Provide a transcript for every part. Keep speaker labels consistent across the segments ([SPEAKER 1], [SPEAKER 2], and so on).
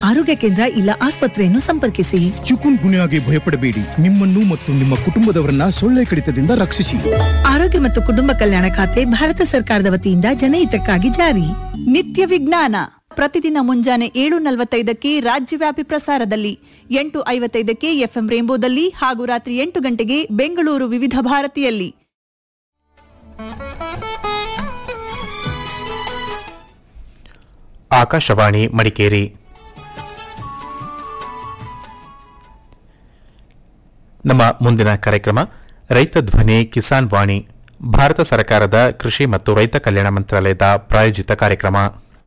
[SPEAKER 1] ಆರೋಗ್ಯ ಕೇಂದ್ರ ಇಲ್ಲ ಆಸ್ಪತ್ರೆಯನ್ನು ಸಂಪರ್ಕಿಸಿ
[SPEAKER 2] ಚಿಕುನ್ ಗುನ್ಯಾಗೆ ಭಯಪಡಬೇಡಿ ನಿಮ್ಮನ್ನು ಮತ್ತು ನಿಮ್ಮ ಕುಟುಂಬದವರನ್ನ ಸೊಳ್ಳೆ ಕಡಿತದಿಂದ ರಕ್ಷಿಸಿ
[SPEAKER 1] ಆರೋಗ್ಯ ಮತ್ತು ಕುಟುಂಬ ಕಲ್ಯಾಣ ಖಾತೆ ಭಾರತ ಸರ್ಕಾರದ ವತಿಯಿಂದ ಜನಹಿತಕ್ಕಾಗಿ ಜಾರಿ
[SPEAKER 3] ನಿತ್ಯ ವಿಜ್ಞಾನ ಪ್ರತಿದಿನ ಮುಂಜಾನೆ ಏಳು ನಲವತ್ತೈದಕ್ಕೆ ರಾಜ್ಯವ್ಯಾಪಿ ಪ್ರಸಾರದಲ್ಲಿ ಎಂಟು ಐವತ್ತೈದಕ್ಕೆ ಎಫ್ಎಂ ರೇಂಬೋದಲ್ಲಿ ಹಾಗೂ ರಾತ್ರಿ ಎಂಟು ಗಂಟೆಗೆ ಬೆಂಗಳೂರು ವಿವಿಧ ಭಾರತಿಯಲ್ಲಿ
[SPEAKER 4] ಆಕಾಶವಾಣಿ ಮಡಿಕೇರಿ ನಮ್ಮ ಮುಂದಿನ ಕಾರ್ಯಕ್ರಮ ರೈತ ಧ್ವನಿ ಕಿಸಾನ್ ವಾಣಿ ಭಾರತ ಸರ್ಕಾರದ ಕೃಷಿ ಮತ್ತು ರೈತ ಕಲ್ಯಾಣ ಮಂತ್ರಾಲಯದ ಪ್ರಾಯೋಜಿತ ಕಾರ್ಯಕ್ರಮ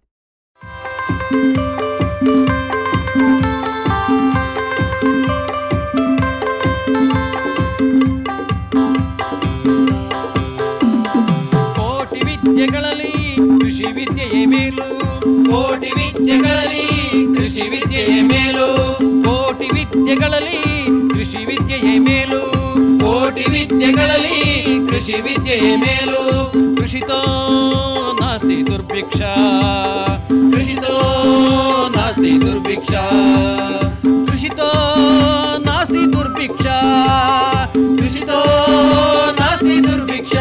[SPEAKER 5] ಕೋಟಿ ವಿದ್ಯೆಗಳಲ್ಲಿ ಕೃಷಿ ವಿದ್ಯೆಯೇ ಮೇಲು ಕೋಟಿ ವಿದ್ಯೆಗಳಲ್ಲಿ ಕೃಷಿ ವಿದ್ಯೆಯೇ ಮೇಲು ಕೋಟಿ ವಿದ್ಯೆಗಳಲ್ಲಿ ಕೃಷಿ ವಿದ್ಯೆಯೇ ಮೇಲು ಕೋಟಿ ವಿದ್ಯೆಗಳಲ್ಲಿ ಕೃಷಿ ವಿದ್ಯೆಯೇ ಮೇಲು ಕೃಷಿತೋ ನಾಸ್ತಿ ದುರ್ಭಿಕ್ಷ ಕೃಷಿತೋ ನಾಸ್ತಿ ದುರ್ಭಿಕ್ಷ ಕೃಷಿತೋ ನಾಸ್ತಿ ದುರ್ಭಿಕ್ಷ ಕೃಷಿತೋ ನಾಸ್ತಿ ದುರ್ಭಿಕ್ಷ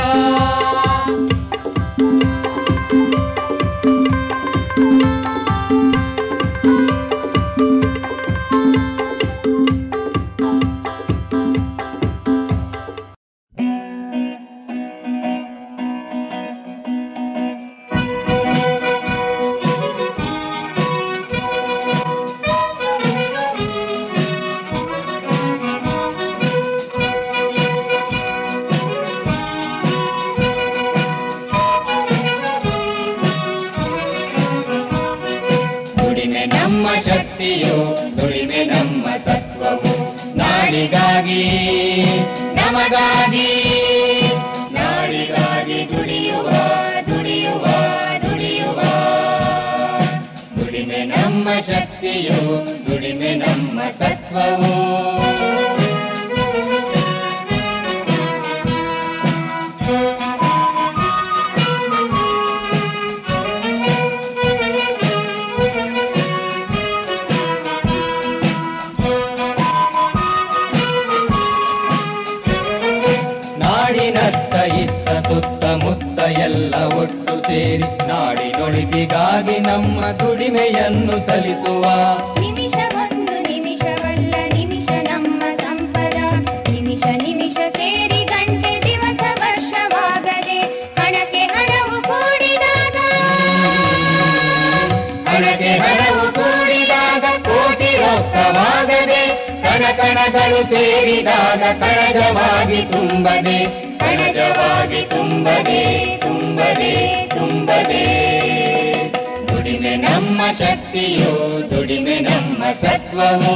[SPEAKER 6] ದುಡಿಮೆ ನಮ್ಮ ಶಕ್ತಿಯು ದುಡಿಮೆ ನಮ್ಮ ಸತ್ವವು ನಾಡಿಗಾಗಿ ನಮಗಾಗಿ ನಾಡಿಗಾಗಿ ದುಡಿಯುವ ದುಡಿಯುವ ದುಡಿಯುವ ದುಡಿಮೆ ನಮ್ಮ ಶಕ್ತಿಯು ದುಡಿಮೆ ನಮ್ಮ ಸತ್ವವು ನಾಡಿನತ್ತ ಇತ್ತ ಸುತ್ತಮುತ್ತ ಎಲ್ಲ ಒಟ್ಟು ಸೇರಿ ನಾಡಿನೊಳಿಪಿಗಾಗಿ ನಮ್ಮ ದುಡಿಮೆಯನ್ನು ಸಲ್ಲಿಸುವ
[SPEAKER 7] ನಿಮಿಷವೊಂದು ನಿಮಿಷವಲ್ಲ ನಿಮಿಷ ನಮ್ಮ ಸಂಪದ ನಿಮಿಷ ನಿಮಿಷ ಸೇರಿ ಗಂಟೆ ದಿವಸ ವರ್ಷವಾಗದೆ ಹಣಕ್ಕೆ ಹಣವು ಕೂಡಿದಾಗ
[SPEAKER 6] ಹಣಕ್ಕೆ ಹಣವು ಕೂಡಿದಾಗ ಕೋಟಿ ರೊಕ್ಕವಾಗದೆ ಕಣ ಕಣಗಳು ಸೇರಿದಾಗ ಕಣಜವಾಗಿ ತುಂಬದೆ ಕಣಜವಾಗಿ ತುಂಬದೆ ತುಂಬದೆ ತುಂಬದೆ ದುಡಿಮೆ ನಮ್ಮ ಶಕ್ತಿಯು ದುಡಿಮೆ ನಮ್ಮ ಸತ್ವವು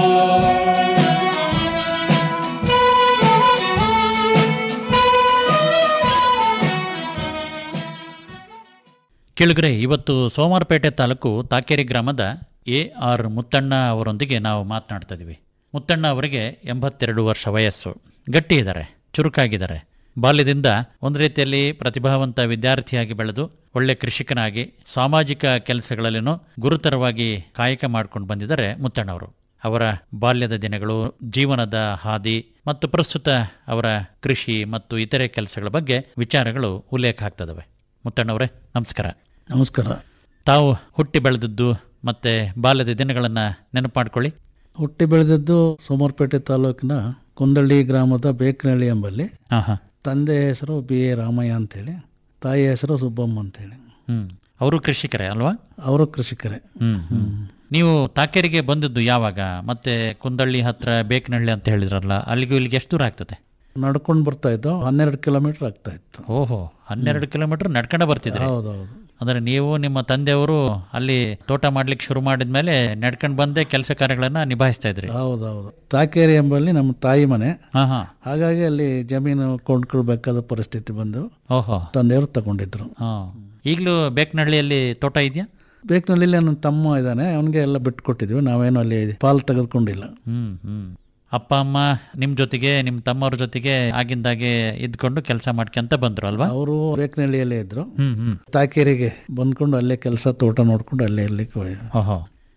[SPEAKER 8] ಕೆಳಗರೆ ಇವತ್ತು ಸೋಮವಾರಪೇಟೆ ತಾಲೂಕು ತಾಕೇರಿ ಗ್ರಾಮದ ಎ ಆರ್ ಮುತ್ತಣ್ಣ ಅವರೊಂದಿಗೆ ನಾವು ಮಾತನಾಡ್ತಾ ಇದ್ದೀವಿ ಮುತ್ತಣ್ಣ ಅವರಿಗೆ ಎಂಬತ್ತೆರಡು ವರ್ಷ ವಯಸ್ಸು ಗಟ್ಟಿ ಇದ್ದಾರೆ ಚುರುಕಾಗಿದ್ದಾರೆ ಬಾಲ್ಯದಿಂದ ಒಂದು ರೀತಿಯಲ್ಲಿ ಪ್ರತಿಭಾವಂತ ವಿದ್ಯಾರ್ಥಿಯಾಗಿ ಬೆಳೆದು ಒಳ್ಳೆ ಕೃಷಿಕನಾಗಿ ಸಾಮಾಜಿಕ ಕೆಲಸಗಳಲ್ಲಿನೂ ಗುರುತರವಾಗಿ ಕಾಯಕ ಮಾಡ್ಕೊಂಡು ಬಂದಿದ್ದಾರೆ ಮುತ್ತಣ್ಣವರು ಅವರ ಬಾಲ್ಯದ ದಿನಗಳು ಜೀವನದ ಹಾದಿ ಮತ್ತು ಪ್ರಸ್ತುತ ಅವರ ಕೃಷಿ ಮತ್ತು ಇತರೆ ಕೆಲಸಗಳ ಬಗ್ಗೆ ವಿಚಾರಗಳು ಉಲ್ಲೇಖ ಆಗ್ತದವೆ ಮುತ್ತಣ್ಣವರೇ ನಮಸ್ಕಾರ
[SPEAKER 9] ನಮಸ್ಕಾರ
[SPEAKER 8] ತಾವು ಹುಟ್ಟಿ ಬೆಳೆದದ್ದು ಮತ್ತೆ ಬಾಲ್ಯದ ದಿನಗಳನ್ನು ನೆನಪು ಮಾಡ್ಕೊಳ್ಳಿ
[SPEAKER 9] ಹುಟ್ಟಿ ಬೆಳೆದದ್ದು ಸೋಮವಾರಪೇಟೆ ತಾಲೂಕಿನ ಕೊಂದಳ್ಳಿ ಗ್ರಾಮದ ಬೇಕನಹಳ್ಳಿ ಎಂಬಲ್ಲಿ
[SPEAKER 8] ಹಾಂ ಹಾಂ
[SPEAKER 9] ತಂದೆ ಹೆಸರು ಬಿ ಎ ರಾಮಯ್ಯ ಅಂತೇಳಿ ತಾಯಿ ಹೆಸರು ಸುಬ್ಬಮ್ಮ ಅಂತೇಳಿ
[SPEAKER 8] ಹ್ಮ್ ಅವರು ಕೃಷಿಕರೇ ಅಲ್ವಾ
[SPEAKER 9] ಅವರು ಕೃಷಿಕರೇ
[SPEAKER 8] ಹ್ಮ್ ಹ್ಮ್ ನೀವು ತಾಕೇರಿಗೆ ಬಂದದ್ದು ಯಾವಾಗ ಮತ್ತೆ ಕುಂದಳ್ಳಿ ಹತ್ರ ಬೇಕನಹಳ್ಳಿ ಅಂತ ಹೇಳಿದ್ರಲ್ಲ ಅಲ್ಲಿಗೂ ಇಲ್ಲಿಗೆ ಎಷ್ಟು ದೂರ ಆಗ್ತದೆ
[SPEAKER 9] ನಡ್ಕೊಂಡು ಬರ್ತಾ ಇದ್ದು ಹನ್ನೆರಡು ಕಿಲೋಮೀಟರ್ ಆಗ್ತಾ ಇತ್ತು
[SPEAKER 8] ಓಹೋ ಹನ್ನೆರಡು ಕಿಲೋಮೀಟರ್ ನಡ್ಕೊಂಡ ಬರ್ತಿದ್ರಿ
[SPEAKER 9] ಹೌದೌದು
[SPEAKER 8] ಅಂದ್ರೆ ನೀವು ನಿಮ್ಮ ತಂದೆಯವರು ಅಲ್ಲಿ ತೋಟ ಮಾಡ್ಲಿಕ್ಕೆ ಶುರು ಮಾಡಿದ್ಮೇಲೆ ನಡ್ಕೊಂಡು ಬಂದೇ ಕೆಲಸ ಕಾರ್ಯಗಳನ್ನ ನಿಭಾಯಿಸ್ತಾ ಇದ್ರಿ
[SPEAKER 9] ಹೌದೌದು ತಾಕೇರಿ ಎಂಬಲ್ಲಿ ನಮ್ಮ ತಾಯಿ ಮನೆ
[SPEAKER 8] ಹಾ ಹಾ
[SPEAKER 9] ಹಾಗಾಗಿ ಅಲ್ಲಿ ಜಮೀನು ಕೊಂಡ್ಕೊಳ್ಬೇಕಾದ ಪರಿಸ್ಥಿತಿ ಬಂದು
[SPEAKER 8] ಓಹೋ
[SPEAKER 9] ತಂದೆಯವರು ತಗೊಂಡಿದ್ರು
[SPEAKER 8] ಹಾ ಈಗಲೂ ಬೇಕನಹಳ್ಳಿಯಲ್ಲಿ ತೋಟ ಇದೆಯಾ
[SPEAKER 9] ಬೇಕನಲ್ಲಿ ನನ್ನ ತಮ್ಮ ಇದ್ದಾನೆ ಅವನಿಗೆ ಎಲ್ಲ ಬಿಟ್ಕೊಟ್ಟಿದ್ವಿ ನಾವೇನು ಅಲ್ಲಿ ಪಾಲ್ ತೆಗೆದುಕೊಂಡಿಲ್ಲ
[SPEAKER 8] ಹ್ಮ್ ಹ್ಮ್ ಅಪ್ಪ ಅಮ್ಮ ನಿಮ್ ಜೊತೆಗೆ ನಿಮ್ ತಮ್ಮವ್ರ ಜೊತೆಗೆ ಆಗಿಂದಾಗೆ ಇದ್ಕೊಂಡು ಕೆಲಸ ಮಾಡ್ಕೊಂತ ಬಂದ್ರು ಅಲ್ವಾ
[SPEAKER 9] ಅವರು ಬೇಕನಹಳ್ಳಿಯಲ್ಲೇ ಇದ್ರು
[SPEAKER 8] ಹ್ಮ್ ಹ್ಮ್
[SPEAKER 9] ತಾಕೇರಿಗೆ ಬಂದ್ಕೊಂಡು ಅಲ್ಲೇ ಕೆಲಸ ತೋಟ ನೋಡ್ಕೊಂಡು ಅಲ್ಲೇ ಇರ್ಲಿಕ್ಕೆ ಹೋಗಿ
[SPEAKER 8] ಓಹೋ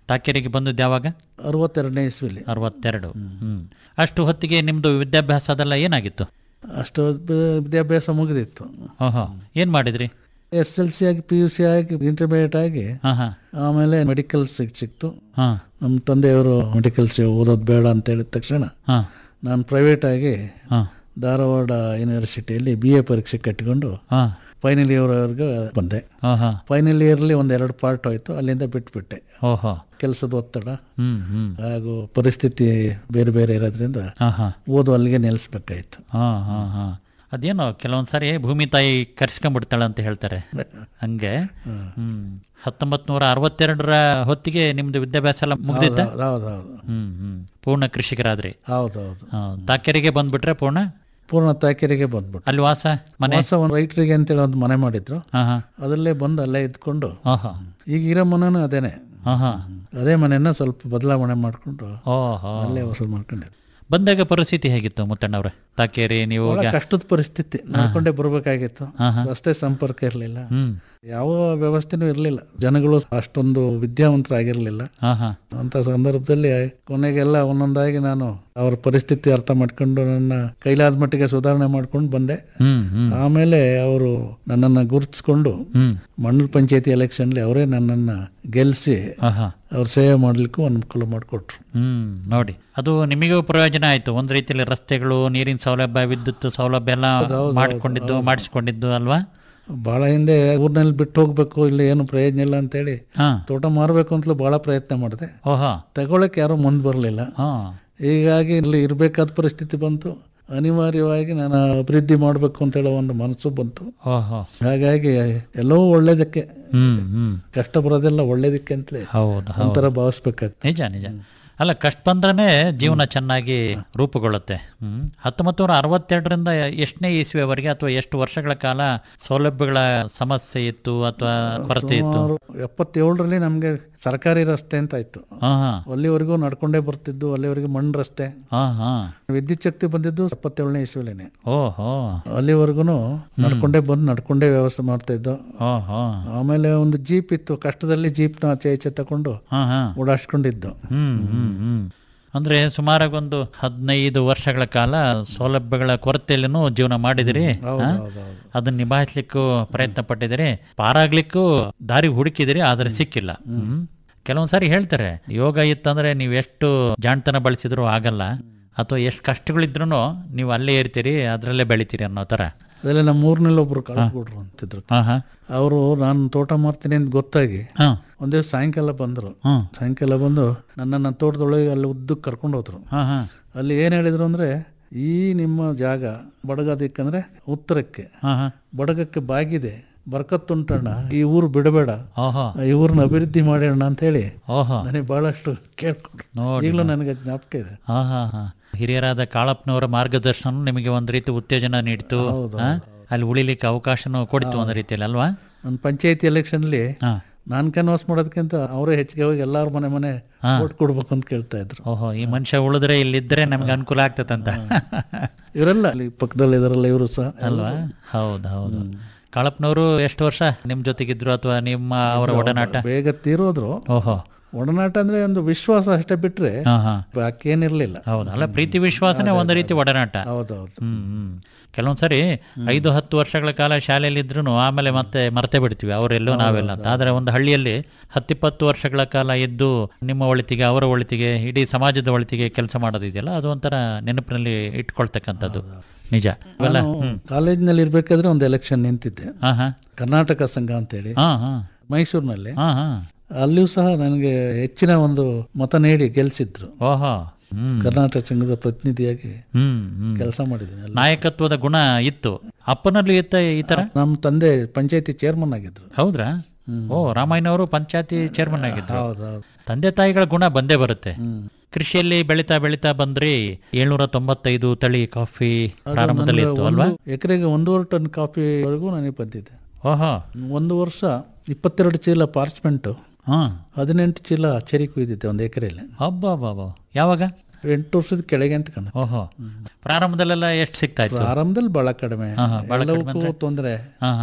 [SPEAKER 8] ತಾಕೇರಿಗೆ ಬಂದದ್ದು ಯಾವಾಗ
[SPEAKER 9] ಅರವತ್ತೆರಡನೇ ಇಸ್ವಿಲಿ
[SPEAKER 8] ಅರವತ್ತೆರಡು ಹ್ಮ್ ಅಷ್ಟು ಹೊತ್ತಿಗೆ ನಿಮ್ದು ವಿದ್ಯಾಭ್ಯಾಸ ಅದೆಲ್ಲ ಏನಾಗಿತ್ತು
[SPEAKER 9] ಅಷ್ಟು ಬ- ವಿದ್ಯಾಭ್ಯಾಸ ಮುಗಿದಿತ್ತು
[SPEAKER 8] ಓಹೋ ಏನ್ ಮಾಡಿದ್ರಿ
[SPEAKER 9] ಎಸ್ ಎಲ್ ಸಿ ಆಗಿ ಪಿ ಯು ಸಿ ಆಗಿ ಇಂಟರ್ಮೀಡಿಯೇಟ್ ಆಗಿ
[SPEAKER 8] ಹಾ ಹಾ
[SPEAKER 9] ಆಮೇಲೆ ಮೆಡಿಕಲ್ ಸಿಕ್ ಸಿಕ್ತು
[SPEAKER 8] ಹಾ
[SPEAKER 9] ನಮ್ಮ ತಂದೆಯವರು ಮೆಡಿಕಲ್ ಸಿ ಓದೋದು ಬೇಡ ಅಂತ ಹೇಳಿದ ತಕ್ಷಣ
[SPEAKER 8] ಹಾ
[SPEAKER 9] ನಾನು ಪ್ರೈವೇಟ್ ಆಗಿ
[SPEAKER 8] ಹಾ
[SPEAKER 9] ಧಾರವಾಡ ಯೂನಿವರ್ಸಿಟಿಯಲ್ಲಿ ಬಿ ಎ ಪರೀಕ್ಷೆ ಕಟ್ಟಿಕೊಂಡು
[SPEAKER 8] ಹಾ
[SPEAKER 9] ಫೈನಲ್ ಇಯರ್ವರೆಗೂ ಬಂದೆ
[SPEAKER 8] ಹಾ ಹಾ
[SPEAKER 9] ಫೈನಲ್ ಇಯರ್ಲಿ ಒಂದೆರಡು ಪಾರ್ಟ್ ಹೋಯ್ತು ಅಲ್ಲಿಂದ ಬಿಟ್ಬಿಟ್ಟೆ
[SPEAKER 8] ಓಹೋ
[SPEAKER 9] ಕೆಲಸದ ಒತ್ತಡ
[SPEAKER 8] ಹ್ಮ್ ಹ್ಮ್
[SPEAKER 9] ಹಾಗೂ ಪರಿಸ್ಥಿತಿ ಬೇರೆ ಬೇರೆ ಇರೋದ್ರಿಂದ
[SPEAKER 8] ಹಾ ಹಾ
[SPEAKER 9] ಓದು ಅಲ್ಲಿಗೆ ನಿಲ್ಲಿಸ್ಬೇಕಾಯ್ತು
[SPEAKER 8] ಹಾ ಹಾ ಹಾ ಅದೇನೋ ಕೆಲವೊಂದ್ ಸಾರಿ ಭೂಮಿ ತಾಯಿ ಕರ್ಸ್ಕೊಂಡ್ಬಿಡ್ತಾಳೆ ಅಂತ ಹೇಳ್ತಾರೆ ಹಂಗೆ ಹ್ಮ್ ಹತ್ತೊಂಬತ್ ನೂರ ಅರವತ್ತೆರಡರ ಹೊತ್ತಿಗೆ ನಿಮ್ದು ವಿದ್ಯಾಭ್ಯಾಸ ಎಲ್ಲ ಮುಗ್ದಿದ್ದ
[SPEAKER 9] ಹೌದು ಹೌದು
[SPEAKER 8] ಹ್ಮ್ ಹ್ಮ್ ಪೂರ್ಣ ಕೃಷಿಕರಾದ್ರಿ
[SPEAKER 9] ಹೌದು ಹೌದು
[SPEAKER 8] ಹಾ, ತಾಕೆರೆಗೆ ಬಂದ್ಬಿಟ್ರೆ ಪೂರ್ಣ
[SPEAKER 9] ಪೂರ್ಣ ತಾಕೆರೆಗೆ ಬಂದ್ಬಿಟ್ಟು
[SPEAKER 8] ಅಲ್ಲಿ ವಾಸ ಮನೆ
[SPEAKER 9] ವಾಸ ಒಂದು ರೈತರಿಗೆ ಅಂತೇಳಿ ಒಂದು ಮನೆ ಮಾಡಿದ್ರು
[SPEAKER 8] ಹಾ ಹಾ
[SPEAKER 9] ಅದರಲ್ಲೇ ಬಂದು ಅಲ್ಲೇ ಇದ್ಕೊಂಡು
[SPEAKER 8] ಆಹಾ
[SPEAKER 9] ಈಗ ಇರೋ ಮನೆನೂ ಅದೇನೆ
[SPEAKER 8] ಹಾ ಹಾ
[SPEAKER 9] ಅದೇ ಮನೆಯನ್ನ ಸ್ವಲ್ಪ ಬದಲಾವಣೆ ಮಾಡ್ಕೊಂಡು
[SPEAKER 8] ಓಹೋ
[SPEAKER 9] ಅಲ್ಲೇ ವಸೂಲು ಮಾಡ್ಕೊಂಡಿದ್ದೆ
[SPEAKER 8] ಬಂದಾಗ ಪರಿಸ್ಥಿತಿ ಹೇಗಿತ್ತು ಮುತ್ತಣ್ಣವ್ರೆ ತಾಕೇರಿ ನೀವು
[SPEAKER 9] ಬಹಳ
[SPEAKER 8] ಈಗ-
[SPEAKER 9] ಕಷ್ಟದ ಪರಿಸ್ಥಿತಿ ನಡ್ಕೊಂಡೇ ಬರ್ಬೇಕಾಗಿತ್ತು
[SPEAKER 8] ಹಾ, ಹಾ.
[SPEAKER 9] ರಸ್ತೆ ಸಂಪರ್ಕ ಇರಲಿಲ್ಲ
[SPEAKER 8] ಹ್ಮ್
[SPEAKER 9] ಯಾವ ವ್ಯವಸ್ಥೆನೂ ಇರಲಿಲ್ಲ ಜನಗಳು ಅಷ್ಟೊಂದು ವಿದ್ಯಾವಂತರಾಗಿರ್ಲಿಲ್ಲ
[SPEAKER 8] ಹಾ ಹಾ
[SPEAKER 9] ಅಂತ ಸಂದರ್ಭದಲ್ಲಿ ಕೊನೆಗೆಲ್ಲ ಒಂದೊಂದಾಗಿ ನಾನು ಅವರ ಪರಿಸ್ಥಿತಿ ಅರ್ಥ ಮಾಡ್ಕೊಂಡು ನನ್ನ ಕೈಲಾದ ಮಟ್ಟಿಗೆ ಸುಧಾರಣೆ ಮಾಡ್ಕೊಂಡು ಬಂದೆ
[SPEAKER 8] ಹ್ಮ್ ಹ್ಮ್
[SPEAKER 9] ಆಮೇಲೆ ಅವರು ನನ್ನನ್ನು ಗುರುತಿಸ್ಕೊಂಡು
[SPEAKER 8] ಹ್ಮ್
[SPEAKER 9] ಮಂಡಲ ಪಂಚಾಯತಿ ಎಲೆಕ್ಷನ್ಲಿ ಅವರೇ ನನ್ನನ್ನು ಗೆಲ್ಲಿಸಿ
[SPEAKER 8] ಆಹಾ
[SPEAKER 9] ಅವ್ರ ಸೇವೆ ಮಾಡ್ಲಿಕ್ಕೂ ಅನುಕೂಲ ಮಾಡಿಕೊಟ್ರು
[SPEAKER 8] ಹ್ಮ್ ನೋಡಿ ಅದು ನಿಮಗೂ ಪ್ರಯೋಜನ ಆಯ್ತು ಒಂದ್ ರೀತಿಯಲ್ಲಿ ರಸ್ತೆಗಳು ನೀರಿನ ಸೌಲಭ್ಯ ವಿದ್ಯುತ್ ಸೌಲಭ್ಯ ಎಲ್ಲ ಮಾಡಿಕೊಂಡಿದ್ದು ಮಾಡಿಸ್ಕೊಂಡಿದ್ದು ಅಲ್ವಾ
[SPEAKER 9] ಬಹಳ ಹಿಂದೆ ಊರಿನಲ್ಲಿ ಬಿಟ್ಟು ಹೋಗ್ಬೇಕು ಇಲ್ಲಿ ಏನು ಪ್ರಯೋಜನ ಇಲ್ಲ ಅಂತೇಳಿ
[SPEAKER 8] ಹಾ
[SPEAKER 9] ತೋಟ ಮಾರಬೇಕು ಅಂತಲೂ ಬಹಳ ಪ್ರಯತ್ನ ಮಾಡಿದೆ
[SPEAKER 8] ಓಹೋ
[SPEAKER 9] ತಗೊಳಕ್ಕೆ ಯಾರೂ ಮುಂದೆ ಬರಲಿಲ್ಲ
[SPEAKER 8] ಹಾ
[SPEAKER 9] ಹೀಗಾಗಿ ಇಲ್ಲಿ ಇರಬೇಕಾದ ಪರಿಸ್ಥಿತಿ ಬಂತು ಅನಿವಾರ್ಯವಾಗಿ ನಾನು ಅಭಿವೃದ್ಧಿ ಮಾಡಬೇಕು ಅಂತ ಹೇಳೋ ಒಂದು ಮನಸ್ಸು ಬಂತು
[SPEAKER 8] ಓಹೋ
[SPEAKER 9] ಹಾಗಾಗಿ ಎಲ್ಲವೂ ಒಳ್ಳೇದಕ್ಕೆ
[SPEAKER 8] ಹ್ಮ್ ಹ್ಮ್
[SPEAKER 9] ಕಷ್ಟ ಬರೋದೆಲ್ಲ ಒಳ್ಳೇದಕ್ಕೆ ಅಂತಲೇ
[SPEAKER 8] ಹೌದು ಹೌದು
[SPEAKER 9] ಒಂಥರ ಭಾವಿಸ್ಬೇಕಾಗ್ತದೆ
[SPEAKER 8] ನಿಜ ನಿಜ ಅಲ್ಲ ಕಷ್ಟ ಬಂದ್ರೆ ಜೀವನ ಚೆನ್ನಾಗಿ ರೂಪುಗೊಳ್ಳುತ್ತೆ ಹ್ಮ್ ಹತ್ತೊಂಬತ್ತು ನೂರ ಅರವತ್ತೆರಡರಿಂದ ಎಷ್ಟನೇ ಇಸ್ವಿಯವರೆಗೆ ಅಥವಾ ಎಷ್ಟು ವರ್ಷಗಳ ಕಾಲ ಸೌಲಭ್ಯಗಳ ಸಮಸ್ಯೆ ಇತ್ತು ಅಥವಾ ಕೊರತೆ ಇತ್ತು
[SPEAKER 9] ಸುಮಾರು ಎಪ್ಪತ್ತೇಳರಲ್ಲಿ ನಮಗೆ ಸರ್ಕಾರಿ ರಸ್ತೆ ಅಂತ ಇತ್ತು
[SPEAKER 8] ಹಾ ಹಾ
[SPEAKER 9] ಅಲ್ಲಿವರೆಗೂ ನಡ್ಕೊಂಡೇ ಬರ್ತಿದ್ದು ಅಲ್ಲಿವರೆಗೂ ಮಣ್ಣು ರಸ್ತೆ
[SPEAKER 8] ಹಾ ಹಾ
[SPEAKER 9] ವಿದ್ಯುತ್ ಶಕ್ತಿ ಬಂದಿದ್ದು ಎಪ್ಪತ್ತೇಳನೇ ಇಸ್ವಿಲೇನೆ
[SPEAKER 8] ಓಹೋ
[SPEAKER 9] ಅಲ್ಲಿವರೆಗೂ ನಡ್ಕೊಂಡೇ ಬಂದು ನಡ್ಕೊಂಡೇ ವ್ಯವಸ್ಥೆ ಮಾಡ್ತಾ ಇದ್ದು
[SPEAKER 8] ಓಹೋ
[SPEAKER 9] ಆಮೇಲೆ ಒಂದು ಜೀಪ್ ಇತ್ತು ಕಷ್ಟದಲ್ಲಿ ಜೀಪ್ನ ಆಚೆ ಈಚೆ ತಕೊಂಡು
[SPEAKER 8] ಹಾ ಹಾ
[SPEAKER 9] ಓಡಾಡ್ಸ್ಕೊಂಡಿದ್ದು
[SPEAKER 8] ಹ್ಮ್ ಹ್ಮ್ ಹ್ಮ್ ಅಂದ್ರೆ ಸುಮಾರಾಗಿ ಒಂದು ಹದಿನೈದು ವರ್ಷಗಳ ಕಾಲ ಸೌಲಭ್ಯಗಳ ಕೊರತೆಯಲ್ಲೂ ಜೀವನ ಮಾಡಿದಿರಿ ಹಾ? ಅದನ್ನ ನಿಭಾಯಿಸ್ಲಿಕ್ಕೂ ಪ್ರಯತ್ನ ಪಟ್ಟಿದಿರಿ ಪಾರಾಗ್ಲಿಕ್ಕೂ ದಾರಿ ಹುಡುಕಿದಿರಿ ಆದ್ರೆ ಸಿಕ್ಕಿಲ್ಲ ಹ್ಮ್ ಕೆಲವೊಂದ್ ಸಾರಿ ಹೇಳ್ತಾರೆ ಯೋಗ ಇತ್ತಂದ್ರೆ ನೀವು ಎಷ್ಟು ಜಾಣ್ತನ ಬಳಸಿದ್ರು ಆಗಲ್ಲ ಅಥವಾ ಎಷ್ಟು ಕಷ್ಟಗಳಿದ್ರು ನೀವು ಅಲ್ಲೇ ಇರ್ತೀರಿ ಅದ್ರಲ್ಲೇ ಬೆಳಿತೀರಿ ಅನ್ನೋ ತರ
[SPEAKER 9] ಅದೆಲ್ಲ ನಮ್ಮ ಊರಿನಲ್ಲಿ ಒಬ್ರು ಕಳ್ಕೊಡ್ರು ಅಂತಿದ್ರು
[SPEAKER 8] ಹಾ ಹಾ
[SPEAKER 9] ಅವರು ನಾನು ತೋಟ ಮಾಡ್ತೀನಿ ಅಂತ ಗೊತ್ತಾಗಿ
[SPEAKER 8] ಹಾ
[SPEAKER 9] ಒಂದ್ ದಿವಸ ಸಾಯಂಕಾಲ ಬಂದ್ರು
[SPEAKER 8] ಹ್ಮ್
[SPEAKER 9] ಸಾಯಂಕಾಲ ಬಂದು ನನ್ನನ್ನು ತೋಟದೊಳಗೆ ಅಲ್ಲಿ ಉದ್ದಕ್ಕೆ ಕರ್ಕೊಂಡು ಹೋದ್ರು
[SPEAKER 8] ಹಾ ಹಾ
[SPEAKER 9] ಅಲ್ಲಿ ಏನ್ ಹೇಳಿದ್ರು ಅಂದ್ರೆ ಈ ನಿಮ್ಮ ಜಾಗ ಬಡಗ ದಿಕ್ಕಂದ್ರೆ ಉತ್ತರಕ್ಕೆ
[SPEAKER 8] ಹಾ ಹಾ
[SPEAKER 9] ಬಡಗಕ್ಕೆ ಬಾಗಿದೆ ಬರ್ಕತ್ತುಂಟಣ್ಣ ಈ ಊರು ಬಿಡಬೇಡ
[SPEAKER 8] ಓಹೋ
[SPEAKER 9] ಈ ಊರನ್ನ ಅಭಿವೃದ್ಧಿ ಮಾಡೋಣ ಅಂತ ಹೇಳಿ
[SPEAKER 8] ಓಹೋ
[SPEAKER 9] ನನಗೆ ಬಹಳಷ್ಟು ಕೇಳ್ಕೊಂಡ್ರು
[SPEAKER 8] ನೋಡಿ
[SPEAKER 9] ಈಗಲೂ ನನಗೆ ಜ್ಞಾಪಕ ಇದೆ
[SPEAKER 8] ಹಾ ಹಾ ಹಾ ಹಿರಿಯರಾದ ಕಾಳಪ್ಪನವರ ಮಾರ್ಗದರ್ಶನ ನಿಮಗೆ ಒಂದು ರೀತಿ ಉತ್ತೇಜನ ನೀಡಿತು ಹಾ? ಅಲ್ಲಿ ಉಳಿಲಿಕ್ಕೆ ಅವಕಾಶನೂ ಕೊಡ್ತು ಒಂದು ರೀತಿಯಲ್ಲಿ ಅಲ್ವಾ
[SPEAKER 9] ನನ್ನ ಪಂಚಾಯತಿ ಎಲೆಕ್ಷನ್ಲಿ
[SPEAKER 8] ಹಾ
[SPEAKER 9] ನಾನು ಕನ್ವರ್ಸ್ ಮಾಡೋದಕ್ಕಿಂತ ಅವರೇ ಹೆಚ್ಚಿಗೆ ಹೋಗಿ ಎಲ್ಲಾರ ಮನೆ ಮನೆ ಓಟ್ ಕೊಡ್ಬೇಕು ಅಂತ ಕೇಳ್ತಾ ಇದ್ರು
[SPEAKER 8] ಓಹೋ ಈ ಮನುಷ್ಯ ಉಳಿದ್ರೆ ಇಲ್ಲಿದ್ರೆ ನಮ್ಗೆ ಅನುಕೂಲ ಆಗ್ತದಂತ
[SPEAKER 9] ಇವರೆಲ್ಲ ಅಲ್ಲಿ ಪಕ್ಕದಲ್ಲಿ ಇದರಲ್ಲ ಇವರು ಸಹ
[SPEAKER 8] ಅಲ್ವಾ ಹೌದು ಹೌದು ಕಾಳಪ್ಪನವರು ಎಷ್ಟು ವರ್ಷ ನಿಮ್ ಜೊತೆಗಿದ್ರು ಅಥವಾ ನಿಮ್ಮ ಅವರ ಒಡನಾಟ
[SPEAKER 9] ಬೇಗ ತೀರೋದ್ರು
[SPEAKER 8] ಓಹೋ
[SPEAKER 9] ಒಡನಾಟ ಅಂದ್ರೆ ಒಂದು ವಿಶ್ವಾಸ ಅಷ್ಟೇ ಬಿಟ್ರೆ
[SPEAKER 8] ಹಾ ಹಾ
[SPEAKER 9] ಬಾಕೇನಿರ್ಲಿಲ್ಲ
[SPEAKER 8] ಹೌದು ಅಲ್ಲ ಪ್ರೀತಿ ವಿಶ್ವಾಸನೇ ಒಂದು ರೀತಿ ಒಡನಾಟ
[SPEAKER 9] ಹೌದೌದು
[SPEAKER 8] ಹ್ಮ್ ಹ್ಮ್ ಕೆಲವೊಂದ್ಸರಿ ಐದು ಹತ್ತು ವರ್ಷಗಳ ಕಾಲ ಶಾಲೆಯಲ್ಲಿ ಇದ್ರು ಆಮೇಲೆ ಮತ್ತೆ ಮರ್ತೆ ಬಿಡ್ತೀವಿ ಅವರೆಲ್ಲೋ ನಾವೆಲ್ಲ ಅಂತ ಆದ್ರೆ ಒಂದು ಹಳ್ಳಿಯಲ್ಲಿ ಹತ್ತಿಪ್ಪತ್ತು ವರ್ಷಗಳ ಕಾಲ ಇದ್ದು ನಿಮ್ಮ ಒಳಿತಿಗೆ ಅವರ ಒಳಿತಿಗೆ ಇಡೀ ಸಮಾಜದ ಒಳಿತಿಗೆ ಕೆಲಸ ಮಾಡೋದಿದೆಯಲ್ಲ ಅದು ಒಂಥರ ನೆನಪಿನಲ್ಲಿ ಇಟ್ಕೊಳ್ತಕ್ಕಂಥದ್ದು ನಿಜ ಇವೆಲ್ಲ ಹ್ಮ್
[SPEAKER 9] ಕಾಲೇಜಿನಲ್ಲಿ ಇರ್ಬೇಕಾದ್ರೆ ಒಂದು ಎಲೆಕ್ಷನ್ ನಿಂತಿದ್ದೆ
[SPEAKER 8] ಹಾ ಹಾ
[SPEAKER 9] ಕರ್ನಾಟಕ ಸಂಘ ಅಂತೇಳಿ
[SPEAKER 8] ಹಾ ಹಾ
[SPEAKER 9] ಮೈಸೂರಿನಲ್ಲಿ
[SPEAKER 8] ಹಾ ಹಾ
[SPEAKER 9] ಅಲ್ಲಿಯೂ ಸಹ ನನಗೆ ಹೆಚ್ಚಿನ ಒಂದು ಮತ ನೀಡಿ ಗೆಲ್ಸಿದ್ರು
[SPEAKER 8] ಓಹೋ ಹ್ಮ್
[SPEAKER 9] ಕರ್ನಾಟಕ ಸಂಘದ ಪ್ರತಿನಿಧಿಯಾಗಿ
[SPEAKER 8] ಹ್ಮ್ ಹ್ಮ್
[SPEAKER 9] ಕೆಲಸ ಮಾಡಿದ್ದೀನಿ ಅಲ್ಲಿ
[SPEAKER 8] ನಾಯಕತ್ವದ ಗುಣ ಇತ್ತು ಅಪ್ಪನಲ್ಲೂ ಇತ್ತ ಈ ತರ
[SPEAKER 9] ನಮ್ಮ ತಂದೆ ಪಂಚಾಯತಿ ಚೇರ್ಮನ್ ಆಗಿದ್ರು
[SPEAKER 8] ಹೌದ್ರಾ ಓ ರಾಮಾಯಣವರು ಪಂಚಾಯತಿ ಚೇರ್ಮನ್ ಆಗಿದ್ರು
[SPEAKER 9] ಹೌದೌದು
[SPEAKER 8] ತಂದೆ ತಾಯಿಗಳ ಗುಣ ಬಂದೇ ಬರುತ್ತೆ ಕೃಷಿಯಲ್ಲಿ ಬೆಳಿತಾ ಬೆಳಿತಾ ಬಂದ್ರಿ ಏಳ್ನೂರ ತೊಂಬತ್ತೈದು ತಳಿ ಕಾಫಿ ಪ್ರಾರಂಭದಲ್ಲಿ ಇತ್ತು ಅಲ್ವಾ
[SPEAKER 9] ಎಕರೆಗೆ ಒಂದೂವರೆ ಟನ್ ಕಾಫಿವರೆಗೂ ನನಗೆ ಬಂದಿದೆ
[SPEAKER 8] ಓಹೋ
[SPEAKER 9] ಒಂದು ವರ್ಷ ಇಪ್ಪತ್ತೆರಡು ಚೀಲ ಪಾರ್ಚ್ಮೆಂಟು
[SPEAKER 8] ಹಾ
[SPEAKER 9] ಹದಿನೆಂಟು ಚೀಲ ಚೆರಿ ಕುಯ್ದಿದ್ದೆ ಒಂದು ಎಕರೆಯಲ್ಲಿ
[SPEAKER 8] ಹಬ್ಬ ಬಾಬಾ ಯಾವಾಗ
[SPEAKER 9] ಎಂಟು ವರ್ಷದ ಕೆಳಗೆ ಅಂತ ಕಣ
[SPEAKER 8] ಓಹೋ ಪ್ರಾರಂಭದಲ್ಲೆಲ್ಲ ಎಷ್ಟು ಸಿಗ್ತಾ ಇತ್ತು
[SPEAKER 9] ಆರಂಭದಲ್ಲಿ ಬಹಳ ಕಡಿಮೆ
[SPEAKER 8] ಹಾ, ಹಾ, ಬಹಳ ಕಡಿಮೆ
[SPEAKER 9] ಎಲ್ಲವಕ್ಕೂ ತೊಂದರೆ
[SPEAKER 8] ಹಾ ಹಾ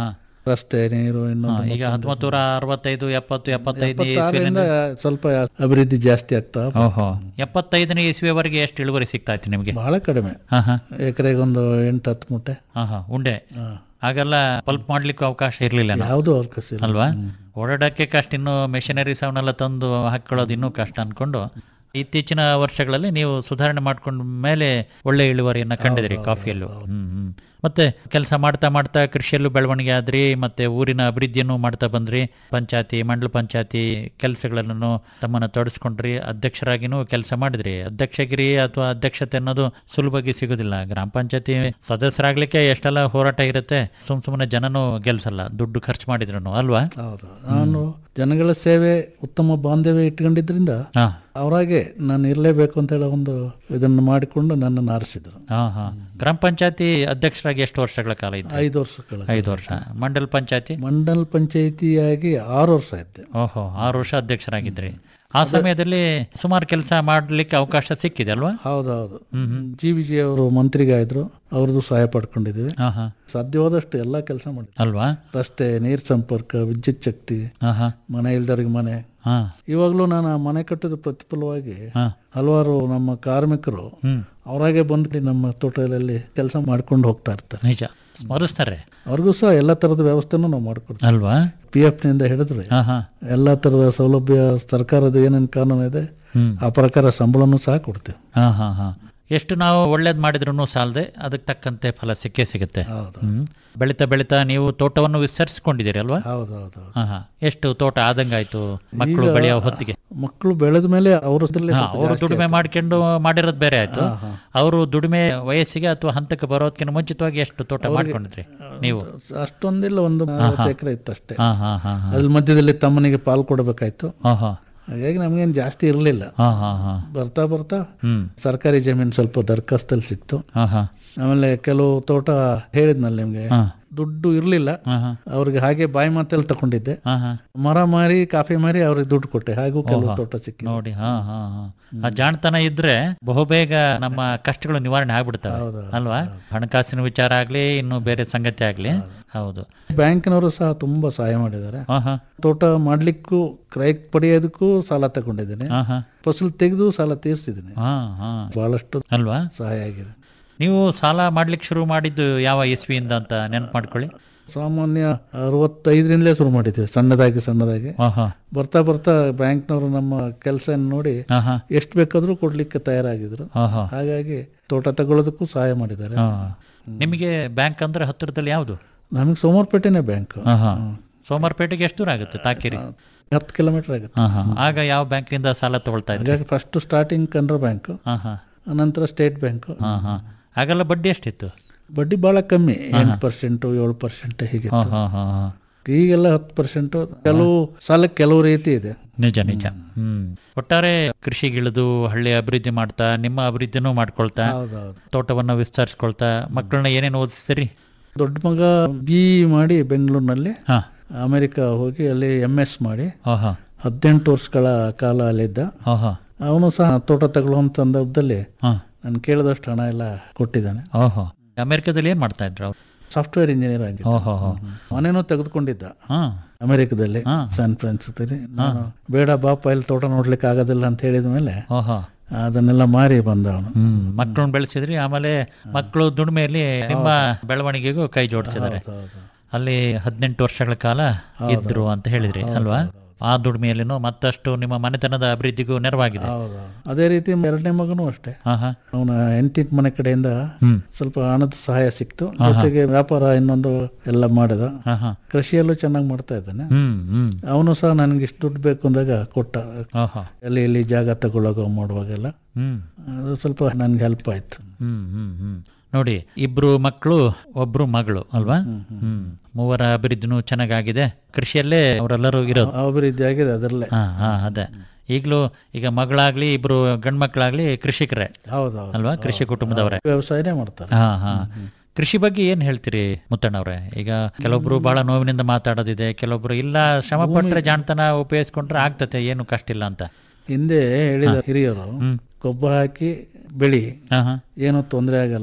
[SPEAKER 9] ರಸ್ತೆ ನೀರು
[SPEAKER 8] ಹಾ,
[SPEAKER 9] ಇನ್ನೊಂದು
[SPEAKER 8] ಈಗ ಹತ್ತೊಂಬತ್ತು ನೂರ ಅರವತ್ತೈದು ಎಪ್ಪತ್ತು ಎಪ್ಪತ್ತೈದು
[SPEAKER 9] ಎಪ್ಪತ್ತಾರರಿಂದ ಸ್ವಲ್ಪ ಅಭಿವೃದ್ಧಿ ಜಾಸ್ತಿ ಆಗ್ತಾ
[SPEAKER 8] ಓಹೋ ಎಪ್ಪತ್ತೈದನೇ ಇಸ್ವಿಯವರೆಗೆ ಎಷ್ಟು ಇಳುವರಿ ಸಿಗ್ತಾ ಇತ್ತು ನಿಮಗೆ
[SPEAKER 9] ಬಹಳ ಕಡಿಮೆ
[SPEAKER 8] ಹಾ ಹಾ
[SPEAKER 9] ಎಕರೆಗೆ ಒಂದು ಎಂಟು ಹತ್ತು ಮೂಟೆ
[SPEAKER 8] ಹಾ ಹಾ ಉಂಡೆ ಆಗೆಲ್ಲ ಪಲ್ಪ್ ಮಾಡ್ಲಿಕ್ಕೆ ಅವಕಾಶ ಇರಲಿಲ್ಲ
[SPEAKER 9] ಯಾವುದೂ ಅವಕಾಶ ಇಲ್ಲ
[SPEAKER 8] ಅಲ್ವಾ ಓಡಾಡಕ್ಕೆ ಕಷ್ಟ ಇನ್ನು ಮೆಷಿನರೀಸ್ ಅವನ್ನೆಲ್ಲ ತಂದು ಹಾಕೊಳ್ಳೋದು ಇನ್ನೂ ಕಷ್ಟ ಅನ್ಕೊಂಡು ಇತ್ತೀಚಿನ ವರ್ಷಗಳಲ್ಲಿ ನೀವು ಸುಧಾರಣೆ ಮಾಡ್ಕೊಂಡ ಮೇಲೆ ಒಳ್ಳೆ ಇಳುವರಿಯನ್ನ ಕಂಡಿದ್ರಿ ಕಾಫಿಯಲ್ಲೂ ಹ್ಮ್ ಹ್ಮ್ ಮತ್ತೆ ಕೆಲಸ ಮಾಡ್ತಾ ಮಾಡ್ತಾ ಕೃಷಿಯಲ್ಲೂ ಬೆಳವಣಿಗೆ ಆದ್ರಿ ಮತ್ತೆ ಊರಿನ ಅಭಿವೃದ್ಧಿಯನ್ನು ಮಾಡ್ತಾ ಬಂದ್ರಿ ಪಂಚಾಯತಿ ಮಂಡಲ ಪಂಚಾಯತಿ ಕೆಲಸಗಳನ್ನು ತಮ್ಮನ್ನ ತೊಡಸ್ಕೊಂಡ್ರಿ ಅಧ್ಯಕ್ಷರಾಗಿನೂ ಕೆಲಸ ಮಾಡಿದ್ರಿ ಅಧ್ಯಕ್ಷಗಿರಿ ಅಥವಾ ಅಧ್ಯಕ್ಷತೆ ಅನ್ನೋದು ಸುಲಭವಾಗಿ ಸಿಗೋದಿಲ್ಲ ಗ್ರಾಮ ಪಂಚಾಯತಿ ಸದಸ್ಯರಾಗ್ಲಿಕ್ಕೆ ಎಷ್ಟೆಲ್ಲ ಹೋರಾಟ ಇರುತ್ತೆ ಸುಮ್ ಸುಮ್ಮನೆ ಜನನೂ ಗೆಲ್ಸಲ್ಲ ದುಡ್ಡು ಖರ್ಚು ಮಾಡಿದ್ರು ಅಲ್ವಾ
[SPEAKER 9] ಹೌದು ನಾನು ಜನಗಳ ಸೇವೆ ಉತ್ತಮ ಬಾಂಧವ್ಯ ಇಟ್ಕೊಂಡಿದ್ರಿಂದ
[SPEAKER 8] ಹಾ
[SPEAKER 9] ಅವರಾಗೆ ನಾನು ಇರಲೇಬೇಕು ಅಂತ ಹೇಳೋ ಒಂದು ಇದನ್ನು ಮಾಡಿಕೊಂಡು ನನ್ನನ್ನು ಆರಿಸಿದ್ರು
[SPEAKER 8] ಹಾ ಹಾ ಗ್ರಾಮ ಪಂಚಾಯತಿ ಅಧ್ಯಕ್ಷರಾಗಿ ಎಷ್ಟು ವರ್ಷಗಳ ಕಾಲ ಇದ್ದು
[SPEAKER 9] ಐದು ವರ್ಷಗಳ
[SPEAKER 8] ಐದು ವರ್ಷ ಮಂಡಲ್ ಪಂಚಾಯತಿ
[SPEAKER 9] ಮಂಡಲ್ ಪಂಚಾಯಿತಿಯಾಗಿ ಆರು ವರ್ಷ ಇದ್ದೆ
[SPEAKER 8] ಓಹೋ ಆರು ವರ್ಷ ಅಧ್ಯಕ್ಷರಾಗಿದ್ರಿ ಆ ಸಮಯದಲ್ಲಿ ಸುಮಾರು ಕೆಲಸ ಮಾಡ್ಲಿಕ್ಕೆ ಅವಕಾಶ ಸಿಕ್ಕಿದೆ ಅಲ್ವಾ
[SPEAKER 9] ಹೌದೌದು ಜಿ ವಿ ಜಿ ಅವರು ಮಂತ್ರಿಗಾಯಿದ್ರು ಅವ್ರದ್ದು ಸಹಾಯ ಪಡ್ಕೊಂಡಿದ್ದೀವಿ
[SPEAKER 8] ಹಾ ಹಾ
[SPEAKER 9] ಸಾಧ್ಯವಾದಷ್ಟು ಎಲ್ಲ ಕೆಲಸ ಮಾಡಿದ್ವಿ
[SPEAKER 8] ಅಲ್ವಾ
[SPEAKER 9] ರಸ್ತೆ ನೀರ್ ಸಂಪರ್ಕ ವಿದ್ಯುತ್ ಶಕ್ತಿ
[SPEAKER 8] ಹಾ ಹಾ
[SPEAKER 9] ಮನೆ ಇಲ್ದವ್ರಿಗೆ ಮನೆ
[SPEAKER 8] ಹಾ
[SPEAKER 9] ಇವಾಗಲೂ ನಾನು ಆ ಮನೆ ಕಟ್ಟೋದು ಪ್ರತಿಫಲವಾಗಿ
[SPEAKER 8] ಹಾ
[SPEAKER 9] ಹಲವಾರು ನಮ್ಮ ಕಾರ್ಮಿಕರು
[SPEAKER 8] ಹ್ಮ್
[SPEAKER 9] ಅವರಾಗೆ ಬಂದು ನಮ್ಮ ತೋಟದಲ್ಲಿ ಕೆಲಸ ಮಾಡ್ಕೊಂಡು ಹೋಗ್ತಾ ಇರ್ತಾರೆ
[SPEAKER 8] ನಿಜ ಸ್ಮರಿಸ್ತಾರೆ
[SPEAKER 9] ಅವ್ರಿಗೂ ಸಹ ಎಲ್ಲ ಥರದ ವ್ಯವಸ್ಥೆನೂ ನಾವು ಮಾಡ್ಕೊಡ್ತೀವಿ
[SPEAKER 8] ಅಲ್ವಾ
[SPEAKER 9] ಪಿ ಎಫ್ ನಿಂದ ಹಿಡಿದ್ರೆ
[SPEAKER 8] ಹಾ ಹಾ
[SPEAKER 9] ಎಲ್ಲ ಥರದ ಸೌಲಭ್ಯ ಸರ್ಕಾರದ ಏನೇನು ಕಾನೂನು ಇದೆ
[SPEAKER 8] ಹ್ಮ್
[SPEAKER 9] ಆ ಪ್ರಕಾರ ಸಂಬಳನೂ ಸಹ ಕೊಡ್ತೀವಿ
[SPEAKER 8] ಹಾ ಹಾ ಹಾ ಎಷ್ಟು ನಾವು ಒಳ್ಳೇದ್ ಮಾಡಿದ್ರು ಸಾಲದೆ ಅದಕ್ಕೆ ತಕ್ಕಂತೆ ಫಲ ಸಿಕ್ಕೇ ಸಿಗುತ್ತೆ
[SPEAKER 9] ಹೌದು
[SPEAKER 8] ಹ್ಮ್ ಬೆಳಿತಾ ಬೆಳಿತಾ ನೀವು ತೋಟವನ್ನು ವಿಸ್ತರಿಸಿಕೊಂಡಿದ್ದೀರಿ ಅಲ್ವಾ
[SPEAKER 9] ಹೌದು ಹೌದು ಹೌದು
[SPEAKER 8] ಹಾ ಹಾ ಎಷ್ಟು ತೋಟ ಆದಂಗಾಯ್ತು ಮಕ್ಕಳು ಬೆಳೆಯೋ ಹೊತ್ತಿಗೆ
[SPEAKER 9] ಮಕ್ಕಳು ಬೆಳೆದ ಮೇಲೆ ಅವ್ರದ್ರಲ್ಲೇ
[SPEAKER 8] ಹಾ, ಅವರು ದುಡಿಮೆ ಮಾಡ್ಕೊಂಡು ಮಾಡಿರೋದು ಬೇರೆ ಆಯ್ತು ಅವರು ದುಡಿಮೆ ವಯಸ್ಸಿಗೆ ಅಥವಾ ಹಂತಕ್ಕೆ ಬರೋದಕ್ಕಿಂತ ಮುಂಚಿತವಾಗಿ ಎಷ್ಟು ತೋಟ ಮಾಡ್ಕೊಂಡಿದ್ರಿ ನೀವು
[SPEAKER 9] ಅಷ್ಟೊಂದಿಲ್ಲ ಒಂದು ನಲವತ್ತು ಎಕರೆ ಇತ್ತು ಅಷ್ಟೇ
[SPEAKER 8] ಹಾ ಹಾ ಹಾ ಹಾ
[SPEAKER 9] ಅದ್ರ ಮಧ್ಯದಲ್ಲಿ ತಮ್ಮನಿಗೆ ಪಾಲು ಕೊಡಬೇಕಾಯ್ತು
[SPEAKER 8] ಹಾ ಹಾ
[SPEAKER 9] ಹಾಗಾಗಿ ನಮಗೇನು ಜಾಸ್ತಿ ಇರಲಿಲ್ಲ
[SPEAKER 8] ಹಾ ಹಾ ಹಾ
[SPEAKER 9] ಬರ್ತಾ ಬರ್ತಾ
[SPEAKER 8] ಹ್ಮ್
[SPEAKER 9] ಸರ್ಕಾರಿ ಜಮೀನು ಸ್ವಲ್ಪ ದರ್ಖಾಸ್ತಲ್ಲಿ ಸಿಕ್ತು
[SPEAKER 8] ಹಾ ಹಾ
[SPEAKER 9] ಆಮೇಲೆ ಕೆಲವು ತೋಟ ಹೇಳಿದ್ನಲ್ಲ ನಿಮ್ಗೆ
[SPEAKER 8] ಹಾ.
[SPEAKER 9] ದುಡ್ಡು ಇರಲಿಲ್ಲ
[SPEAKER 8] ಹಾ ಹಾ
[SPEAKER 9] ಅವ್ರಿಗೆ ಹಾಗೆ ಬಾಯಿ ಮಾತಲ್ಲಿ ತಗೊಂಡಿದ್ದೆ
[SPEAKER 8] ಹಾ ಹಾ
[SPEAKER 9] ಮರ ಮಾರಿ ಕಾಫಿ ಮಾರಿ ಅವ್ರಿಗೆ ದುಡ್ಡು ಕೊಟ್ಟೆ ಹಾಗೂ ಕೆಲವು ತೋಟ ಸಿಕ್ಕಿದೆ
[SPEAKER 8] ನೋಡಿ ಹಾ ಹಾ ಹಾ ಆ ಜಾಣತನ ಇದ್ರೆ ಬಹುಬೇಗ ನಮ್ಮ ಕಷ್ಟಗಳು ನಿವಾರಣೆ ಆಗ್ಬಿಡ್ತವೆ ಅಲ್ವಾ ಹಣಕಾಸಿನ ವಿಚಾರ ಆಗ್ಲಿ ಇನ್ನು ಬೇರೆ ಸಂಗತಿ ಆಗ್ಲಿ ಹೌದು
[SPEAKER 9] ಬ್ಯಾಂಕಿನವರು ಸಹ ತುಂಬಾ ಸಹಾಯ ಮಾಡಿದ್ದಾರೆ
[SPEAKER 8] ಹಾ ಹಾ
[SPEAKER 9] ತೋಟ ಮಾಡ್ಲಿಕ್ಕೂ ಕ್ರಯಕ್ಕೆ ಪಡೆಯೋದಕ್ಕೂ ಸಾಲ ತಗೊಂಡಿದ್ದೇನೆ
[SPEAKER 8] ಹಾ ಹಾ
[SPEAKER 9] ಫಸಲು ತೆಗೆದು ಸಾಲ ತೀರಿಸಿದ್ದೀನಿ
[SPEAKER 8] ಹಾ ಹಾ
[SPEAKER 9] ಬಹಳಷ್ಟು
[SPEAKER 8] ಅಲ್ವಾ
[SPEAKER 9] ಸಹಾಯ ಆಗಿದೆ
[SPEAKER 8] ನೀವು ಸಾಲ ಮಾಡ್ಲಿಕ್ಕೆ ಶುರು ಮಾಡಿದ್ದು ಯಾವ ಇಸ್ವಿಯಿಂದ ಅಂತ ನೆನಪು ಮಾಡ್ಕೊಳ್ಳಿ
[SPEAKER 9] ಸಾಮಾನ್ಯ ಅರವತ್ತೈದರಿಂದಲೇ ಶುರು ಮಾಡಿದ್ವಿ ಸಣ್ಣದಾಗಿ ಸಣ್ಣದಾಗಿ
[SPEAKER 8] ಹಾ ಹಾ
[SPEAKER 9] ಬರ್ತಾ ಬರ್ತಾ ಬ್ಯಾಂಕ್ನವರು ನಮ್ಮ ಕೆಲಸ ನೋಡಿ
[SPEAKER 8] ಹಾ ಹಾ
[SPEAKER 9] ಎಷ್ಟು ಬೇಕಾದ್ರೂ ಕೊಡ್ಲಿಕ್ಕೆ ತಯಾರಾಗಿದ್ರು
[SPEAKER 8] ಹಾ ಹಾ
[SPEAKER 9] ಹಾಗಾಗಿ ತೋಟ ತಗೊಳ್ಳೋದಕ್ಕೂ ಸಹಾಯ ಮಾಡಿದ್ದಾರೆ
[SPEAKER 8] ಹಾ ನಿಮಗೆ ಬ್ಯಾಂಕ್ ಅಂದ್ರೆ ಹತ್ತಿರದಲ್ಲಿ ಯಾವುದು
[SPEAKER 9] ನಮಗೆ ಸೋಮವಾರಪೇಟೆನೇ ಬ್ಯಾಂಕ್
[SPEAKER 8] ಹಾ ಹಾ ಸೋಮವಾರಪೇಟೆಗೆ ಎಷ್ಟು ದೂರ ಆಗುತ್ತೆ ತಾಕಿರಿ
[SPEAKER 9] ಹತ್ತು ಕಿಲೋಮೀಟರ್ ಆಗುತ್ತೆ
[SPEAKER 8] ಹಾ ಹಾ ಆಗ ಯಾವ ಬ್ಯಾಂಕಿನಿಂದ ಸಾಲ ತಗೊಳ್ತಾ ಇದ್ರಿ
[SPEAKER 9] ಹಾಗಾಗಿ ಫಸ್ಟ್ ಸ್ಟಾರ್ಟಿಂಗ್ ಕನ್ನಡ ಬ್ಯಾಂಕ್
[SPEAKER 8] ಹಾ ಹಾ
[SPEAKER 9] ನಂತರ ಸ್ಟೇಟ್ ಬ್ಯಾಂಕ್
[SPEAKER 8] ಹಾ ಹಾ ಆಗೆಲ್ಲ ಬಡ್ಡಿ ಎಷ್ಟಿತ್ತು
[SPEAKER 9] ಬಡ್ಡಿ ಬಹಳ ಕಮ್ಮಿ ಎಂಟು ಪರ್ಸೆಂಟು ಏಳು ಪರ್ಸೆಂಟ್ ಹೀಗೆ
[SPEAKER 8] ಹಾ ಹಾ ಹಾ ಹಾ
[SPEAKER 9] ಈಗೆಲ್ಲ ಹತ್ತು ಪರ್ಸೆಂಟ್ ಕೆಲವು ಸಾಲಕ್ಕೆ ಕೆಲವು ರೀತಿ ಇದೆ
[SPEAKER 8] ನಿಜ ನಿಜ ಹ್ಮ್ ಒಟ್ಟಾರೆ ಕೃಷಿಗಿಳಿದು ಹಳ್ಳಿ ಅಭಿವೃದ್ಧಿ ಮಾಡ್ತಾ ನಿಮ್ಮ ಅಭಿವೃದ್ಧಿನೂ ಮಾಡ್ಕೊಳ್ತಾ
[SPEAKER 9] ಹೌದೌದು
[SPEAKER 8] ತೋಟವನ್ನ ವಿಸ್ತರಿಸ್ಕೊಳ್ತಾ ಮಕ್ಕಳನ್ನ ಏನೇನು ಓದಿಸ್ತೀರಿ
[SPEAKER 9] ದೊಡ್ಡ ಮಗ ಬಿ ಮಾಡಿ ಬೆಂಗಳೂರಿನಲ್ಲಿ
[SPEAKER 8] ಹಾ
[SPEAKER 9] ಅಮೆರಿಕ ಹೋಗಿ ಅಲ್ಲಿ ಎಮ್ ಎಸ್ ಮಾಡಿ
[SPEAKER 8] ಹಾ ಹಾ
[SPEAKER 9] ಹದಿನೆಂಟು ವರ್ಷಗಳ ಕಾಲ ಅಲ್ಲಿದ್ದ
[SPEAKER 8] ಹಾ ಹಾ
[SPEAKER 9] ಅವನು ಸಹ ತೋಟ ತಗೊಳ್ಳುವಂತ ಸಂದರ್ಭದಲ್ಲಿ
[SPEAKER 8] ಹಾ
[SPEAKER 9] ನಾನು ಕೇಳಿದಷ್ಟು ಹಣ ಎಲ್ಲ ಕೊಟ್ಟಿದ್ದಾನೆ
[SPEAKER 8] ಓಹೋ ಅಮೆರಿಕದಲ್ಲಿ ಏನ್ ಮಾಡ್ತಾ ಇದ್ರು ಅವ್ರು
[SPEAKER 9] ಸಾಫ್ಟ್ವೇರ್ ಇಂಜಿನಿಯರ್ ಆಗಿದ್ದ
[SPEAKER 8] ಓಹೋ ಹೋ
[SPEAKER 9] ಮನೇನೂ ತೆಗೆದುಕೊಂಡಿದ್ದ
[SPEAKER 8] ಹಾ
[SPEAKER 9] ಅಮೆರಿಕದಲ್ಲಿ ಸ್ಯಾನ್ ಫ್ರಾನ್ಸಿಸ್ಕೋದಲ್ಲಿ ನಾನು ಬೇಡ ಬಾಪ ಇಲ್ಲಿ ತೋಟ ನೋಡ್ಲಿಕ್ಕೆ ಆಗೋದಿಲ್ಲ ಅಂತ ಹೇಳಿದ ಮೇಲೆ
[SPEAKER 8] ಓಹೋ
[SPEAKER 9] ಅದನ್ನೆಲ್ಲ ಮಾರಿ ಬಂದ ಅವನು
[SPEAKER 8] ಹ್ಮ್ ಮಕ್ಕಳನ್ನ ಬೆಳೆಸಿದ್ರಿ ಆಮೇಲೆ ಮಕ್ಕಳು ದುಡಿಮೆಯಲ್ಲಿ ನಿಮ್ಮ ಬೆಳವಣಿಗೆಗೂ ಕೈ ಜೋಡಿಸಿದ್ದಾರೆ ಅಲ್ಲಿ ಹದಿನೆಂಟು ವರ್ಷಗಳ ಕಾಲ ಇದ್ರು ಅಂತ ಹೇಳಿದ್ರಿ ಅಲ್ವಾ ಆ ದುಡಿಮೆಯಲ್ಲಿನೂ ಮತ್ತಷ್ಟು ನಿಮ್ಮ ಮನೆತನದ ಅಭಿವೃದ್ಧಿಗೂ ನೆರವಾಗಿದೆ
[SPEAKER 9] ಹೌದು ಅದೇ ರೀತಿ ಎರಡನೇ ಮಗನೂ ಅಷ್ಟೇ
[SPEAKER 8] ಹಾ ಹಾ
[SPEAKER 9] ಅವನ ಹೆಂಡತಿ ಮನೆ ಕಡೆಯಿಂದ
[SPEAKER 8] ಹ್ಮ್
[SPEAKER 9] ಸ್ವಲ್ಪ ಹಣದ ಸಹಾಯ ಸಿಕ್ತು ಜೊತೆಗೆ ವ್ಯಾಪಾರ ಇನ್ನೊಂದು ಎಲ್ಲ ಮಾಡಿದ
[SPEAKER 8] ಹಾ ಹಾ
[SPEAKER 9] ಕೃಷಿಯಲ್ಲೂ ಚೆನ್ನಾಗಿ ಮಾಡ್ತಾ ಇದ್ದಾನೆ
[SPEAKER 8] ಹ್ಮ್ ಹ್ಮ್
[SPEAKER 9] ಅವನು ಸಹ ನನಗೆ ಇಷ್ಟು ದುಡ್ಡು ಬೇಕು ಅಂದಾಗ ಕೊಟ್ಟ
[SPEAKER 8] ಓಹೋ
[SPEAKER 9] ಅಲ್ಲಿ ಇಲ್ಲಿ ಜಾಗ ತಗೊಳ್ಳೋಗ ಮಾಡುವಾಗೆಲ್ಲ
[SPEAKER 8] ಹ್ಮ್
[SPEAKER 9] ಅದು ಸ್ವಲ್ಪ ನನಗೆ ಹೆಲ್ಪ್ ಆಯ್ತು
[SPEAKER 8] ಹ್ಮ್ ಹ್ಮ್ ಹ್ಮ್ ನೋಡಿ ಇಬ್ರು ಮಕ್ಕಳು ಒಬ್ರು ಮಗಳು ಅಲ್ವಾ ಹ್ಮ್ ಮೂವರ ಅಭಿವೃದ್ಧಿನೂ ಚೆನ್ನಾಗಾಗಿದೆ ಕೃಷಿಯಲ್ಲೇ ಅವರೆಲ್ಲರೂ ಇರೋದು
[SPEAKER 9] ಅಭಿವೃದ್ಧಿ ಆಗಿದೆ ಅದರಲ್ಲೇ
[SPEAKER 8] ಹಾ ಹಾ ಅದೇ ಈಗಲೂ ಈಗ ಮಗಳಾಗ್ಲಿ ಇಬ್ರು ಗಂಡ್ ಮಕ್ಕಳಾಗ್ಲಿ ಕೃಷಿಕರೇ
[SPEAKER 9] ಹೌದೌದು
[SPEAKER 8] ಅಲ್ವಾ ಕೃಷಿ ಕುಟುಂಬದವರೇ
[SPEAKER 9] ವ್ಯವಸಾಯನೇ ಮಾಡ್ತಾರೆ
[SPEAKER 8] ಹಾ ಹಾ ಕೃಷಿ ಬಗ್ಗೆ ಏನ್ ಹೇಳ್ತೀರಿ ಮುತ್ತಣ್ಣವ್ರೆ ಈಗ ಕೆಲವೊಬ್ರು ಬಹಳ ನೋವಿನಿಂದ ಮಾತಾಡೋದಿದೆ ಕೆಲವೊಬ್ರು ಇಲ್ಲ ಶ್ರಮ ಪಟ್ರೆ ಜಾಣತನ ಉಪಯೋಗಿಸ್ಕೊಂಡ್ರೆ ಆಗ್ತತೆ ಏನು ಕಷ್ಟ ಇಲ್ಲ ಅಂತ
[SPEAKER 9] ಹಿಂದೆ ಹೇಳಿದ ಹಿರಿಯರು
[SPEAKER 8] ಹ್ಮ್.
[SPEAKER 9] ಗೊಬ್ಬರ ಹಾಕಿ ಬೆಳಿ
[SPEAKER 8] ಹಾ ಹಾ
[SPEAKER 9] ಏನೂ ತೊಂದರೆ ಆಗಲ್ಲ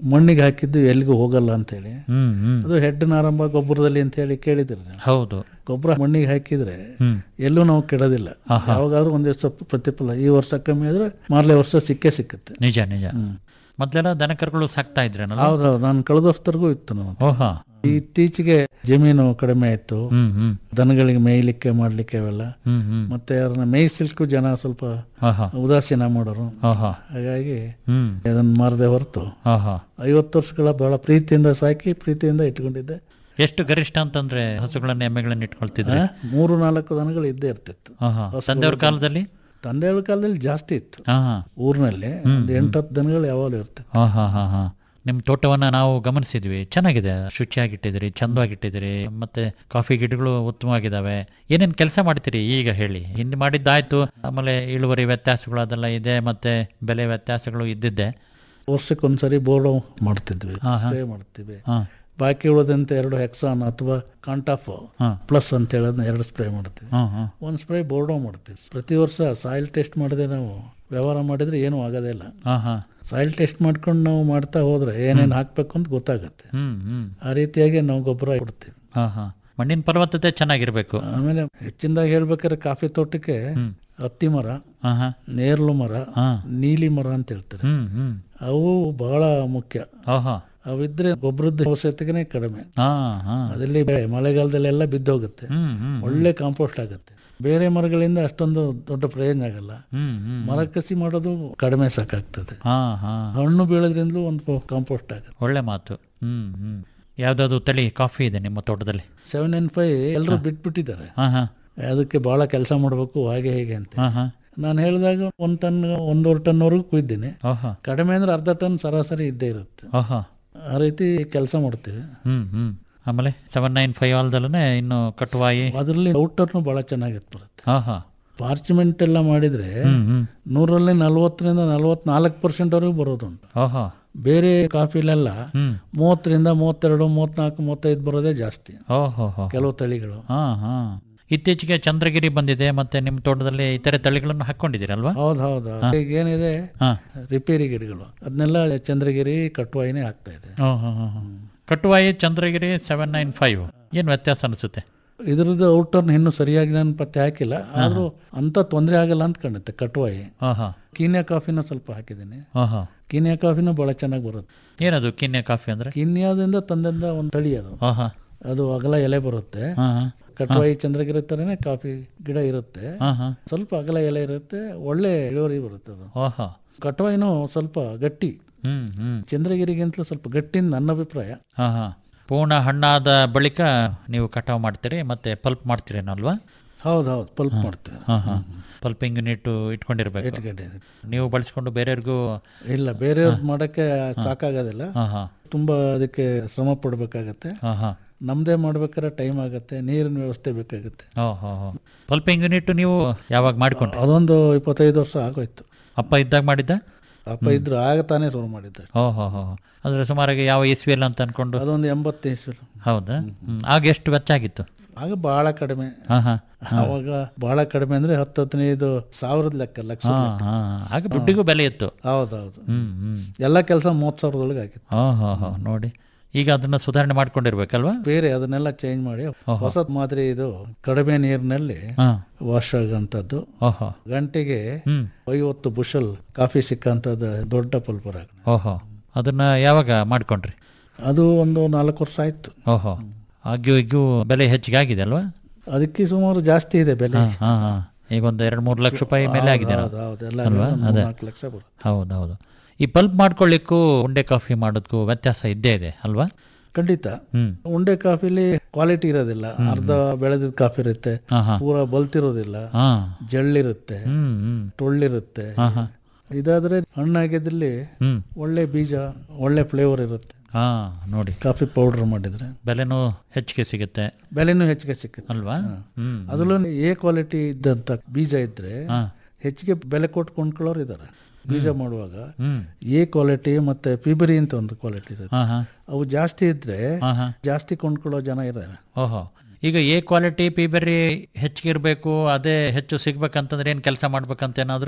[SPEAKER 9] ಮಣ್ಣಿಗೆ ಹಾಕಿದ್ದು ಎಲ್ಲಿಗೂ ಹೋಗಲ್ಲ ಅಂತೇಳಿ
[SPEAKER 8] ಹ್ಮ್ ಹ್ಮ್
[SPEAKER 9] ಅದು ಹೆಡ್ ನಾರಂಭ ಗೊಬ್ಬರದಲ್ಲಿ ಅಂತ ಹೇಳಿ ಕೇಳಿದ್ರಿ ನೀವು.
[SPEAKER 8] ಹೌದು
[SPEAKER 9] ಗೊಬ್ಬರ ಮಣ್ಣಿಗೆ ಹಾಕಿದ್ರೆ
[SPEAKER 8] ಹ್ಮ್
[SPEAKER 9] ಎಲ್ಲೂ ನಾವು ಕೆಡೋದಿಲ್ಲ ಯಾವಾಗಾದ್ರೂ ಒಂದೇ ಸ್ವಲ್ಪ ಪ್ರತಿಫಲ ಈ ವರ್ಷ ಕಮ್ಮಿ ಆದ್ರೆ ಮಾರ್ಲೆ ವರ್ಷ ಸಿಕ್ಕೇ ಸಿಕ್ಕುತ್ತೆ
[SPEAKER 8] ನಿಜ ನಿಜ ಮೊದ್ಲೆಲ್ಲ ದನ ಕರುಗಳು ಸಾಕ್ತಾ ಇದ್ರೇನಲ್ಲ
[SPEAKER 9] ಹೌದೌದು ನಾನು ಕಳೆದ ವರ್ಷದವರೆಗೂ ಇತ್ತು ನಾನು
[SPEAKER 8] ಓಹೋ
[SPEAKER 9] ಇತ್ತೀಚೆಗೆ ಜಮೀನು ಕಡಿಮೆ ಆಯ್ತು
[SPEAKER 8] ಹ್ಮ್ ಹ್ಮ್
[SPEAKER 9] ದನಗಳಿಗೆ ಮೇಯ್ಲಿಕ್ಕೆ ಮಾಡ್ಲಿಕ್ಕೆ ಅವೆಲ್ಲ
[SPEAKER 8] ಹ್ಮ್ ಹ್ಮ್
[SPEAKER 9] ಮತ್ತೆ ಅವ್ರನ್ನ ಮೇಯಿಸ್ಲಿಕ್ಕೂ ಜನ ಸ್ವಲ್ಪ
[SPEAKER 8] ಆಹಾ
[SPEAKER 9] ಉದಾಸೀನ ಮಾಡೋರು
[SPEAKER 8] ಆಹಾ
[SPEAKER 9] ಹಾಗಾಗಿ
[SPEAKER 8] ಹ್ಮ್
[SPEAKER 9] ಅದನ್ನ ಮಾರದೆ ಹೊರತು
[SPEAKER 8] ಆಹಾ
[SPEAKER 9] ಐವತ್ತು ವರ್ಷಗಳ ಬಹಳ ಪ್ರೀತಿಯಿಂದ ಸಾಕಿ ಪ್ರೀತಿಯಿಂದ ಇಟ್ಕೊಂಡಿದ್ದೆ
[SPEAKER 8] ಎಷ್ಟು ಗರಿಷ್ಠ ಅಂತಂದ್ರೆ ಹಸುಗಳನ್ನ ಎಮ್ಮೆಗಳನ್ನ ಇಟ್ಕೊಳ್ತಿದ್ರೆ
[SPEAKER 9] ಆ, ಮೂರು ನಾಲ್ಕು ದನಗಳು ಇದ್ದೇ ಇರ್ತಿತ್ತು
[SPEAKER 8] ಆಹಾ ತಂದೆಯವ್ರ ಕಾಲದಲ್ಲಿ
[SPEAKER 9] ತಂದೆಗಳ ಕಾಲದಲ್ಲಿ ಜಾಸ್ತಿ ಇತ್ತು
[SPEAKER 8] ಆಹಾ
[SPEAKER 9] ಊರಿನಲ್ಲಿ ಒಂದು ಎಂಟತ್ತು ದನಗಳು ಯಾವಾಗಲೂ ಇರ್ತಿತ್ತು
[SPEAKER 8] ಹಾ ಹಾ ಹಾ ಹಾ ನಿಮ್ಮ ತೋಟವನ್ನ ನಾವು ಗಮನಿಸಿದ್ವಿ ಚೆನ್ನಾಗಿದೆ ಶುಚಿಯಾಗಿಟ್ಟಿದ್ದೀರಿ ಚಂದವಾಗಿಟ್ಟಿದ್ದೀರಿ ಮತ್ತೆ ಕಾಫಿ ಗಿಡಗಳು ಉತ್ತಮವಾಗಿದ್ದಾವೆ ಏನೇನು ಕೆಲಸ ಮಾಡ್ತೀರಿ ಈಗ ಹೇಳಿ ಹಿಂದೆ ಮಾಡಿದ್ದಾಯ್ತು ಆಮೇಲೆ ಇಳುವರಿ ವ್ಯತ್ಯಾಸಗಳು ಅದೆಲ್ಲ ಇದೆ ಮತ್ತೆ ಬೆಲೆ ವ್ಯತ್ಯಾಸಗಳು ಇದ್ದಿದ್ದೆ
[SPEAKER 9] ವರ್ಷಕ್ಕೊಂದ್ಸರಿ ಬೋರ್ಡ್ ಮಾಡ್ತಿದ್ವಿ
[SPEAKER 8] ಹಾ, ಹಾ.
[SPEAKER 9] ಸ್ಪ್ರೇ ಮಾಡ್ತೀವಿ
[SPEAKER 8] ಹಾ
[SPEAKER 9] ಬಾಕಿ ಉಳಿದಂತೆ ಎರಡು ಹೆಕ್ಸಾನ್ ಅಥವಾ ಕಾಂಟಾಫ್
[SPEAKER 8] ಹಾ.
[SPEAKER 9] ಪ್ಲಸ್ ಅಂತ ಹೇಳೋದನ್ನ ಎರಡು ಸ್ಪ್ರೇ ಮಾಡ್ತೀವಿ
[SPEAKER 8] ಹಾ ಹಾ
[SPEAKER 9] ಒಂದು ಸ್ಪ್ರೇ ಬೋರ್ಡೋ ಮಾಡ್ತೀವಿ ಪ್ರತಿ ವರ್ಷ ಸಾಯಿಲ್ ಟೆಸ್ಟ್ ಮಾಡದೆ ನಾವು ವ್ಯವಹಾರ ಮಾಡಿದ್ರೆ ಏನೂ ಆಗೋದೇ ಇಲ್ಲ
[SPEAKER 8] ಹಾ ಹಾ
[SPEAKER 9] ಸಾಯಿಲ್ ಟೆಸ್ಟ್ ಮಾಡ್ಕೊಂಡು ನಾವು ಮಾಡ್ತಾ ಹೋದ್ರೆ ಏನೇನು ಹಾಕ್ಬೇಕು ಅಂತ ಗೊತ್ತಾಗುತ್ತೆ
[SPEAKER 8] ಹ್ಮ್ ಹ್ಮ್
[SPEAKER 9] ಆ ರೀತಿಯಾಗಿ ನಾವು ಗೊಬ್ಬರ ಕೊಡ್ತೀವಿ
[SPEAKER 8] ಹಾ ಹಾ ಮಣ್ಣಿನ ಫಲವತ್ತತೆ ಚೆನ್ನಾಗಿರ್ಬೇಕು
[SPEAKER 9] ಆಮೇಲೆ ಹೆಚ್ಚಿನದಾಗಿ ಹೇಳ್ಬೇಕಾದ್ರೆ ಕಾಫಿ ತೋಟಕ್ಕೆ ಹತ್ತಿ ಮರ
[SPEAKER 8] ಹಾ ಹಾ
[SPEAKER 9] ನೇರ್ಲು ಮರ
[SPEAKER 8] ಹಾ
[SPEAKER 9] ನೀಲಿ ಮರ ಅಂತ ಹೇಳ್ತಾರೆ
[SPEAKER 8] ಹ್ಮ್ ಹ್ಮ್
[SPEAKER 9] ಅವು ಬಹಳ ಮುಖ್ಯ
[SPEAKER 8] ಓಹೋ
[SPEAKER 9] ಅವಿದ್ರೆ ಗೊಬ್ಬರದ ಅವಶ್ಯಕತೆನೇ ಕಡಿಮೆ
[SPEAKER 8] ಹಾ ಹಾ
[SPEAKER 9] ಅದರಲ್ಲಿ ಬೆಳೆ ಮಳೆಗಾಲದಲ್ಲೆಲ್ಲ ಬಿದ್ದೋಗುತ್ತೆ
[SPEAKER 8] ಹ್ಮ್ ಹ್ಮ್
[SPEAKER 9] ಒಳ್ಳೆ ಕಾಂಪೋಸ್ಟ್ ಆಗುತ್ತೆ ಬೇರೆ ಮರಗಳಿಂದ ಅಷ್ಟೊಂದು ದೊಡ್ಡ ಪ್ರಯೋಜನ ಆಗಲ್ಲ
[SPEAKER 8] ಹ್ಮ್ ಹ್ಮ್
[SPEAKER 9] ಮರ ಕಸಿ ಮಾಡೋದು ಕಡಿಮೆ ಸಾಕಾಗ್ತದೆ
[SPEAKER 8] ಹಾ ಹಾ
[SPEAKER 9] ಹಣ್ಣು ಬೀಳೋದ್ರಿಂದಲೂ ಒಂದು ಕಾಂಪೋಸ್ಟ್ ಆಗುತ್ತೆ
[SPEAKER 8] ಒಳ್ಳೆ ಮಾತು ಹ್ಮ್ ಹ್ಮ್ ಯಾವ್ದಾದ್ರು ತಳಿ ಕಾಫಿ ಇದೆ ನಿಮ್ಮ ತೋಟದಲ್ಲಿ
[SPEAKER 9] ಸೆವೆನ್ ಅಂಡ್ ಫೈವ್ ಎಲ್ಲರೂ ಬಿಟ್ಬಿಟ್ಟಿದ್ದಾರೆ
[SPEAKER 8] ಹಾ ಹಾ
[SPEAKER 9] ಅದಕ್ಕೆ ಬಹಳ ಕೆಲಸ ಮಾಡಬೇಕು ಹಾಗೆ ಹೇಗೆ ಅಂತ
[SPEAKER 8] ಹಾ ಹಾ
[SPEAKER 9] ನಾನು ಹೇಳಿದಾಗ ಒಂದು ಟನ್ ಒಂದೂವರೆ ಟನ್ವರೆಗೂ ಕುಯ್ದಿದ್ದೀನಿ
[SPEAKER 8] ಓಹೋ
[SPEAKER 9] ಕಡಿಮೆ ಅಂದ್ರೆ ಅರ್ಧ ಟನ್ ಸರಾಸರಿ ಇದ್ದೇ ಇರುತ್ತೆ
[SPEAKER 8] ಓಹೋ
[SPEAKER 9] ಆ ರೀತಿ ಕೆಲಸ ಮಾಡ್ತೀವಿ
[SPEAKER 8] ಹ್ಮ್ ಹ್ಮ್ ಆಮೇಲೆ ಸೆವೆನ್ ನೈನ್ ಫೈವ್ ಆಲ್ದಲ್ಲೇ ಇನ್ನು ಕಟುವಾಯಿ
[SPEAKER 9] ಅದರಲ್ಲಿ ಔಟರ್ನು ಬಹಳ ಚೆನ್ನಾಗಿ ಬರುತ್ತೆ
[SPEAKER 8] ಹಾ ಹಾ
[SPEAKER 9] ಪಾರ್ಚ್ಮೆಂಟ್ ಎಲ್ಲ ಮಾಡಿದ್ರೆ
[SPEAKER 8] ಹ್ಮ್ ಹ್ಮ್
[SPEAKER 9] ನೂರಲ್ಲಿ ನಲ್ವತ್ತರಿಂದ ನಲ್ವತ್ನಾಲ್ಕು ಪರ್ಸೆಂಟ್ವರೆಗೂ ಬರೋದುಂಟು
[SPEAKER 8] ಓಹೋ
[SPEAKER 9] ಬೇರೆ ಕಾಫಿಲೆಲ್ಲ
[SPEAKER 8] ಹ್ಮ್
[SPEAKER 9] ಮೂವತ್ತರಿಂದ ಮೂವತ್ತೆರಡು ಮೂವತ್ನಾಲ್ಕು ಮೂವತ್ತೈದು ಬರೋದೇ ಜಾಸ್ತಿ
[SPEAKER 8] ಓಹೋ ಹೋ
[SPEAKER 9] ಕೆಲವು ತಳಿಗಳು
[SPEAKER 8] ಹಾ ಹಾ ಇತ್ತೀಚೆಗೆ ಚಂದ್ರಗಿರಿ ಬಂದಿದೆ ಮತ್ತೆ ನಿಮ್ಮ ತೋಟದಲ್ಲಿ ಇತರೆ ತಳಿಗಳನ್ನು ಹಾಕೊಂಡಿದ್ದೀರಲ್ವಾ
[SPEAKER 9] ಹೌದು ಹೌದು ಈಗ ಏನಿದೆ
[SPEAKER 8] ಹಾ
[SPEAKER 9] ರಿಪೇರಿ ಗಿಡಗಳು ಅದನ್ನೆಲ್ಲ ಚಂದ್ರಗಿರಿ ಕಟ್ವಾಯಿನೇ ಆಗ್ತಾ ಇದೆ
[SPEAKER 8] ಹ್ಮ್ ಹ್ಮ್ ಹ್ಮ್ ಹ್ಮ್. ಕಟುವಾಯಿ ಚಂದ್ರಗಿರಿ ಸೆವೆನ್ ನೈನ್ ಫೈವ್ ಏನು ವ್ಯತ್ಯಾಸ ಅನಿಸುತ್ತೆ
[SPEAKER 9] ಇದ್ರದ್ದು ಔಟರ್ನ್ ಇನ್ನೂ ಸರಿಯಾಗಿ ನಾನು ಪತ್ತೆ ಹಾಕಿಲ್ಲ ಆದ್ರೂ ಅಂತ ತೊಂದರೆ ಆಗಲ್ಲ ಅಂತ ಕಾಣುತ್ತೆ ಕಟ್ವಾಯಿ
[SPEAKER 8] ಹಾ ಹಾ
[SPEAKER 9] ಕೀನ್ಯಾ ಕಾಫಿನ ಸ್ವಲ್ಪ ಹಾಕಿದ್ದೀನಿ
[SPEAKER 8] ಹಾ ಹಾ
[SPEAKER 9] ಕೀನ್ಯಾ ಕಾಫಿನೂ ಬಹಳ ಚೆನ್ನಾಗಿ ಬರುತ್ತೆ
[SPEAKER 8] ಏನದು ಕಿನ್ನೆ ಕಾಫಿ ಅಂದ್ರೆ
[SPEAKER 9] ಕೀನ್ಯಾದಿಂದ ತಂದಿಂದ ಒಂದು ತಳಿ ಅದು
[SPEAKER 8] ಹಾ ಹಾ
[SPEAKER 9] ಅದು ಅಗಲ ಎಲೆ ಬರುತ್ತೆ
[SPEAKER 8] ಹಾ ಹಾ
[SPEAKER 9] ಕಟ್ವಾಯಿ ಚಂದ್ರಗಿರಿ ಥರನೇ ಕಾಫಿ ಗಿಡ ಇರುತ್ತೆ
[SPEAKER 8] ಹಾ ಹಾ
[SPEAKER 9] ಸ್ವಲ್ಪ ಅಗಲ ಎಲೆ ಇರುತ್ತೆ ಒಳ್ಳೆ ಇಳುವರಿ ಬರುತ್ತೆ ಅದು
[SPEAKER 8] ಓಹೋ
[SPEAKER 9] ಕಟ್ವಾಯಿನೂ ಸ್ವಲ್ಪ ಗಟ್ಟಿ
[SPEAKER 8] ಹ್ಮ್ ಹ್ಮ್
[SPEAKER 9] ಚಂದ್ರಗಿರಿಗಿಂತಲೂ ಸ್ವಲ್ಪ ಗಟ್ಟಿ ಅಂತ ನನ್ನ ಅಭಿಪ್ರಾಯ
[SPEAKER 8] ಹಾ ಹಾ ಪೂರ್ಣ ಹಣ್ಣಾದ ಬಳಿಕ ನೀವು ಕಟಾವು ಮಾಡ್ತೀರಿ ಮತ್ತೆ ಪಲ್ಪ್ ಮಾಡ್ತೀರೇನಲ್ವಾ
[SPEAKER 9] ಹೌದು ಹೌದು ಪಲ್ಪ್ ಮಾಡ್ತೇವೆ
[SPEAKER 8] ಹಾ ಹಾ ಪಲ್ಪಿಂಗ್ ಯೂನಿಟ್ ಇಟ್ಕೊಂಡಿರ್ಬೇಕು
[SPEAKER 9] ಇಟ್ಕೊಂಡಿದ್ದೀವಿ.
[SPEAKER 8] ನೀವು ಬಳಸ್ಕೊಂಡು ಬೇರೆಯವ್ರಿಗೂ
[SPEAKER 9] ಇಲ್ಲ ಬೇರೆಯವ್ರು ಮಾಡಕ್ಕೆ ಸಾಕಾಗೋದಿಲ್ಲ
[SPEAKER 8] ಹಾ ಹಾ
[SPEAKER 9] ತುಂಬಾ ಅದಕ್ಕೆ ಶ್ರಮ ಪಡ್ಬೇಕಾಗತ್ತೆ
[SPEAKER 8] ಹಾ ಹಾ
[SPEAKER 9] ನಮ್ದೇ ಮಾಡ್ಬೇಕಾದ್ರೆ ಟೈಮ್ ಆಗುತ್ತೆ ನೀರಿನ ವ್ಯವಸ್ಥೆ ಬೇಕಾಗುತ್ತೆ
[SPEAKER 8] ಓ ಹೋ ಹೋ ಪಲ್ಪಿಂಗ್ ಯೂನಿಟ್ ನೀವು ಯಾವಾಗ ಮಾಡ್ಕೊಂಡ್ರಿ
[SPEAKER 9] ಅದೊಂದು ಇಪ್ಪತ್ತೈದು ವರ್ಷ ಆಗೋಯ್ತು
[SPEAKER 8] ಅಪ್ಪ ಇದ್ದಾಗ ಮಾಡಿದ್ದ
[SPEAKER 9] ಅಪ್ಪ ಇದ್ರು ಆಗ ತಾನೇ ಶುರು ಮಾಡಿದ್ದೆ
[SPEAKER 8] ಓ ಹೋ ಹೋ ಅಂದ್ರೆ ಸುಮಾರಾಗಿ ಯಾವ ಇಸ್ವಿಯಲ್ಲಿ ಅಂತ ಅನ್ಕೊಂಡು
[SPEAKER 9] ಅದೊಂದು ಎಂಬತ್ತು ಇಸ್ವಿ
[SPEAKER 8] ಹೌದಾ ಹ್ಮ್. ಆಗ ಎಷ್ಟು ವೆಚ್ಚ ಆಗಿತ್ತು
[SPEAKER 9] ಆಗ ಬಹಳ ಕಡಿಮೆ
[SPEAKER 8] ಹಾ ಹಾ
[SPEAKER 9] ಅವಾಗ ಬಹಳ ಕಡಿಮೆ ಅಂದ್ರೆ ಹತ್ತು ಹದಿನೈದು ಸಾವಿರದ ಲೆಕ್ಕ ಲಕ್ಷ
[SPEAKER 8] ಹಾ ಹಾ ಆಗ ದುಡ್ಡಿಗೂ ಬೆಲೆ ಇತ್ತು
[SPEAKER 9] ಹೌದೌದು
[SPEAKER 8] ಹ್ಮ್ ಹ್ಮ್
[SPEAKER 9] ಎಲ್ಲ ಕೆಲಸ ಮೂವತ್ತು ಸಾವಿರದೊಳಗೆ ಆಗಿತ್ತು
[SPEAKER 8] ಹಾ ಹಾ ಹಾ ನೋಡಿ ಈಗ ಅದನ್ನ ಸುಧಾರಣೆ ಮಾಡ್ಕೊಂಡಿರ್ಬೇಕಲ್ವಾ
[SPEAKER 9] ಬೇರೆ ಅದನ್ನೆಲ್ಲ ಚೇಂಜ್ ಮಾಡಿ ಹೊಸ ಮಾದರಿ ಇದು ಕಡಿಮೆ ನೀರಿನಲ್ಲಿ
[SPEAKER 8] ಹಾ
[SPEAKER 9] ವಾಶ್ ಆಗೋಂಥದ್ದು
[SPEAKER 8] ಓಹೋ
[SPEAKER 9] ಗಂಟೆಗೆ
[SPEAKER 8] ಹ್ಮ್
[SPEAKER 9] ಐವತ್ತು ಬುಷಲ್ ಕಾಫಿ ಸಿಕ್ಕಂಥದ್ದು ದೊಡ್ಡ ಪಲ್ಪರ್ ಆಗ
[SPEAKER 8] ಓಹೋ ಅದನ್ನ ಯಾವಾಗ ಮಾಡ್ಕೊಂಡ್ರಿ
[SPEAKER 9] ಅದು ಒಂದು ನಾಲ್ಕು ವರ್ಷ ಆಯ್ತು
[SPEAKER 8] ಓಹೋ ಆಗ್ಯೂ ಈಗ್ಯೂ ಬೆಲೆ ಹೆಚ್ಚಿಗೆ ಆಗಿದೆ ಅಲ್ವಾ
[SPEAKER 9] ಅದಕ್ಕೆ ಸುಮಾರು ಜಾಸ್ತಿ ಇದೆ ಬೆಲೆ
[SPEAKER 8] ಹಾ ಹಾ ಹಾ ಈಗ ಒಂದು ಎರಡು ಮೂರು ಲಕ್ಷ ರೂಪಾಯಿ ಮೇಲೆ ಆಗಿದೆ
[SPEAKER 9] ಹೌದು ಹೌದು ಎಲ್ಲ
[SPEAKER 8] ಅಲ್ವಾ
[SPEAKER 9] ಒಂದು
[SPEAKER 8] ಅದೇ
[SPEAKER 9] ನಾಲ್ಕು ಲಕ್ಷ ಬರುತ್ತೆ
[SPEAKER 8] ಹೌದು ಹೌದು ಈ ಪಲ್ಪ್ ಮಾಡ್ಕೊಳ್ಳಿಕ್ಕೂ ಉಂಡೆ ಕಾಫಿ ಮಾಡೋದಕ್ಕೂ ವ್ಯತ್ಯಾಸ ಇದ್ದೇ ಇದೆ ಅಲ್ವಾ
[SPEAKER 9] ಖಂಡಿತ
[SPEAKER 8] ಹ್ಮ್
[SPEAKER 9] ಉಂಡೆ ಕಾಫಿಲಿ ಕ್ವಾಲಿಟಿ ಇರೋದಿಲ್ಲ ಅರ್ಧ ಬೆಳೆದಿದ್ದ ಕಾಫಿ ಇರುತ್ತೆ
[SPEAKER 8] ಹಾ ಹಾ
[SPEAKER 9] ಪೂರ ಬಲ್ತಿರೋದಿಲ್ಲ
[SPEAKER 8] ಹಾ
[SPEAKER 9] ಜಳ್ಳಿರುತ್ತೆ
[SPEAKER 8] ಹ್ಮ್ ಹ್ಮ್
[SPEAKER 9] ಟೊಳ್ಳಿರುತ್ತೆ
[SPEAKER 8] ಹಾ ಹಾ
[SPEAKER 9] ಇದಾದ್ರೆ ಹಣ್ಣಾಗಿದ್ದಲ್ಲಿ
[SPEAKER 8] ಹ್ಮ್
[SPEAKER 9] ಒಳ್ಳೆ ಬೀಜ ಒಳ್ಳೆ ಫ್ಲೇವರ್ ಇರುತ್ತೆ
[SPEAKER 8] ಹಾ ನೋಡಿ
[SPEAKER 9] ಕಾಫಿ ಪೌಡರ್ ಮಾಡಿದ್ರೆ
[SPEAKER 8] ಬೆಲೆನೂ ಹೆಚ್ಚಿಗೆ ಸಿಗುತ್ತೆ
[SPEAKER 9] ಬೆಲೆನೂ ಹೆಚ್ಚಿಗೆ ಸಿಕ್ಕುತ್ತೆ
[SPEAKER 8] ಅಲ್ವಾ ಹ್ಮ್
[SPEAKER 9] ಅದರಲ್ಲೂ ಎ ಕ್ವಾಲಿಟಿ ಇದ್ದಂತ ಬೀಜ ಇದ್ರೆ
[SPEAKER 8] ಹಾ
[SPEAKER 9] ಹೆಚ್ಚಿಗೆ ಬೆಲೆ ಕೊಟ್ಟು ಕೊಂಡ್ಕೊಳ್ಳೋರು ಇದ್ದಾರೆ ಬೀಜ ಮಾಡುವಾಗ
[SPEAKER 8] ಹ್ಮ್
[SPEAKER 9] ಎ ಕ್ವಾಲಿಟಿ ಮತ್ತೆ ಫಿಬರಿ ಅಂತ ಒಂದು ಕ್ವಾಲಿಟಿ ಇರುತ್ತೆ
[SPEAKER 8] ಹಾ ಹಾ
[SPEAKER 9] ಅವು ಜಾಸ್ತಿ ಇದ್ರೆ
[SPEAKER 8] ಹಾ ಹಾ
[SPEAKER 9] ಜಾಸ್ತಿ ಕೊಂಡ್ಕೊಳ್ಳೋ ಜನ ಇದ್ದಾರೆ
[SPEAKER 8] ಓಹೋ ಈಗ ಎ ಕ್ವಾಲಿಟಿ ಪೀಬೆರಿ ಹೆಚ್ಚಿಗೆ ಇರಬೇಕು ಅದೇ ಹೆಚ್ಚು ಸಿಗ್ಬೇಕಂತಂದ್ರೆ ಏನು ಕೆಲಸ ಮಾಡ್ಬೇಕಂತ ಏನಾದ್ರು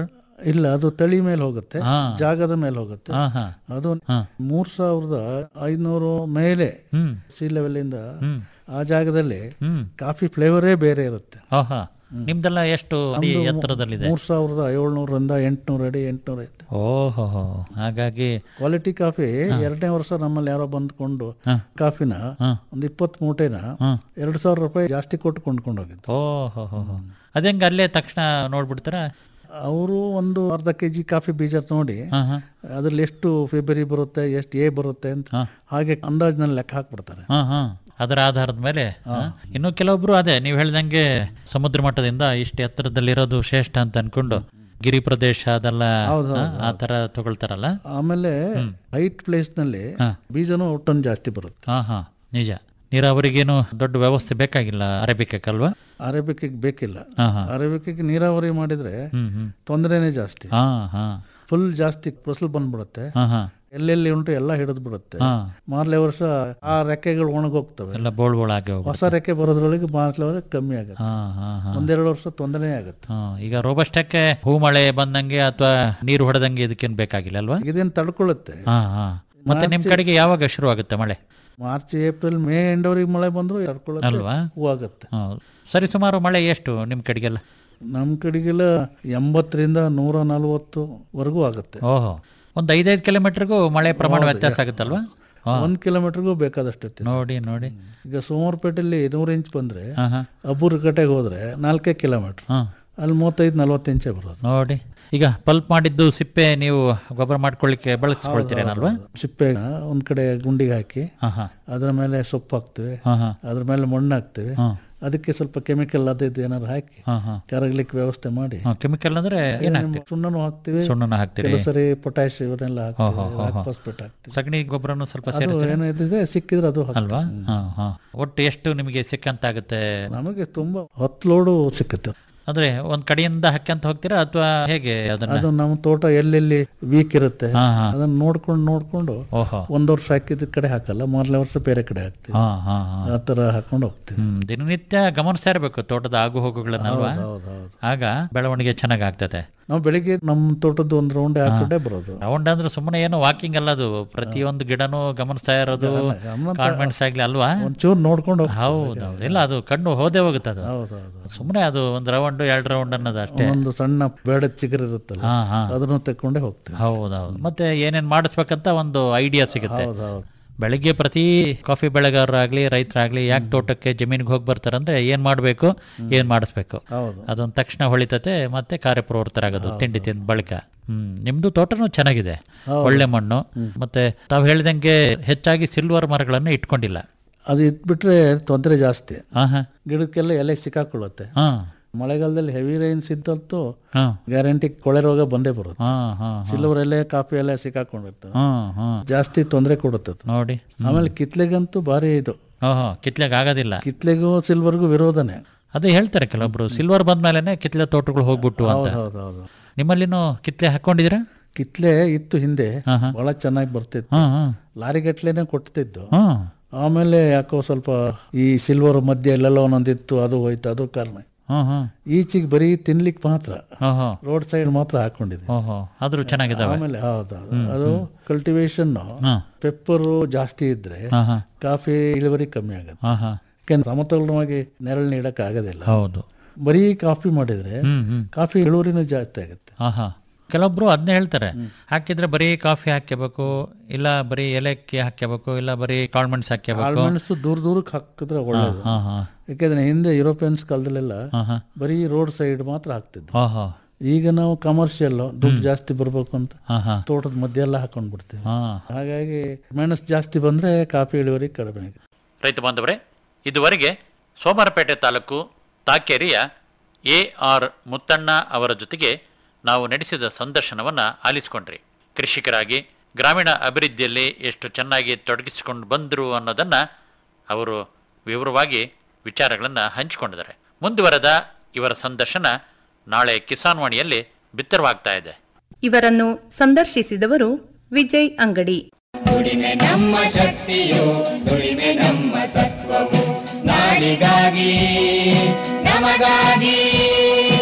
[SPEAKER 9] ಇಲ್ಲ ಅದು ತಳಿ ಮೇಲೆ ಹೋಗುತ್ತೆ
[SPEAKER 8] ಹಾ.
[SPEAKER 9] ಜಾಗದ ಮೇಲೆ ಹೋಗುತ್ತೆ
[SPEAKER 8] ಹಾ ಹಾ
[SPEAKER 9] ಅದು
[SPEAKER 8] ಹಾ.
[SPEAKER 9] ಮೂರ್ ಸಾವಿರದ ಐನೂರು ಮೇಲೆ
[SPEAKER 8] ಹ್ಮ್
[SPEAKER 9] ಸಿ ಲೆವೆಲ್ ಇಂದ
[SPEAKER 8] ಹ್ಮ್
[SPEAKER 9] ಆ ಜಾಗದಲ್ಲಿ
[SPEAKER 8] ಹ್ಮ್
[SPEAKER 9] ಕಾಫಿ ಫ್ಲೇವರೇ ಬೇರೆ ಇರುತ್ತೆ
[SPEAKER 8] ಓಹೋ ನಿಮ್ದೆಲ್ಲ ಎಷ್ಟು ಅಡಿ
[SPEAKER 9] ನಮ್ದು
[SPEAKER 8] ಎತ್ತರದಲ್ಲಿದೆ
[SPEAKER 9] ಮೂರ್ ಸಾವಿರದ ಏಳ್ನೂರಿಂದ ಎಂಟ್ನೂರು ಅಡಿ ಎಂಟ್ನೂರ ಐತೆ
[SPEAKER 8] ಓಹೋ ಹಾಗಾಗಿ
[SPEAKER 9] ಕ್ವಾಲಿಟಿ ಕಾಫಿ ಎರಡನೇ ವರ್ಷ ನಮ್ಮಲ್ಲಿ ಯಾರೋ ಬಂದ್ಕೊಂಡು
[SPEAKER 8] ಹಾ.
[SPEAKER 9] ಕಾಫಿನ
[SPEAKER 8] ಹಾ.
[SPEAKER 9] ಒಂದ್ ಇಪ್ಪತ್ ಮೂಟೆನ
[SPEAKER 8] ಹಾ.
[SPEAKER 9] ಎರಡ್ ಸಾವಿರ ರೂಪಾಯಿ ಜಾಸ್ತಿ ಕೊಟ್ಟು ಕೊಂಡ್ಕೊಂಡು ಹೋಗಿದ್ದು
[SPEAKER 8] ಓಹೋ ಹೋ ಹೋ ಅದಂಗೆ ಅಲ್ಲೇ ತಕ್ಷಣ ನೋಡ್ಬಿಡ್ತಾರ
[SPEAKER 9] ಅವರು ಒಂದು ಅರ್ಧ ಕೆ ಜಿ ಕಾಫಿ ಬೀಜ ನೋಡಿ
[SPEAKER 8] ಹಾ ಹಾ
[SPEAKER 9] ಅದ್ರಲ್ಲಿ ಎಷ್ಟು ಫೆಬ್ರವರಿ ಬರುತ್ತೆ ಎಷ್ಟು ಎ ಬರುತ್ತೆ ಅಂತ
[SPEAKER 8] ಹಾ.
[SPEAKER 9] ಹಾಗೆ ಅಂದಾಜಿನಲ್ಲಿ ಲೆಕ್ಕ ಹಾಕ್ಬಿಡ್ತಾರೆ
[SPEAKER 8] ಹಾ ಹಾ ಅದರ ಆಧಾರದ ಮೇಲೆ ಹಾ. ಇನ್ನು ಕೆಲವೊಬ್ರು ಅದೇ ನೀವು ಹೇಳ್ದಂಗೆ ಸಮುದ್ರ ಮಟ್ಟದಿಂದ ಇಷ್ಟು ಎತ್ತರದಲ್ಲಿರೋದು ಶ್ರೇಷ್ಠ ಅಂತ ಅನ್ಕೊಂಡು ಗಿರಿ ಪ್ರದೇಶ ಅದೆಲ್ಲ
[SPEAKER 9] ಹೌದು,
[SPEAKER 8] ಹಾ, ಆ ತರ ತಗೊಳ್ತಾರಲ್ಲ
[SPEAKER 9] ಆಮೇಲೆ ಹೈಟ್ ಪ್ಲೇಸ್ ನಲ್ಲಿ
[SPEAKER 8] ಹಾ.
[SPEAKER 9] ಬೀಜನೂ ಟನ್ ಜಾಸ್ತಿ ಬರುತ್ತೆ
[SPEAKER 8] ಹಾ ಹಾ ನಿಜ ನೀರಾವರಿಗೇನು ದೊಡ್ಡ ವ್ಯವಸ್ಥೆ ಬೇಕಾಗಿಲ್ಲ ಅರೇಬಿಕಲ್ವಾ
[SPEAKER 9] ಅರೇಬಿಕಿಗೆ ಬೇಕಿಲ್ಲ
[SPEAKER 8] ಹಾ ಹಾ
[SPEAKER 9] ಅರೇಬಿಕಿಗೆ ನೀರಾವರಿ ಮಾಡಿದ್ರೆ
[SPEAKER 8] ಹ್ಮ್ ಹ್ಮ್
[SPEAKER 9] ತೊಂದರೆನೇ ಜಾಸ್ತಿ
[SPEAKER 8] ಹಾ ಹಾ
[SPEAKER 9] ಫುಲ್ ಜಾಸ್ತಿ ಫಸಲು ಬಂದ್ಬಿಡುತ್ತೆ
[SPEAKER 8] ಹಾ ಹಾ
[SPEAKER 9] ಎಲ್ಲೆಲ್ಲಿ ಉಂಟು ಎಲ್ಲ ಹಿಡಿದು ಬಿಡುತ್ತೆ
[SPEAKER 8] ಹಾ
[SPEAKER 9] ಮಾರ್ಲೆ ವರ್ಷ ಆ ರೆಕ್ಕೆಗಳು ಒಣಗೋಗ್ತವೆ
[SPEAKER 8] ಎಲ್ಲ ಬೋಳ್ ಬೋಳ್ ಆಗಿ ಹೋಗ್ಬಿಡುತ್ತೆ.
[SPEAKER 9] ಹೊಸ ರೆಕ್ಕೆ ಬರೋದ್ರೊಳಗೆ ಮಾರ್ಲೆ ವರ್ಷ ಕಮ್ಮಿ ಆಗುತ್ತೆ
[SPEAKER 8] ಹಾ ಹಾ ಹಾ
[SPEAKER 9] ಒಂದೆರಡು ವರ್ಷ ತೊಂದರೆ ಆಗುತ್ತೆ
[SPEAKER 8] ಹಾ, ಈಗ ರೋಬಸ್ಟಕ್ಕೆ ಹೂ ಮಳೆ ಬಂದಂಗೆ ಅಥವಾ ನೀರು ಹೊಡೆದಂಗೆ ಇದಕ್ಕೇನು ಬೇಕಾಗಿಲ್ಲ ಅಲ್ವಾ
[SPEAKER 9] ಇದೇನು ತಡ್ಕೊಳ್ಳುತ್ತೆ
[SPEAKER 8] ಹಾ ಹಾ ಮತ್ತೆ ನಿಮ್ ಕಡೆಗೆ ಯಾವಾಗ ಶುರು ಆಗುತ್ತೆ ಮಳೆ
[SPEAKER 9] ಮಾರ್ಚ್ ಏಪ್ರಿಲ್ ಮೇ ಎಂಡವರೆಗೆ ಮಳೆ ಬಂದ್ರು ತಡ್ಕೊಳ್ಳುತ್ತೆ
[SPEAKER 8] ಅಲ್ವಾ
[SPEAKER 9] ಹೂವಾಗುತ್ತೆ
[SPEAKER 8] ಹಾ. ಸರಿ ಸುಮಾರು ಮಳೆ ಎಷ್ಟು ನಿಮ್ ಕಡೆಗೆಲ್ಲ
[SPEAKER 9] ನಮ್ಮ ಕಡೆಗೆಲ್ಲ ಎಂಬತ್ತರಿಂದ ನೂರ ನಲವತ್ತುವರೆಗೂ ಆಗುತ್ತೆ
[SPEAKER 8] ಓಹೋ ಒಂದು ಐದೈದು ಕಿಲೋಮೀಟರ್ಗೂ ಮಳೆ ಪ್ರಮಾಣ ವ್ಯತ್ಯಾಸ ಆಗುತ್ತಲ್ವಾ ಹಾ.
[SPEAKER 9] ಒಂದ್ ಕಿಲೋಮೀಟರ್ಗೂ ಬೇಕಾದಷ್ಟು ವ್ಯತ್ಯಾಸ.
[SPEAKER 8] ನೋಡಿ ನೋಡಿ
[SPEAKER 9] ಈಗ ಸೋಮವಾರಪೇಟೆಯಲ್ಲಿ ನೂರು ಇಂಚ್ ಬಂದ್ರೆ
[SPEAKER 8] ಹಾ ಹಾ
[SPEAKER 9] ಅಬ್ಬೂರು ಕಟ್ಟೆಗೆ ಹೋದ್ರೆ ನಾಲ್ಕೇ ಕಿಲೋಮೀಟರ್
[SPEAKER 8] ಹಾ
[SPEAKER 9] ಅಲ್ಲಿ ಮೂವತ್ತೈದು ನಲವತ್ತು ಇಂಚೆ ಬರೋದು
[SPEAKER 8] ನೋಡಿ ಈಗ ಪಲ್ಪ್ ಮಾಡಿದ್ದು ಸಿಪ್ಪೆ ನೀವು ಗೊಬ್ಬರ ಮಾಡ್ಕೊಳ್ಳಿಕ್ಕೆ ಬಳಸ್ಕೊಳ್ತೀರೇನಲ್ವಾ
[SPEAKER 9] ಸಿಪ್ಪೆ ಒಂದ್ ಕಡೆ ಗುಂಡಿಗೆ ಹಾಕಿ
[SPEAKER 8] ಹಾ ಹಾ
[SPEAKER 9] ಅದ್ರ ಮೇಲೆ ಸೊಪ್ಪು ಹಾಕ್ತಿವಿ
[SPEAKER 8] ಹಾ ಹಾ
[SPEAKER 9] ಅದ್ರ ಮೇಲೆ ಮಣ್ಣು ಹಾಕ್ತಿವಿ
[SPEAKER 8] ಹಾ
[SPEAKER 9] ಅದಕ್ಕೆ ಸ್ವಲ್ಪ ಕೆಮಿಕಲ್ ಅದು ಇದು ಏನಾದ್ರು ಹಾಕಿ
[SPEAKER 8] ಹಾ ಹಾ
[SPEAKER 9] ಕರಗ್ಲಿಕ್ಕೆ ವ್ಯವಸ್ಥೆ ಮಾಡಿ
[SPEAKER 8] ಹಾ ಕೆಮಿಕಲ್ ಅಂದ್ರೆ ಏನ್ ಹಾಕ್ತೀರಿ
[SPEAKER 9] ಸುಣ್ಣನು ಹಾಕ್ತಿವಿ
[SPEAKER 8] ಸುಣ್ಣನ ಹಾಕ್ತೀರಿ
[SPEAKER 9] ಕೆಲವು ಸರಿ ಪೊಟ್ಯಾಶ್ ಇವನ್ನೆಲ್ಲ
[SPEAKER 8] ಹೋ,
[SPEAKER 9] ಹಾಕ್ತಿವಿ
[SPEAKER 8] ಹೋ, ಹೋ, ಹೋ.
[SPEAKER 9] ಫಾಸ್ಫೇಟ್ ಹಾಕ್ತಿವಿ
[SPEAKER 8] ಸಗಣಿ ಗೊಬ್ಬರನು ಸ್ವಲ್ಪ
[SPEAKER 9] ಅದು
[SPEAKER 8] ಸೇರಿಸ್ತೀರಿ
[SPEAKER 9] ಏನಿದೆ ಸಿಕ್ಕಿದ್ರೆ ಅದು ಹಾಕ್ತಿವಿ.
[SPEAKER 8] ಅಲ್ವಾ ಹಾ ಹಾ ಒಟ್ಟು ಎಷ್ಟು ನಿಮಗೆ ಸಿಕ್ಕಂತಾಗುತ್ತೆ
[SPEAKER 9] ನಮಗೆ ತುಂಬಾ ಹತ್ತು ಲೋಡು ಸಿಕ್ಕುತ್ತೆ
[SPEAKER 8] ಅಂದ್ರೆ ಒಂದ್ ಕಡೆಯಿಂದ ಹಾಕ್ಯಂತ ಹೋಗ್ತೀರಾ ಅಥವಾ ಹೇಗೆ ಅದನ್ನ
[SPEAKER 9] ಅದು ನಮ್ಮ ತೋಟ ಎಲ್ಲೆಲ್ಲಿ ವೀಕ್ ಇರುತ್ತೆ
[SPEAKER 8] ಹಾ ಹಾ
[SPEAKER 9] ಅದನ್ನ ನೋಡ್ಕೊಂಡು ನೋಡ್ಕೊಂಡು
[SPEAKER 8] ಓಹೋ
[SPEAKER 9] ಒಂದ್ ವರ್ಷ ಹಾಕಿದ ಕಡೆ ಹಾಕಲ್ಲ ಮಾರ್ಲೆ ವರ್ಷ ಬೇರೆ ಕಡೆ ಹಾಕ್ತಿವಿ
[SPEAKER 8] ಹಾ ಹಾ ಹಾ
[SPEAKER 9] ಆ ತರ ಹಾಕೊಂಡು ಹೋಗ್ತೀವಿ
[SPEAKER 8] ಹ್ಮ್ ದಿನನಿತ್ಯ ಗಮನಿಸ್ತಾ ಇರಬೇಕು ತೋಟದ ಆಗು ಹೋಗುಗಳನ್ನಲ್ವಾ
[SPEAKER 9] ಹೌದು ಹೌದು
[SPEAKER 8] ಆಗ ಬೆಳವಣಿಗೆ ಚೆನ್ನಾಗ್ ಆಗ್ತದೆ
[SPEAKER 9] ನಾವು ಬೆಳಿಗ್ಗೆ ನಮ್ಮ ತೋಟದ ಒಂದು ರೌಂಡ್ ಹಾಕೊಂಡೇ ಬರೋದು
[SPEAKER 8] ರೌಂಡ್ ಅಂದ್ರೆ ಸುಮ್ಮನೆ ಏನೋ ವಾಕಿಂಗ್ ಅಲ್ಲ ಅದು ಪ್ರತಿಯೊಂದು ಗಿಡನೂ ಗಮನಿಸ್ತಾ ಇರೋದು
[SPEAKER 9] ಗಮನ
[SPEAKER 8] ಕಾನ್ವೆಂಟ್ಸ್ ಆಗ್ಲಿ ಅಲ್ವಾ
[SPEAKER 9] ಒಂಚೂರು ನೋಡ್ಕೊಂಡು ಹೋಗ್ತೀವಿ.
[SPEAKER 8] ಹೌದು ಇಲ್ಲ ಅದು ಕಣ್ಣು ಹೋದೇ ಹೋಗುತ್ತೆ ಅದು
[SPEAKER 9] ಹೌದು ಹೌದು
[SPEAKER 8] ಸುಮ್ಮನೆ ಅದು ಒಂದು ರೌಂಡ್ ಎರಡು ರೌಂಡ್ ಅನ್ನೋದು ಅಷ್ಟೇ
[SPEAKER 9] ಒಂದು ಸಣ್ಣ ಬೇಡ ಚಿಗುರು ಇರುತ್ತಲ್ಲ
[SPEAKER 8] ಹಾ ಹಾ
[SPEAKER 9] ಅದನ್ನು ತಕೊಂಡೇ ಹೋಗ್ತೀವಿ
[SPEAKER 8] ಹೌದೌದು ಮತ್ತೆ ಏನೇನ್ ಮಾಡಿಸ್ಬೇಕಂತ ಒಂದು ಐಡಿಯಾ ಸಿಗುತ್ತೆ
[SPEAKER 9] ಹೌದು ಹೌದು
[SPEAKER 8] ಬೆಳಿಗ್ಗೆ ಪ್ರತಿ ಕಾಫಿ ಬೆಳೆಗಾರರಾಗ್ಲಿ ರೈತರಾಗ್ಲಿ ಯಾಕೆ ತೋಟಕ್ಕೆ ಜಮೀನಿಗೆ ಹೋಗಿ ಬರ್ತಾರಂದ್ರೆ ಏನ್ ಮಾಡ್ಬೇಕು ಏನ್ ಮಾಡಿಸ್ಬೇಕು
[SPEAKER 9] ಹೌದು
[SPEAKER 8] ಅದೊಂದು ತಕ್ಷಣ ಹೊಳಿತತೆ ಮತ್ತೆ ಕಾರ್ಯಪ್ರವೃತ್ತರಾಗೋದು ತಿಂಡಿ ತಿಂದ ಬಳಿಕ ಹ್ಮ್ ನಿಮ್ದು ತೋಟನೂ ಚೆನ್ನಾಗಿದೆ ಒಳ್ಳೆ ಮಣ್ಣು ಮತ್ತೆ ತಾವು ಹೇಳಿದಂಗೆ ಹೆಚ್ಚಾಗಿ ಸಿಲ್ವರ್ ಮರಗಳನ್ನು ಇಟ್ಕೊಂಡಿಲ್ಲ
[SPEAKER 9] ಅದು ಇಟ್ಬಿಟ್ರೆ ತೊಂದರೆ ಜಾಸ್ತಿ
[SPEAKER 8] ಹಾ ಹಾ
[SPEAKER 9] ಗಿಡಕ್ಕೆಲ್ಲ ಎಲೆ ಸಿಕ್ಕಾಕೊಳ್ಳುತ್ತೆ
[SPEAKER 8] ಹಾ
[SPEAKER 9] ಮಳೆಗಾಲದಲ್ಲಿ ಹೆವಿ ರೈನ್ಸ್ ಇದ್ದಂತೂ
[SPEAKER 8] ಹಾ
[SPEAKER 9] ಗ್ಯಾರಂಟಿ ಕೊಳೆ ರೋಗ ಬಂದೇ ಬರುತ್ತೆ
[SPEAKER 8] ಹಾ ಹಾ
[SPEAKER 9] ಸಿಲ್ವರ್ ಎಲೆ ಕಾಫಿ ಎಲೆ ಸಿಕ್ಕಾಕೊಂಡಿರ್ತವೆ
[SPEAKER 8] ಹಾ ಹಾ
[SPEAKER 9] ಜಾಸ್ತಿ ತೊಂದರೆ ಕೊಡುತ್ತೆ ಅದು.
[SPEAKER 8] ನೋಡಿ
[SPEAKER 9] ಆಮೇಲೆ ಕಿತ್ಲೆಗಂತೂ ಭಾರಿ ಇದು
[SPEAKER 8] ಓಹೋ ಕಿತ್ಲೆಗೆ ಆಗೋದಿಲ್ಲ
[SPEAKER 9] ಕಿತ್ಲೆಗೂ ಸಿಲ್ವರ್ಗೂ ವಿರೋಧನೆ
[SPEAKER 8] ಅದೇ ಹೇಳ್ತಾರೆ ಕೆಲವೊಬ್ರು ಸಿಲ್ವರ್ ಬಂದ್ಮೇಲೆನೆ ಕಿತ್ಲೆ ತೋಟಗಳು ಹೋಗ್ಬಿಟ್ಟು ಅಂತ
[SPEAKER 9] ಹೌದು ಹೌದು
[SPEAKER 8] ನಿಮ್ಮಲ್ಲಿನೂ ಕಿತ್ಲೆ ಹಾಕೊಂಡಿದ್ದೀರಾ
[SPEAKER 9] ಕಿತ್ಲೆ ಇತ್ತು ಹಿಂದೆ
[SPEAKER 8] ಹಾ ಹಾ
[SPEAKER 9] ಬಹಳ ಚೆನ್ನಾಗಿ ಬರ್ತಿತ್ತು
[SPEAKER 8] ಹಾ ಹಾ
[SPEAKER 9] ಲಾರಿ ಗಟ್ಲೆನೆ ಕೊಡ್ತಿದ್ದು
[SPEAKER 8] ಹಾ
[SPEAKER 9] ಆಮೇಲೆ ಯಾಕೋ ಸ್ವಲ್ಪ ಈ ಸಿಲ್ವರ್ ಮಧ್ಯೆ ಎಲ್ಲೆಲ್ಲ ಒಂದೊಂದಿತ್ತು ಅದು ಹೋಯ್ತು ಅದು ಕಾರಣ
[SPEAKER 8] ಹಾ ಹಾ
[SPEAKER 9] ಈಚೆಗೆ ಬರೀ ತಿನ್ಲಿಕ್ಕೆ ಮಾತ್ರ
[SPEAKER 8] ಹಾ ಹಾ
[SPEAKER 9] ರೋಡ್ ಸೈಡ್ ಮಾತ್ರ ಹಾಕೊಂಡಿದ್ವಿ
[SPEAKER 8] ಓಹೋ ಆದ್ರೂ ಚೆನ್ನಾಗಿದ್ದಾವೆ
[SPEAKER 9] ಆಮೇಲೆ ಹೌದು ಹೌದು. ಅದು ಕಲ್ಟಿವೇಶನ್
[SPEAKER 8] ಹಾ
[SPEAKER 9] ಪೆಪ್ಪರು ಜಾಸ್ತಿ ಇದ್ರೆ
[SPEAKER 8] ಹಾ ಹಾ
[SPEAKER 9] ಕಾಫಿ ಇಳುವರಿ ಕಮ್ಮಿ ಆಗುತ್ತೆ
[SPEAKER 8] ಹಾ ಹಾ
[SPEAKER 9] ಯಾಕೆಂದ್ರೆ ಸಮತೋಲನವಾಗಿ ನೆರಳು ನೀಡಕ್ ಆಗೋದಿಲ್ಲ
[SPEAKER 8] ಹೌದು
[SPEAKER 9] ಬರೀ ಕಾಫಿ ಮಾಡಿದ್ರೆ
[SPEAKER 8] ಹ್ಮ್ ಹ್ಮ್
[SPEAKER 9] ಕಾಫಿ ಇಳುವರಿನೂ ಜಾಸ್ತಿ ಆಗುತ್ತೆ
[SPEAKER 8] ಹಾ ಹಾ ಕೆಲವೊಬ್ರು ಅದನ್ನೇ ಹೇಳ್ತಾರೆ ಹಾಕಿದ್ರೆ ಬರೀ ಕಾಫಿ ಹಾಕ್ಯಬೇಕು ಇಲ್ಲ ಬರೀ ಏಲಕ್ಕಿ ಹಾಕ್ಯಬೇಕು ಇಲ್ಲ ಬರೀ ಕಾಳ್ಮೆಣ್ಸ್ ಹಾಕ್ಯಬೇಕು
[SPEAKER 9] ಆಳ್ಮೆಣಸು ದೂರ ದೂರಕ್ಕೆ ಹಾಕಿದ್ರೆ ಒಳ್ಳೇದು
[SPEAKER 8] ಹಾ ಹಾ
[SPEAKER 9] ಯಾಕೆಂದ್ರೆ ಹಿಂದೆ ಯುರೋಪಿಯನ್ಸ್ ಕಾಲದಲ್ಲೆಲ್ಲ
[SPEAKER 8] ಹಾ ಹಾ
[SPEAKER 9] ಬರೀ ರೋಡ್ ಸೈಡ್ ಮಾತ್ರ ಹಾಕ್ತಿದ್ವು
[SPEAKER 8] ಹಾ ಹಾ
[SPEAKER 9] ಈಗ ನಾವು ಕಮರ್ಷಿಯಲ್ ದುಡ್ಡು ಜಾಸ್ತಿ ಬರ್ಬೇಕು ಅಂತ
[SPEAKER 8] ಹಾ ಹಾ
[SPEAKER 9] ತೋಟದ ಮಧ್ಯೆ ಎಲ್ಲ ಹಾಕೊಂಡ್ ಬಿಡ್ತೀವಿ
[SPEAKER 8] ಹಾ
[SPEAKER 9] ಹಾಗಾಗಿ ಮೆಣಸು ಜಾಸ್ತಿ ಬಂದ್ರೆ ಕಾಫಿ ಇಳುವರಿ ಕಡಿಮೆ ಆಗುತ್ತೆ
[SPEAKER 8] ರೈತ ಬಾಂಧವರೇ ಇದುವರೆಗೆ ಸೋಮವಾರಪೇಟೆ ತಾಲೂಕು ತಾಕೇರಿಯ ಎ ಆರ್ ಮುತ್ತಣ್ಣ ಅವರ ಜೊತೆಗೆ ನಾವು ನಡೆಸಿದ ಸಂದರ್ಶನವನ್ನು ಆಲಿಸಿಕೊಂಡ್ರಿ ಕೃಷಿಕರಾಗಿ ಗ್ರಾಮೀಣ ಅಭಿವೃದ್ಧಿಯಲ್ಲಿ ಎಷ್ಟು ಚೆನ್ನಾಗಿ ತೊಡಗಿಸಿಕೊಂಡು ಬಂದರು ಅನ್ನೋದನ್ನು ಅವರು ವಿವರವಾಗಿ ವಿಚಾರಗಳನ್ನು ಹಂಚಿಕೊಂಡಿದ್ದಾರೆ ಮುಂದುವರೆದ ಇವರ ಸಂದರ್ಶನ ನಾಳೆ ಕಿಸಾನ್ ವಾಣಿಯಲ್ಲಿ ಬಿತ್ತರವಾಗ್ತಾ ಇದೆ
[SPEAKER 10] ಇವರನ್ನು ಸಂದರ್ಶಿಸಿದವರು ವಿಜಯ್ ಅಂಗಡಿ
[SPEAKER 6] ದುಡಿಮೆ ನಮ್ಮ ಶಕ್ತಿಯು ದುಡಿಮೆ ನಮ್ಮ ಸತ್ವವು ನಾಡಿಗಾಗಿ ನಮಗಾಗಿ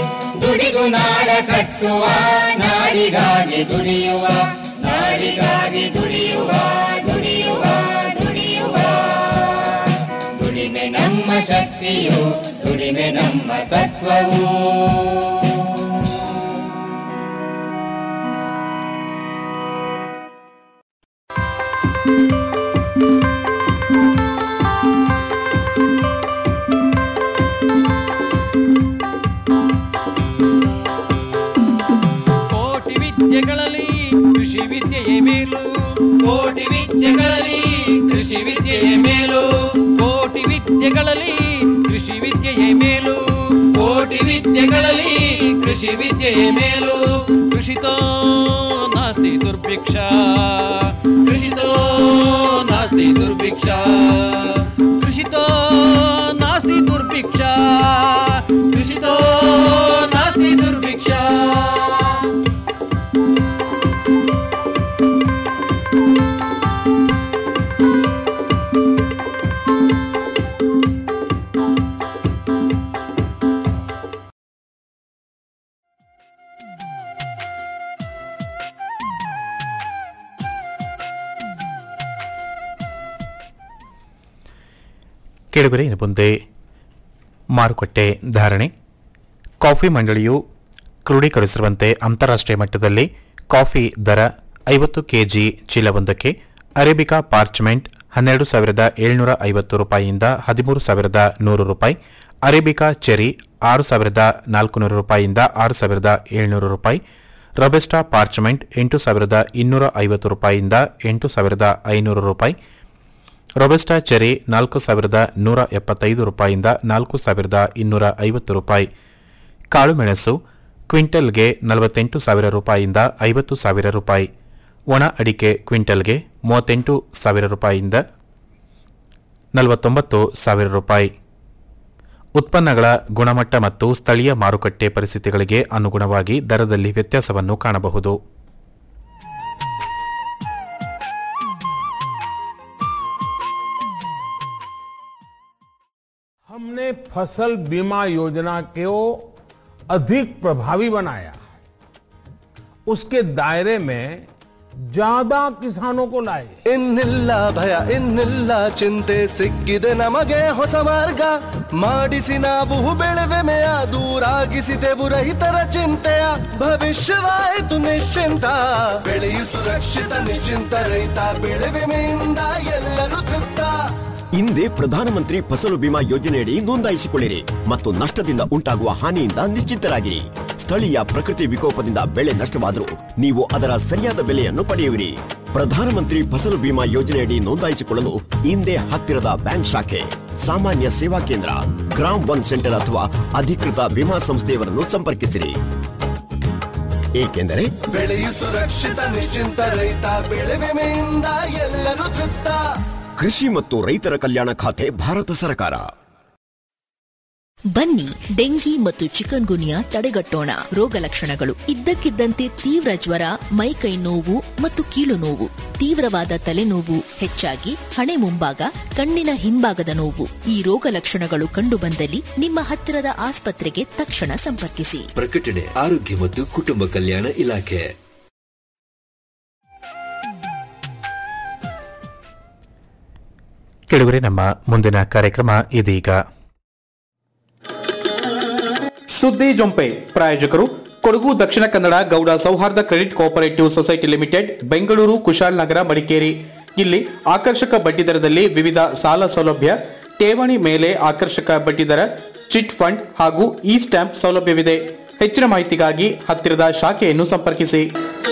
[SPEAKER 6] ದುಡಿದು ನಾಡ ಕಟ್ಟುವ ನಾಡಿಗಾಗಿ ದುಡಿಯುವ ನಾಡಿಗಾಗಿ ದುಡಿಯುವ ದುಡಿಯುವ ದುಡಿಯುವ ದುಡಿಮೆ ನಮ್ಮ ಶಕ್ತಿಯು ದುಡಿಮೆ ನಮ್ಮ ಸತ್ವವು
[SPEAKER 5] ಕೋಟಿ ವಿದ್ಯೆಗಳಲ್ಲಿ ಕೃಷಿ ವಿದ್ಯೆಯೇ ಮೇಲು ಕೋಟಿ ವಿದ್ಯೆಗಳಲ್ಲಿ ಕೃಷಿ ವಿದ್ಯೆಯೇ ಮೇಲು ಕೋಟಿ ವಿದ್ಯೆಗಳಲ್ಲಿ ಕೃಷಿ ವಿದ್ಯೆಯೇ ಮೇಲು ಕೋಟಿ ವಿದ್ಯೆಗಳಲ್ಲಿ ಕೃಷಿ ವಿದ್ಯೆಯೇ ಮೇಲು ಕೃಷಿತೋ ನಾಸ್ತಿ ದುರ್ಭಿಕ್ಷ ಕೃಷಿತೋ ನಾಸ್ತಿ ದುರ್ಭಿಕ್ಷ ಕೃಷಿತೋ ನಾಸ್ತಿ ದುರ್ಭಿಕ್ಷ ಕೃಷಿತೋ ನಾಸ್ತಿ ದುರ್ಭಿಕ್ಷ
[SPEAKER 4] ಕೇಳುಗರೆ ಇನ್ನು ಮುಂದೆ ಮಾರುಕಟ್ಟೆ ಧಾರಣೆ ಕಾಫಿ ಮಂಡಳಿಯು ಕ್ರೋಢೀಕರಿಸಿರುವಂತೆ ಅಂತಾರಾಷ್ಟ್ರೀಯ ಮಟ್ಟದಲ್ಲಿ ಕಾಫಿ ದರ ಐವತ್ತು ಕೆಜಿ ಚೀಲವೊಂದಕ್ಕೆ ಅರೇಬಿಕಾ ಪಾರ್ಚ್ಮೆಂಟ್ ಹನ್ನೆರಡು ಸಾವಿರದ ಏಳ್ನೂರ ಐವತ್ತು ರೂಪಾಯಿಯಿಂದ ಹದಿಮೂರು ಸಾವಿರದ ನೂರು ರೂಪಾಯಿ ಅರೇಬಿಕಾ ಚೆರಿ ಆರು ಸಾವಿರದ ನಾಲ್ಕುನೂರು ರೂಪಾಯಿಯಿಂದ ಆರು ಸಾವಿರದ ಏಳ್ನೂರು ರೂಪಾಯಿ ರೊಬೆಸ್ಟಾ ಪಾರ್ಚ್ಮೆಂಟ್ ಎಂಟು ಸಾವಿರದ ಇನ್ನೂರ ಐವತ್ತು ರೂಪಾಯಿಯಿಂದ ಎಂಟು ಸಾವಿರದ ಐನೂರು ರೂಪಾಯಿ ರೊಬೆಸ್ಟಾ ಚೆರಿ ನಾಲ್ಕು ಸಾವಿರದ ನೂರ ಎಪ್ಪತ್ತೈದು ರೂಪಾಯಿಯಿಂದ ನಾಲ್ಕು ಸಾವಿರದ ಇನ್ನೂರ ಐವತ್ತು ರೂಪಾಯಿ ಕಾಳುಮೆಣಸು ಕ್ವಿಂಟಲ್ಗೆ ನಲವತ್ತೆಂಟು ಸಾವಿರ ರೂಪಾಯಿಯಿಂದ ಐವತ್ತು ಸಾವಿರ ರೂಪಾಯಿ ಒಣ ಅಡಿಕೆ ಕ್ವಿಂಟಲ್ಗೆ ಮೂವತ್ತೆಂಟು ಸಾವಿರ ರೂಪಾಯಿಯಿಂದ ನಲವತ್ತೊಂಬತ್ತು ಸಾವಿರ ರೂಪಾಯಿ ಉತ್ಪನ್ನಗಳ ಗುಣಮಟ್ಟ ಮತ್ತು ಸ್ಥಳೀಯ ಮಾರುಕಟ್ಟೆ ಪರಿಸ್ಥಿತಿಗಳಿಗೆ ಅನುಗುಣವಾಗಿ ದರದಲ್ಲಿ ವ್ಯತ್ಯಾಸವನ್ನು ಕಾಣಬಹುದು
[SPEAKER 11] हमने फसल बीमा योजना को अधिक प्रभावी बनाया उसके दायरे में ज्यादा किसानों को लाए
[SPEAKER 12] ಇನ್ನಿಲ್ಲ ಭಯ ಇನ್ನಿಲ್ಲ ಚಿಂತೆ ಸಿಕ್ಕಿದೆ ನಮಗೆ ಹೊಸ ಮಾರ್ಗ ಮಾಡಿಸಿ ನಾವು ಬೆಳೆವೆಮೆಯ ದೂರಾಗಿಸಿದೆವು ರೈತರ ಚಿಂತೆಯ ಭವಿಷ್ಯವಾಯಿತು ನಿಶ್ಚಿಂತ ಬೆಳೆಯು ಸುರಕ್ಷಿತ ನಿಶ್ಚಿಂತ ರೈತ ಬೆಳೆ ವಿಮೆಯಿಂದ ಎಲ್ಲರೂ ತೃಪ್ತ
[SPEAKER 13] ಹಿಂದೆ ಪ್ರಧಾನಮಂತ್ರಿ ಫಸಲು ಬಿಮಾ ಯೋಜನೆಯಡಿ ನೋಂದಾಯಿಸಿಕೊಳ್ಳಿರಿ ಮತ್ತು ನಷ್ಟದಿಂದ ಉಂಟಾಗುವ ಹಾನಿಯಿಂದ ನಿಶ್ಚಿಂತರಾಗಿರಿ ಸ್ಥಳೀಯ ಪ್ರಕೃತಿ ವಿಕೋಪದಿಂದ ಬೆಳೆ ನಷ್ಟವಾದರೂ ನೀವು ಅದರ ಸರಿಯಾದ ಬೆಲೆಯನ್ನು ಪಡೆಯುವಿರಿ ಪ್ರಧಾನಮಂತ್ರಿ ಫಸಲು ಬಿಮಾ ಯೋಜನೆಯಡಿ ನೋಂದಾಯಿಸಿಕೊಳ್ಳಲು ಹಿಂದೆ ಹತ್ತಿರದ ಬ್ಯಾಂಕ್ ಶಾಖೆ ಸಾಮಾನ್ಯ ಸೇವಾ ಕೇಂದ್ರ ಗ್ರಾಮ್ ಒನ್ ಸೆಂಟರ್ ಅಥವಾ ಅಧಿಕೃತ ವಿಮಾ ಸಂಸ್ಥೆಯವರನ್ನು ಸಂಪರ್ಕಿಸಿರಿ ಏಕೆಂದರೆ
[SPEAKER 12] ಬೆಳೆಯು ಸುರಕ್ಷಿತ ನಿಶ್ಚಿಂತ ರೈತ ಬೆಳೆ ವಿಮೆಯಿಂದ ಎಲ್ಲರೂ ತೃಪ್ತ
[SPEAKER 13] ಕೃಷಿ ಮತ್ತು ರೈತರ ಕಲ್ಯಾಣ ಖಾತೆ ಭಾರತ ಸರ್ಕಾರ
[SPEAKER 14] ಬನ್ನಿ ಡೆಂಗಿ ಮತ್ತು ಚಿಕನ್ ಗುನಿಯಾ ತಡೆಗಟ್ಟೋಣ ರೋಗ ಲಕ್ಷಣಗಳು ಇದ್ದಕ್ಕಿದ್ದಂತೆ ತೀವ್ರ ಜ್ವರ ಮೈಕೈ ನೋವು ಮತ್ತು ಕೀಲು ನೋವು ತೀವ್ರವಾದ ತಲೆನೋವು ಹೆಚ್ಚಾಗಿ ಹಣೆ ಮುಂಭಾಗ ಕಣ್ಣಿನ ಹಿಂಭಾಗದ ನೋವು ಈ ರೋಗ ಲಕ್ಷಣಗಳು ಕಂಡುಬಂದಲ್ಲಿ ನಿಮ್ಮ ಹತ್ತಿರದ ಆಸ್ಪತ್ರೆಗೆ ತಕ್ಷಣ ಸಂಪರ್ಕಿಸಿ
[SPEAKER 15] ಪ್ರಕಟಣೆ ಆರೋಗ್ಯ ಮತ್ತು ಕುಟುಂಬ ಕಲ್ಯಾಣ ಇಲಾಖೆ
[SPEAKER 4] ಕೆಳಗರೆ ನಮ್ಮ ಮುಂದಿನ ಕಾರ್ಯಕ್ರಮ ಇದೀಗ ಸುದ್ದಿ ಜೊಂಪೆ ಪ್ರಾಯೋಜಕರು ಕೊಡಗು ದಕ್ಷಿಣ Kannada Gowda Souharda credit cooperative society limited Bengaluru Kushalnagar Madikeri ಇಲ್ಲಿ ಆಕರ್ಷಕ ಬಡ್ಡಿದರದಲ್ಲಿ ವಿವಿಧ ಸಾಲ ಸೌಲಭ್ಯ ಠೇವಣಿ ಮೇಲೆ ಆಕರ್ಷಕ ಬಡ್ಡಿದರ ಚಿಟ್ ಫಂಡ್ ಹಾಗೂ ಇ ಸ್ಟ್ಯಾಂಪ್ ಸೌಲಭ್ಯವಿದೆ ಹೆಚ್ಚಿನ ಮಾಹಿತಿಗಾಗಿ ಹತ್ತಿರದ ಶಾಖೆಯನ್ನು ಸಂಪರ್ಕಿಸಿ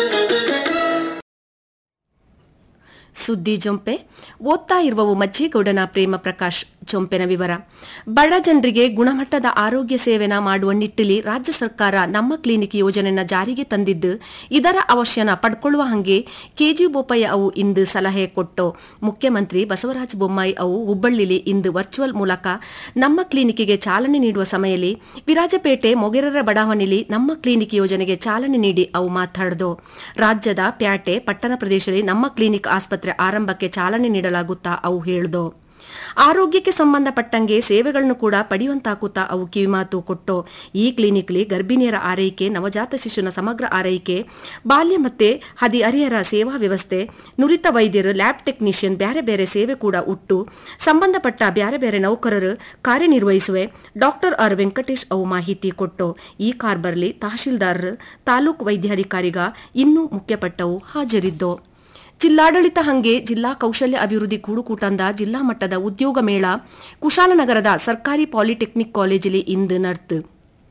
[SPEAKER 16] ಸುದ್ದಿ ಜೊಂಪೆ ಓದ್ತಾ ಇರುವವು ಮಜ್ಜೇಗೌಡನ ಪ್ರೇಮ ಪ್ರಕಾಶ್ ಜೊಂಪೆನ ವಿವರ ಬಡ ಜನರಿಗೆ ಗುಣಮಟ್ಟದ ಆರೋಗ್ಯ ಸೇವೆನ ಮಾಡುವ ನಿಟ್ಟಿಲಿ ರಾಜ್ಯ ಸರ್ಕಾರ ನಮ್ಮ ಕ್ಲಿನಿಕ್ ಯೋಜನೆನ ಜಾರಿಗೆ ತಂದಿದ್ದು ಇದರ ಅವಶ್ಯನ ಪಡ್ಕೊಳ್ಳುವ ಹಂಗೆ ಕೆಜಿ ಬೋಪಯ್ಯ ಅವು ಇಂದು ಸಲಹೆ ಕೊಟ್ಟು ಮುಖ್ಯಮಂತ್ರಿ ಬಸವರಾಜ ಬೊಮ್ಮಾಯಿ ಅವು ಹುಬ್ಬಳ್ಳಿಲಿ ಇಂದು ವರ್ಚುವಲ್ ಮೂಲಕ ನಮ್ಮ ಕ್ಲಿನಿಕ್ಗೆ ಚಾಲನೆ ನೀಡುವ ಸಮಯದಲ್ಲಿ ವಿರಾಜಪೇಟೆ ಮೊಗೆರರ ಬಡಾವಣೆಯಲ್ಲಿ ನಮ್ಮ ಕ್ಲಿನಿಕ್ ಯೋಜನೆಗೆ ಚಾಲನೆ ನೀಡಿ ಅವು ಮಾತಾಡ್ದು ರಾಜ್ಯದ ಪ್ಯಾಟೆ ಪಟ್ಟಣ ಪ್ರದೇಶದಲ್ಲಿ ನಮ್ಮ ಕ್ಲಿನಿಕ್ ಆಸ್ಪತ್ರೆ ಆರಂಭಕ್ಕೆ ಚಾಲನೆ ನೀಡಲಾಗುತ್ತಾ ಅವು ಹೇಳ್ದು ಆರೋಗ್ಯಕ್ಕೆ ಸಂಬಂಧಪಟ್ಟಂಗೆ ಸೇವೆಗಳನ್ನು ಕೂಡ ಪಡೆಯುವಂತಾಕುತ್ತಾ ಅವು ಕಿವಿಮಾತು ಕೊಟ್ಟು ಈ ಕ್ಲಿನಿಕ್ಲಿ ಗರ್ಭಿಣಿಯರ ಆರೈಕೆ ನವಜಾತ ಶಿಶುನ ಸಮಗ್ರ ಆರೈಕೆ ಬಾಲ್ಯ ಮತ್ತೆ ಹದಿಹರಿಯರ ಸೇವಾ ವ್ಯವಸ್ಥೆ ನುರಿತ ವೈದ್ಯರು ಲ್ಯಾಬ್ ಟೆಕ್ನಿಷಿಯನ್ ಬ್ಯಾರೆ ಬೇರೆ ಸೇವೆ ಕೂಡ ಉಟ್ಟು ಸಂಬಂಧಪಟ್ಟ ಬ್ಯಾರೆ ಬೇರೆ ನೌಕರರು ಕಾರ್ಯನಿರ್ವಹಿಸುವೆ ಡಾಕ್ಟರ್ ಆರ್ ವೆಂಕಟೇಶ್ ಅವು ಮಾಹಿತಿ ಕೊಟ್ಟು ಈ ಕಾರ್ಬರ್ಲಿ ತಹಶೀಲ್ದಾರ್ ತಾಲೂಕು ವೈದ್ಯಾಧಿಕಾರಿಗ ಇನ್ನೂ ಮುಖ್ಯಪಟ್ಟವು ಹಾಜರಿದ್ದು ಜಿಲ್ಲಾಡಳಿತ ಹಂಗೆ ಜಿಲ್ಲಾ ಕೌಶಲ್ಯ ಅಭಿವೃದ್ಧಿ ಕೂಡುಕೂಟಂದ ಜಿಲ್ಲಾ ಮಟ್ಟದ ಉದ್ಯೋಗ ಮೇಳ ಕುಶಾಲನಗರದ ಸರ್ಕಾರಿ ಪಾಲಿಟೆಕ್ನಿಕ್ ಕಾಲೇಜಿಲಿ ಇಂದು ನಡೆತು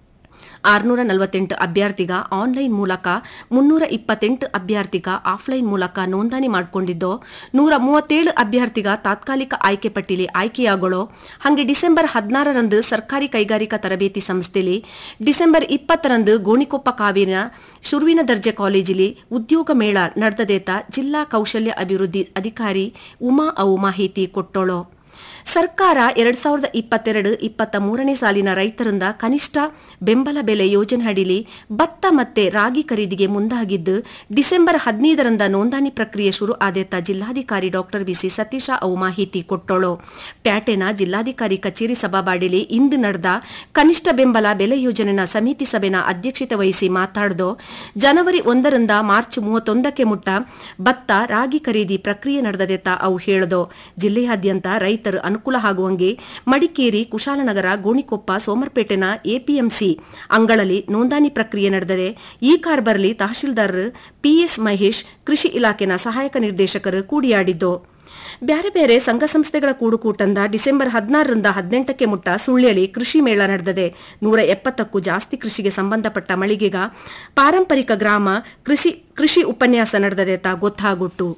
[SPEAKER 16] ಆರ್ನೂರ ನಲವತ್ತೆಂಟು ಅಭ್ಯರ್ಥಿಗ ಆನ್ಲೈನ್ ಮೂಲಕ ಮುನ್ನೂರ ಇಪ್ಪತ್ತೆಂಟು ಅಭ್ಯರ್ಥಿಗ ಆಫ್ಲೈನ್ ಮೂಲಕ ನೋಂದಣಿ ಮಾಡಿಕೊಂಡಿದ್ದು ನೂರ ಮೂವತ್ತೇಳು ಅಭ್ಯರ್ಥಿಗ ತಾತ್ಕಾಲಿಕ ಆಯ್ಕೆ ಪಟ್ಟಿಲಿ ಆಯ್ಕೆಯಾಗಳೋ ಹಾಗೆ ಡಿಸೆಂಬರ್ ಹದಿನಾರರಂದು ಸರ್ಕಾರಿ ಕೈಗಾರಿಕಾ ತರಬೇತಿ ಸಂಸ್ಥೆಲಿ ಡಿಸೆಂಬರ್ ಇಪ್ಪತ್ತರಂದು ಗೋಣಿಕೊಪ್ಪ ಕಾವೇರಿನ ಶುರುವಿನ ದರ್ಜೆ ಕಾಲೇಜಿಲಿ ಉದ್ಯೋಗ ಮೇಳ ನಡೆದದೇತ ಜಿಲ್ಲಾ ಕೌಶಲ್ಯ ಅಭಿವೃದ್ಧಿ ಅಧಿಕಾರಿ ಉಮಾ ಅವು ಮಾಹಿತಿ ಕೊಟ್ಟೋಳು ಸರ್ಕಾರ ಎರಡ್ ಸಾವಿರದ ಇಪ್ಪತ್ತೆರಡು ಇಪ್ಪತ್ತ ಮೂರನೇ ಸಾಲಿನ ರೈತರಿಂದ ಕನಿಷ್ಠ ಬೆಂಬಲ ಬೆಲೆ ಯೋಜನೆ ಅಡಿಲಿ ಭತ್ತ ಮತ್ತೆ ರಾಗಿ ಖರೀದಿಗೆ ಮುಂದಾಗಿದ್ದು ಡಿಸೆಂಬರ್ ಹದಿನೈದರಿಂದ ನೋಂದಣಿ ಪ್ರಕ್ರಿಯೆ ಶುರು ಆದೇತ ಜಿಲ್ಲಾಧಿಕಾರಿ ಡಾಕ್ಟರ್ ಬಿಸಿ ಸತೀಶ ಅವು ಮಾಹಿತಿ ಕೊಟ್ಟೋಳು ಪ್ಯಾಟೆನ ಜಿಲ್ಲಾಧಿಕಾರಿ ಕಚೇರಿ ಸಭಾಬಾಡಿಲಿ ಇಂದು ನಡೆದ ಕನಿಷ್ಠ ಬೆಂಬಲ ಬೆಲೆ ಯೋಜನೆನ ಸಮಿತಿ ಸಭೆನ ಅಧ್ಯಕ್ಷತೆ ವಹಿಸಿ ಮಾತಾಡ್ದು ಜನವರಿ ಒಂದರಿಂದ ಮಾರ್ಚ್ ಮೂವತ್ತೊಂದಕ್ಕೆ ಮುಟ್ಟ ಭತ್ತ ರಾಗಿ ಖರೀದಿ ಪ್ರಕ್ರಿಯೆ ನಡೆದದೆತ್ತ ಅವು ಹೇಳ್ದೋ ಜಿಲ್ಲೆಯಾದ್ಯಂತ ರೈತರು ಅನುಕೂಲ ಆಗುವಂಗೆ ಮಡಿಕೇರಿ ಕುಶಾಲನಗರ ಗೋಣಿಕೊಪ್ಪ ಸೋಮರ್ಪೇಟೆನ ಎಪಿಎಂಸಿ ಅಂಗಳಲ್ಲಿ ನೋಂದಣಿ ಪ್ರಕ್ರಿಯೆ ನಡೆದರೆ ಈ ಕಾರ್ಬರ್ಲಿ ತಹಶೀಲ್ದಾರ್ ಪಿಎಸ್ ಮಹೇಶ್ ಕೃಷಿ ಇಲಾಖೆನ ಸಹಾಯಕ ನಿರ್ದೇಶಕರು ಕೂಡಿಯಾಡಿದ್ದು ಬ್ಯಾರೆ ಬೇರೆ ಸಂಘ ಸಂಸ್ಥೆಗಳ ಕೂಡುಕೂಟಂದ ಡಿಸೆಂಬರ್ ಹದಿನಾರರಿಂದ ಹದಿನೆಂಟಕ್ಕೆ ಮುಟ್ಟ ಸುಳ್ಳ್ಯಲಿ ಕೃಷಿ ಮೇಳ ನಡೆದದೆ ನೂರ ಎಪ್ಪತ್ತಕ್ಕೂ ಜಾಸ್ತಿ ಕೃಷಿಗೆ ಸಂಬಂಧಪಟ್ಟ ಮಳಿಗೆಗ ಪಾರಂಪರಿಕ ಗ್ರಾಮ ಕೃಷಿ ಕೃಷಿ ಉಪನ್ಯಾಸ ನಡೆದದೆತ ಗೊತ್ತಾಗುಟ್ಟು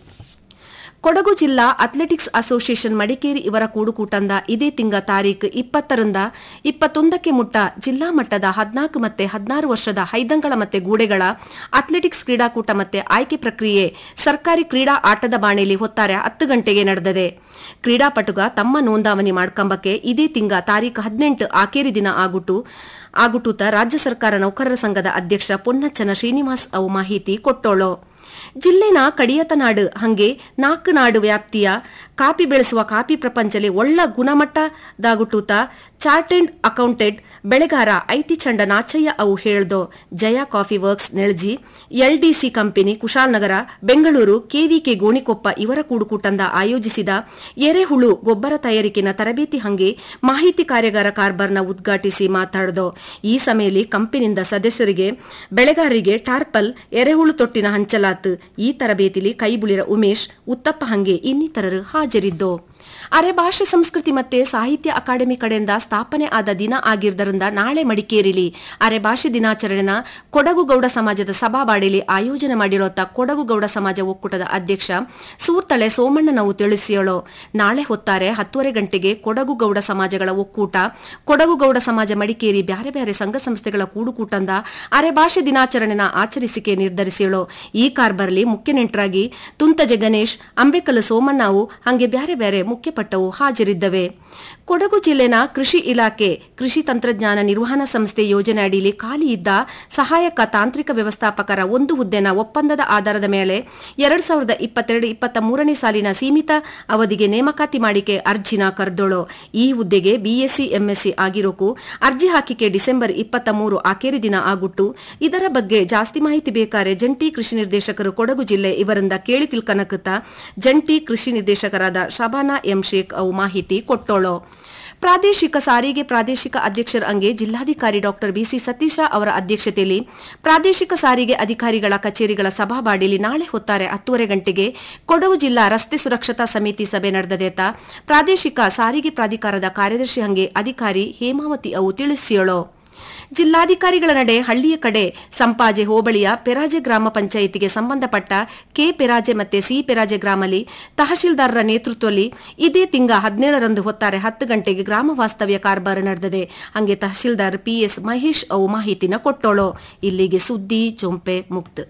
[SPEAKER 16] ಕೊಡಗು ಜಿಲ್ಲಾ ಅಥ್ಲೆಟಿಕ್ಸ್ ಅಸೋಸಿಯೇಷನ್ ಮಡಿಕೇರಿ ಇವರ ಕೂಡುಕೂಟಂದ ಇದೇ ತಿಂಗ ತಾರೀಖು ಇಪ್ಪತ್ತರಿಂದ ಇಪ್ಪತ್ತೊಂದಕ್ಕೆ ಮುಟ್ಟ ಜಿಲ್ಲಾ ಮಟ್ಟದ ಹದಿನಾಲ್ಕು ಮತ್ತೆ ಹದಿನಾರು ವರ್ಷದ ಹೈದಂಗಳ ಮತ್ತೆ ಗೂಡೆಗಳ ಅಥ್ಲೆಟಿಕ್ಸ್ ಕ್ರೀಡಾಕೂಟ ಮತ್ತೆ ಆಯ್ಕೆ ಪ್ರಕ್ರಿಯೆ ಸರ್ಕಾರಿ ಕ್ರೀಡಾ ಆಟದ ಬಾಣೆಲಿ ಹೊತ್ತಾರೆ ಹತ್ತು ಗಂಟೆಗೆ ನಡೆದದೆ ಕ್ರೀಡಾಪಟುಗ ತಮ್ಮ ನೋಂದಾವಣಿ ಮಾಡ್ಕಂಬಕ್ಕೆ ಇದೇ ತಿಂಗ ತಾರೀಖು ಹದಿನೆಂಟು ಆಕೇರಿ ದಿನ ಆಗುಟ್ಟು ಆಗುಟೂತ ರಾಜ್ಯ ಸರ್ಕಾರ ನೌಕರರ ಸಂಘದ ಅಧ್ಯಕ್ಷ ಪೊನ್ನಚ್ಚನ ಶ್ರೀನಿವಾಸ್ ಅವು ಮಾಹಿತಿ ಕೊಟ್ಟೋಳು ಜಿಲ್ಲೆನ ಕಡಿಯತ ನಾಡು ಹಂಗೆ ನಾಲ್ಕು ನಾಡು ವ್ಯಾಪ್ತಿಯ ಕಾಪಿ ಬೆಳೆಸುವ ಕಾಪಿ ಪ್ರಪಂಚಲಿ ಒಳ್ಳ ಗುಣಮಟ್ಟದಾಗುಟ್ಟೂತ ಚಾರ್ಟೆಂಡ್ ಅಕೌಂಟೆಂಟ್ ಬೆಳೆಗಾರ ಐತಿ ಚಂಡ ನಾಚಯ್ಯ ಅವು ಹೇಳ್ದೋ Jaya coffee works Nelji LDC company Kushalnagar Bengaluru KVK Gonikoppa ಇವರ ಕೂಡುಕೂಟಂದ ಆಯೋಜಿಸಿದ ಎರೆಹುಳು ಗೊಬ್ಬರ ತಯಾರಿಕೆನ ತರಬೇತಿ ಹಂಗೆ ಮಾಹಿತಿ ಕಾರ್ಯಾಗಾರ ಕಾರ್ಬರ್ನ ಉದ್ಘಾಟಿಸಿ ಮಾತಾಡ್ದೋ ಈ ಸಮಯದಲ್ಲಿ ಕಂಪನಿಯಿಂದ ಸದಸ್ಯರಿಗೆ ಬೆಳೆಗಾರರಿಗೆ ಟಾರ್ಪಲ್ ಎರೆಹುಳು ತೊಟ್ಟಿನ ಹಂಚಲಾತು ಈ ತರಬೇತಿಲಿ ಕೈಬುಳಿರ ಉಮೇಶ್ ಉತ್ತಪ್ಪ ಹಂಗೆ ಇನ್ನಿತರರು ಹಾಜರಿದ್ದು ಅರೆಭಾಷೆ ಸಂಸ್ಕೃತಿ ಮತ್ತೆ ಸಾಹಿತ್ಯ ಅಕಾಡೆಮಿ ಕಡೆಯಿಂದ ಸ್ಥಾಪನೆ ಆದ ದಿನ ಆಗಿದ್ದರಿಂದ ನಾಳೆ ಮಡಿಕೇರಿಲಿ ಅರೆಭಾಷೆ ದಿನಾಚರಣೆನ ಕೊಡಗು ಗೌಡ ಸಮಾಜದ ಸಭಾಬಾಡಿಲಿ ಆಯೋಜನೆ ಮಾಡಿರೋತ್ತ ಕೊಡಗು ಗೌಡ ಸಮಾಜ ಒಕ್ಕೂಟದ ಅಧ್ಯಕ್ಷ ಸೂರ್ತಳೆ ಸೋಮಣ್ಣನವು ತಿಳಿಸಿಯೋಳು ನಾಳೆ ಹೊತ್ತಾರೆ ಹತ್ತುವರೆ ಗಂಟೆಗೆ ಕೊಡಗು ಗೌಡ ಸಮಾಜಗಳ ಒಕ್ಕೂಟ ಕೊಡಗು ಗೌಡ ಸಮಾಜ ಮಡಿಕೇರಿ ಬ್ಯಾರೆ ಬ್ಯಾರೆ ಸಂಘ ಸಂಸ್ಥೆಗಳ ಕೂಡುಕೂಟಂದ ಅರೆಭಾಷೆ ದಿನಾಚರಣೆನ ಆಚರಿಸಿಕೆ ನಿರ್ಧರಿಸಿಯೋಳು ಈ ಕಾರ್ಬರ್ಲಿ ಮುಖ್ಯ ನೆಂಟರಾಗಿ ತುಂತಜೆ ಗಣೇಶ್ ಅಂಬೇಕಲ್ ಸೋಮಣ್ಣವು ಹಂಗೆ ಬ್ಯಾರೆ ಬ್ಯಾರೆ ಮುಖ್ಯಪಟ್ಟವು ಹಾಜರಿದ್ದವೆ ಕೊಡಗು ಜಿಲ್ಲೆನ ಕೃಷಿ ಇಲಾಖೆ ಕೃಷಿ ತಂತ್ರಜ್ಞಾನ ನಿರ್ವಹಣಾ ಸಂಸ್ಥೆ ಯೋಜನೆ ಅಡಿಯಲ್ಲಿ ಖಾಲಿ ಇದ್ದ ಸಹಾಯಕ ತಾಂತ್ರಿಕ ವ್ಯವಸ್ಥಾಪಕರ ಒಂದು ಹುದ್ದೆನ ಒಪ್ಪಂದದ ಆಧಾರದ ಮೇಲೆ ಎರಡ್ ಸಾವಿರದ ಇಪ್ಪತ್ತೆರಡು ಇಪ್ಪತ್ತ ಮೂರನೇ ಸಾಲಿನ ಸೀಮಿತ ಅವಧಿಗೆ ನೇಮಕಾತಿ ಮಾಡಿಕೆ ಅರ್ಜಿನ ಕರೆದೋಳು ಈ ಹುದ್ದೆಗೆ ಬಿಎಸ್ಸಿ ಎಂಎಸ್ಸಿ ಆಗಿರೋಕು ಅರ್ಜಿ ಹಾಕಿಕೆ ಡಿಸೆಂಬರ್ ಇಪ್ಪತ್ತ ಮೂರು ಆಖೇರಿ ದಿನ ಆಗುಟ್ಟು ಇದರ ಬಗ್ಗೆ ಜಾಸ್ತಿ ಮಾಹಿತಿ ಬೇಕಾರೆ ಜಂಟಿ ಕೃಷಿ ನಿರ್ದೇಶಕರು ಕೊಡಗು ಜಿಲ್ಲೆ ಇವರಿಂದ ಕೇಳಿ ತಿಳ್ಕನಕುತ್ತ ಜಂಟಿ ಕೃಷಿ ನಿರ್ದೇಶಕರಾದ ಶಬಾನಾ ಎಂ ಶೇಖ್ ಅವು ಮಾಹಿತಿ ಕೊಟ್ಟೋಳು ಪ್ರಾದೇಶಿಕ ಸಾರಿಗೆ ಪ್ರಾದೇಶಿಕ ಅಧ್ಯಕ್ಷರ ಅಂಗೆ ಜಿಲ್ಲಾಧಿಕಾರಿ ಡಾಕ್ಟರ್ ಬಿಸಿ ಸತೀಶ ಅವರ ಅಧ್ಯಕ್ಷತೆಯಲ್ಲಿ ಪ್ರಾದೇಶಿಕ ಸಾರಿಗೆ ಅಧಿಕಾರಿಗಳ ಕಚೇರಿಗಳ ಸಭಾಬಾಡಿಲಿ ನಾಳೆ ಹೊತ್ತಾರೆ ಹತ್ತುವರೆ ಗಂಟೆಗೆ ಕೊಡಗು ಜಿಲ್ಲಾ ರಸ್ತೆ ಸುರಕ್ಷತಾ ಸಮಿತಿ ಸಭೆ ನಡೆದದೇತ ಪ್ರಾದೇಶಿಕ ಸಾರಿಗೆ ಪ್ರಾಧಿಕಾರದ ಕಾರ್ಯದರ್ಶಿ ಹಂಗೆ ಅಧಿಕಾರಿ ಹೇಮಾವತಿ ಅವು ತಿಳಿಸಿಯೋಳು ಜಿಲ್ಲಾಧಿಕಾರಿಗಳ ನಡೆ ಹಳ್ಳಿಯ ಕಡೆ ಸಂಪಾಜೆ ಹೋಬಳಿಯ ಪೆರಾಜೆ ಗ್ರಾಮ ಪಂಚಾಯಿತಿಗೆ ಸಂಬಂಧಪಟ್ಟ ಕೆ ಪೆರಾಜೆ ಮತ್ತೆ ಸಿ ಪೆರಾಜೆ ಗ್ರಾಮಲ್ಲಿ ತಹಶೀಲ್ದಾರರ ನೇತೃತ್ವದಲ್ಲಿ ಇದೇ ತಿಂಗ ಹದಿನೇಳರಂದು ಹೊತ್ತಾರೆ ಹತ್ತು ಗಂಟೆಗೆ ಗ್ರಾಮ ವಾಸ್ತವ್ಯ ಕಾರ್ಬಾರ್ ನಡೆದಿದೆ ಹಂಗೆ ತಹಶೀಲ್ದಾರ್ ಪಿಎಸ್ ಮಹೇಶ್ ಅವು ಮಾಹಿತಿನ ಕೊಟ್ಟೋಳು ಇಲ್ಲಿಗೆ ಸುದ್ದಿ ಚೊಂಪೆ ಮುಕ್ತ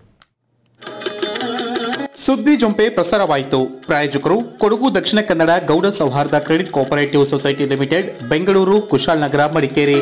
[SPEAKER 4] ಸುದ್ದಿ ಜೊಂಪೆ ಪ್ರಸಾರವಾಯಿತು ಪ್ರಾಯೋಜಕರು ಕೊಡಗು ದಕ್ಷಿಣ Kannada Gowda Souharda credit cooperative society limited Bengaluru Kushalnagar Madikeri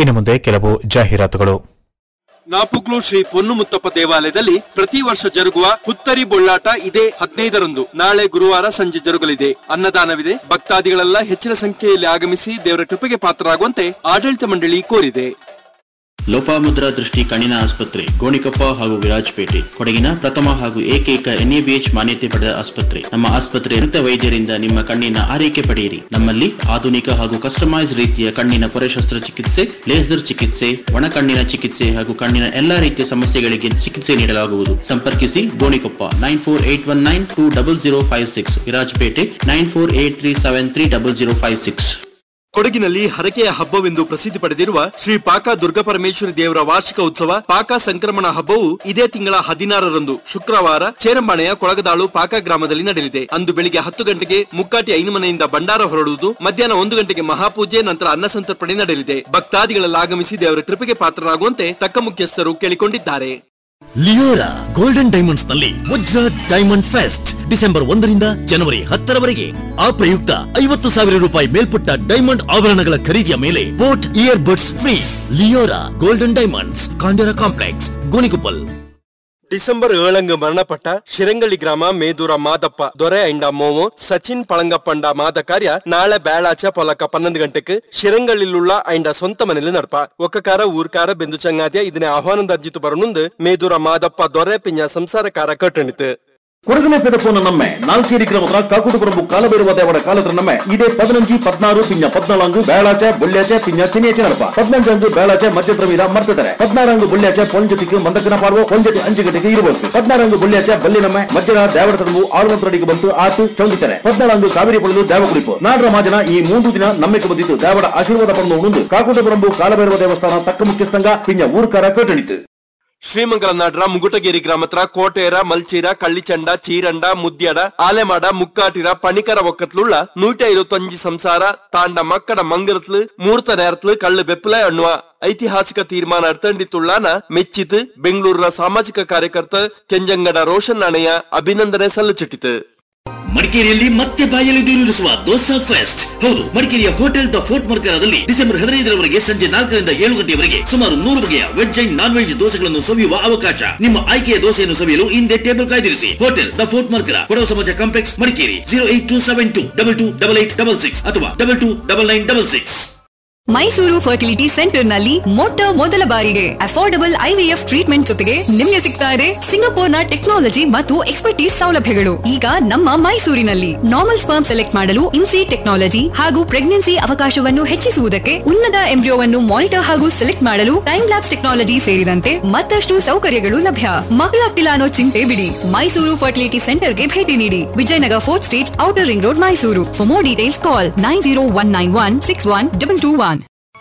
[SPEAKER 4] ಇನ್ನು ಮುಂದೆ ಕೆಲವು ಜಾಹೀರಾತುಗಳು
[SPEAKER 17] ನಾಪುಕ್ಲು ಶ್ರೀ ಪೊನ್ನುಮುತ್ತಪ್ಪ ದೇವಾಲಯದಲ್ಲಿ ಪ್ರತಿ ವರ್ಷ ಜರುಗುವ ಹುತ್ತರಿ ಬೊಳ್ಳಾಟ ಇದೇ ಹದಿನೈದರಂದು ನಾಳೆ ಗುರುವಾರ ಸಂಜೆ ಜರುಗಲಿದೆ ಅನ್ನದಾನವಿದೆ ಭಕ್ತಾದಿಗಳೆಲ್ಲ ಹೆಚ್ಚಿನ ಸಂಖ್ಯೆಯಲ್ಲಿ ಆಗಮಿಸಿ ದೇವರ ಕೃಪೆಗೆ ಪಾತ್ರರಾಗುವಂತೆ ಆಡಳಿತ ಮಂಡಳಿ ಕೋರಿದೆ
[SPEAKER 18] ಲೋಪಾಮುದ್ರಾ ದೃಷ್ಟಿ ಕಣ್ಣಿನ ಆಸ್ಪತ್ರೆ ಗೋಣಿಕೊಪ್ಪ ಹಾಗೂ ವಿರಾಜಪೇಟೆ ಕೊಡಗಿನ ಪ್ರಥಮ ಹಾಗೂ ಏಕೈಕ ಎನ್ಎಬಿಎಚ್ ಮಾನ್ಯತೆ ಪಡೆದ ಆಸ್ಪತ್ರೆ ನಮ್ಮ ಆಸ್ಪತ್ರೆ ನುರಿತ ವೈದ್ಯರಿಂದ ನಿಮ್ಮ ಕಣ್ಣಿನ ಆರೈಕೆ ಪಡೆಯಿರಿ ನಮ್ಮಲ್ಲಿ ಆಧುನಿಕ ಹಾಗೂ ಕಸ್ಟಮೈಸ್ ರೀತಿಯ ಕಣ್ಣಿನ ಪೊರೆ ಶಸ್ತ್ರಚಿಕಿತ್ಸೆ ಲೇಸರ್ ಚಿಕಿತ್ಸೆ ಒಣ ಕಣ್ಣಿನ ಚಿಕಿತ್ಸೆ ಹಾಗೂ ಕಣ್ಣಿನ ಎಲ್ಲಾ ರೀತಿಯ ಸಮಸ್ಯೆಗಳಿಗೆ ಚಿಕಿತ್ಸೆ ನೀಡಲಾಗುವುದು ಸಂಪರ್ಕಿಸಿ Gonikoppa nine four eight one nine two double zero five six Virajpet nine four eight three seven three double zero five six
[SPEAKER 17] ಕೊಡಗಿನಲ್ಲಿ ಹರಕೆಯ ಹಬ್ಬವೆಂದು ಪ್ರಸಿದ್ಧಿ ಪಡೆದಿರುವ ಶ್ರೀ ಪಾಕ ದುರ್ಗಾಪರಮೇಶ್ವರಿ ದೇವರ ವಾರ್ಷಿಕ ಉತ್ಸವ ಪಾಕ ಸಂಕ್ರಮಣ ಹಬ್ಬವು ಇದೇ ತಿಂಗಳ ಹದಿನಾರರಂದು ಶುಕ್ರವಾರ ಚೇರಂಬಾಣೆಯ ಕೊಳಗದಾಳು ಪಾಕ ಗ್ರಾಮದಲ್ಲಿ ನಡೆಯಲಿದೆ ಅಂದು ಬೆಳಿಗ್ಗೆ ಹತ್ತು ಗಂಟೆಗೆ ಮುಕ್ಕಾಟಿ ಐನುಮನೆಯಿಂದ ಭಂಡಾರ ಹೊರಡುವುದು ಮಧ್ಯಾಹ್ನ ಒಂದು ಗಂಟೆಗೆ ಮಹಾಪೂಜೆ ನಂತರ ಅನ್ನ ಸಂತರ್ಪಣೆ ನಡೆಯಲಿದೆ ಭಕ್ತಾದಿಗಳೆಲ್ಲ ಆಗಮಿಸಿ ದೇವರ ಕೃಪೆಗೆ ಪಾತ್ರರಾಗುವಂತೆ ತಕ್ಕ ಮುಖ್ಯಸ್ಥರು ಕೇಳಿಕೊಂಡಿದ್ದಾರೆ
[SPEAKER 19] ಲಿಯೋರಾ ಗೋಲ್ಡನ್ ಡೈಮಂಡ್ಸ್ ನಲ್ಲಿ ವಜ್ರ ಡೈಮಂಡ್ ಫೆಸ್ಟ್ ಡಿಸೆಂಬರ್ ಒಂದರಿಂದ ಜನವರಿ ಹತ್ತರವರೆಗೆ ಆ ಪ್ರಯುಕ್ತ ಐವತ್ತು ಸಾವಿರ ರೂಪಾಯಿ ಮೇಲ್ಪಟ್ಟ ಡೈಮಂಡ್ ಆಭರಣಗಳ ಖರೀದಿಯ ಮೇಲೆ boat ear buds free Liora golden diamonds Kandara complex Gonikoppal
[SPEAKER 17] December ಏಳಂಗ್ ಮರಣಪಟ್ಟ ಶಿರಂಗಳಿ ಗ್ರಾಮ ಮೇದೂರ ಮಾದಪ್ಪ ದೊರೆ ಐಂಡ ಮೋಮು ಸಚಿನ್ ಪಳಂಗಪ್ಪಂಡ ಮಾದ ಕಾರ್ಯ ನಾಳೆ ಬೇಳಾಚ ಪೊಲಕ ಪನ್ನೊಂದು ಗಂಟೆಗೆ ಶಿರಂಗಳಿಲುಳ್ಳ ಐಂಡ ಸ್ವಂತ ಮನೇಲಿ ನಡಪ ಒಕ್ಕಕಾರ ಊರ್ಕಾರ ಬೆಂದು ಚಂಗಾದ್ಯ ಇದನ್ನೇ ಆಹ್ವಾನದ ಅರ್ಜಿತು ಬರನುಂದು ಮೇದೂರ ಮಾದಪ್ಪ ದೊರೆ ಪಿಂಜ ಸಂಸಾರಕಾರ ಕಟ್ಟಣಿತು
[SPEAKER 20] ಕೊಡಗನೆ ಪೆದಪೋನ ನಮ್ಮೆ ನಾಲ್ಕೇರಿ ಗ್ರಾಮದ ಕಾಕುಟುಪುರಂ ಕಾಲಬೇರುವ ದೇವರ ಕಾಲತ್ರ ನಮ್ಮೆ ಇದೇ ಪದಿನಂಜಿ ಪದ್ನಾರು ಪಿಂಜ ಪದ್ನಾಲಂಗು ಬೇಳಾಚ ಬುಳ್ಳ್ಯಾಚ ಪಿಂಜ ಚೆನ್ನಿಯಾಚ ನಡಪ ಪದ್ನಂಜಂಗು ಬೇಳಾಚ ಮಧ್ಯ ಪ್ರವೀರ ಮರ್ತದರೆ ಪದ್ನಾರಂಗು ಬುಳ್ಳ್ಯಾಚ ಪೊಂಜತಿಗೆ ಮಂದಕನ ಪಾಡುವ ಪೊಂಜತಿ ಅಂಜು ಗಂಟೆಗೆ ಇರಬೇಕು ಪದ್ನಾರಂಗು ಬುಳ್ಳ್ಯಾಚ ಬಲ್ಲಿ ನಮ್ಮೆ ಮಧ್ಯ ದೇವರ ತರವು ಆಳ್ವಂತರಡಿಗೆ ಬಂತು ಆತು ಚೌಂದಿತಾರೆ ಪದ್ನಾಳಂಗು ಕಾವೇರಿ ಪಡೆದು ದೇವ ಕುಳಿಪು ನಾಡರ ಮಾಜನ ಈ ಮೂರು ದಿನ ನಮ್ಮೆಗೆ ಬಂದಿದ್ದು ದೇವರ ಆಶೀರ್ವಾದ ಪಡೆದು ಉಂಡು ಕಾಕುಟುಪುರಂಬು ಕಾಲಬೇರುವ ದೇವಸ್ಥಾನ ತಕ್ಕ ಮುಖ್ಯಸ್ಥಂಗ ಪಿಂಜ ಊರ್ಕಾರ ಕಟ್ಟಣಿತು
[SPEAKER 17] ಶ್ರೀಮಂಗಲ ನಾಡ್ರ ಮುಗುಟಗೇರಿ ಗ್ರಾಮತ್ರ ಕೋಟೇರ ಮಲ್ಚೀರ ಕಳ್ಳಿಚಂಡ ಚೀರಂಡ ಮುದ್ಯಡ ಆಲೆಮಾಡ ಮುಕ್ಕಾಟಿರ ಪಣಿಕರ ಒಕ್ಕತ್ಲುಳ್ಳ ನೂಟ ಐವತ್ತಂಜಿ ಸಂಸಾರ ತಾಂಡ ಮಕ್ಕಳ ಮಂಗರತ್ಲು ಮೂರ್ತ ನೇರತ್ಲು ಕಳ್ಳು ಬೆಪ್ಪಲೆ ಅನ್ನುವ ಐತಿಹಾಸಿಕ ತೀರ್ಮಾನ ಅರ್ಥಂಡಿತುಳ್ಳಾನ ಮೆಚ್ಚಿತು ಬೆಂಗಳೂರಿನ ಸಾಮಾಜಿಕ ಕಾರ್ಯಕರ್ತ ಕೆಂಜಂಗಡ ರೋಷನ್ ನಾಣಯ್ಯ ಅಭಿನಂದನೆ ಸಲ್ಲಿಸಿಟ್ಟಿತು
[SPEAKER 19] ಮಡಿಕೇರಿಯಲ್ಲಿ ಮತ್ತೆ ಬಾಯಲ್ಲಿ ನೀರಿಳಿಸುವ ದೋಸಾ ಫೆಸ್ಟ್ ಹೌದು ಮಡಿಕೇರಿಯ ಹೋಟೆಲ್ ದ ಫೋರ್ಟ್ ಮರ್ಕರದಲ್ಲಿ ಡಿಸೆಂಬರ್ ಹದಿನೈದರವರೆಗೆ ಸಂಜೆ ನಾಲ್ಕರಿಂದ ಏಳು ಗಂಟೆಯವರೆಗೆ ಸುಮಾರು ನೂರು ಬಗೆಯ ವೆಜ್ ಅಂಡ್ ನಾನ್ ವೆಜ್ ದೋಸೆಗಳನ್ನು ಸವಿಯುವ ಅವಕಾಶ ನಿಮ್ಮ ಆಯ್ಕೆಯ ದೋಸೆಯನ್ನು ಸವಿಯಲು ಹಿಂದೆ ಟೇಬಲ್ ಕಾಯ್ದಿರಿಸಿ hotel the fort Mercara Kodava Samaja complex Madikeri zero eight two seven two double two double eight double six ಅಥವಾ double two double nine double six
[SPEAKER 21] Mysuru fertility centre ನಲ್ಲಿ ಮೊಟ್ಟ ಮೊದಲ ಬಾರಿಗೆ ಅಫೋರ್ಡಬಲ್ ಐವಿಎಫ್ ಟ್ರೀಟ್ಮೆಂಟ್ ಜೊತೆಗೆ ನಿಮಗೆ ಸಿಗ್ತಾ ಇದೆ ಸಿಂಗಪೂರ್ನ ಟೆಕ್ನಾಲಜಿ ಮತ್ತು ಎಕ್ಸ್ಪರ್ಟೀಸ್ ಸೌಲಭ್ಯಗಳು ಈಗ ನಮ್ಮ ಮೈಸೂರಿನಲ್ಲಿ ನಾರ್ಮಲ್ ಸ್ಪರ್ಮ್ ಸೆಲೆಕ್ಟ್ ಮಾಡಲು ಇನ್ಸಿ ಟೆಕ್ನಾಲಜಿ ಹಾಗೂ ಪ್ರೆಗ್ನೆನ್ಸಿ ಅವಕಾಶವನ್ನು ಹೆಚ್ಚಿಸುವುದಕ್ಕೆ ಉನ್ನತ ಎಂಬ್ರಿಯೋವನ್ನು ಮಾನಿಟರ್ ಹಾಗೂ ಸೆಲೆಕ್ಟ್ ಮಾಡಲು ಟೈಮ್ ಲ್ಯಾಬ್ಸ್ ಟೆಕ್ನಾಲಜಿ ಸೇರಿದಂತೆ ಮತ್ತಷ್ಟು ಸೌಕರ್ಯಗಳು ಲಭ್ಯ ಮಕ್ಕಳಾಗ್ತಿಲ್ಲ ಅನ್ನೋ ಚಿಂತೆ ಬಿಡಿ ಮೈಸೂರು ಫರ್ಟಿಲಿಟಿ ಸೆಂಟರ್ಗೆ ಭೇಟಿ ನೀಡಿ Vijayanagar fourth stage outer ring road Mysuru for more details call nine zero one nine one six one double two one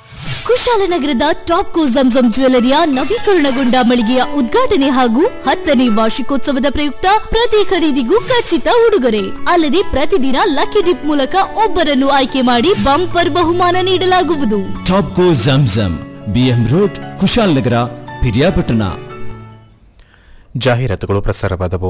[SPEAKER 22] ಕುಶಾಲನಗರದ ಟಾಪ್ ಕೋ ಜಂಜಂ ಜ್ಯುವೆಲರಿಯ ನವೀಕರಣಗೊಂಡ ಮಳಿಗೆಯ ಉದ್ಘಾಟನೆ ಹಾಗೂ ಹತ್ತನೇ ವಾರ್ಷಿಕೋತ್ಸವದ ಪ್ರಯುಕ್ತ ಪ್ರತಿ ಖರೀದಿಗೂ ಖಚಿತ ಉಡುಗೊರೆ ಅಲ್ಲದೆ ಪ್ರತಿದಿನ ಲಕ್ಕಿ ಡಿಪ್ ಮೂಲಕ ಒಬ್ಬರನ್ನು ಆಯ್ಕೆ ಮಾಡಿ ಬಂಪರ್ ಬಹುಮಾನ ನೀಡಲಾಗುವುದು
[SPEAKER 23] top co Zamzam BM road Kushalnagar Periyapatna
[SPEAKER 4] ಜಾಹೀರಾತುಗಳು ಪ್ರಸಾರವಾದವು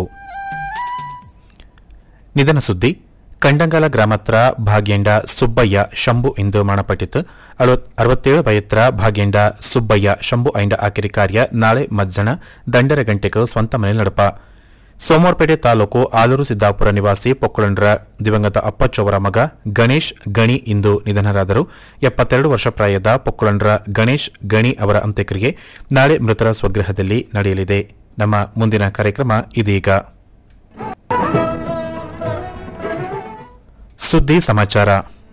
[SPEAKER 4] ನಿಧನ ಸುದ್ದಿ ಕಂಡಂಗಾಲ ಗ್ರಾಮತ್ರ ಭಾಗ್ಯಂಡ ಸುಬ್ಬಯ್ಯ ಶಂಭು ಎಂದು ಮರಣಪಟ್ಟಿತು ಅರವತ್ತೇಳು ವಯತ್ರ ಭಾಗ್ಯಂಡ ಸುಬ್ಬಯ್ಯ ಶಂಭು ಐಂಡ ಆಕಿರಿ ಕಾರ್ಯ ನಾಳೆ ಮಧ್ಯಾಹ್ನ ದಂಡರ ಗಂಟೆಗೆ ಸ್ವಂತ ಮನೆ ನಡಪ ಸೋಮವಾರಪೇಟೆ ತಾಲೂಕು ಆಲೂರು ಸಿದ್ದಾಪುರ ನಿವಾಸಿ ಪೊಕ್ಕಳಂಡ್ರ ದಿವಂಗತ ಅಪ್ಪಚ್ಚವರ ಮಗ ಗಣೇಶ್ ಗಣಿ ಇಂದು ನಿಧನರಾದರು ಎಪ್ಪತ್ತೆರಡು ವರ್ಷ ಪ್ರಾಯದ ಪೊಕ್ಕಳಂಡ್ರ ಗಣೇಶ್ ಗಣಿ ಅವರ ಅಂತ್ಯಕ್ರಿಯೆ ನಾಳೆ ಮೃತರ ಸ್ವಗೃಹದಲ್ಲಿ ನಡೆಯಲಿದೆ ನಮ್ಮ ಮುಂದಿನ ಕಾರ್ಯಕ್ರಮ ಇದೀಗ ಸುದ್ದಿ ಸಮಾಚಾರ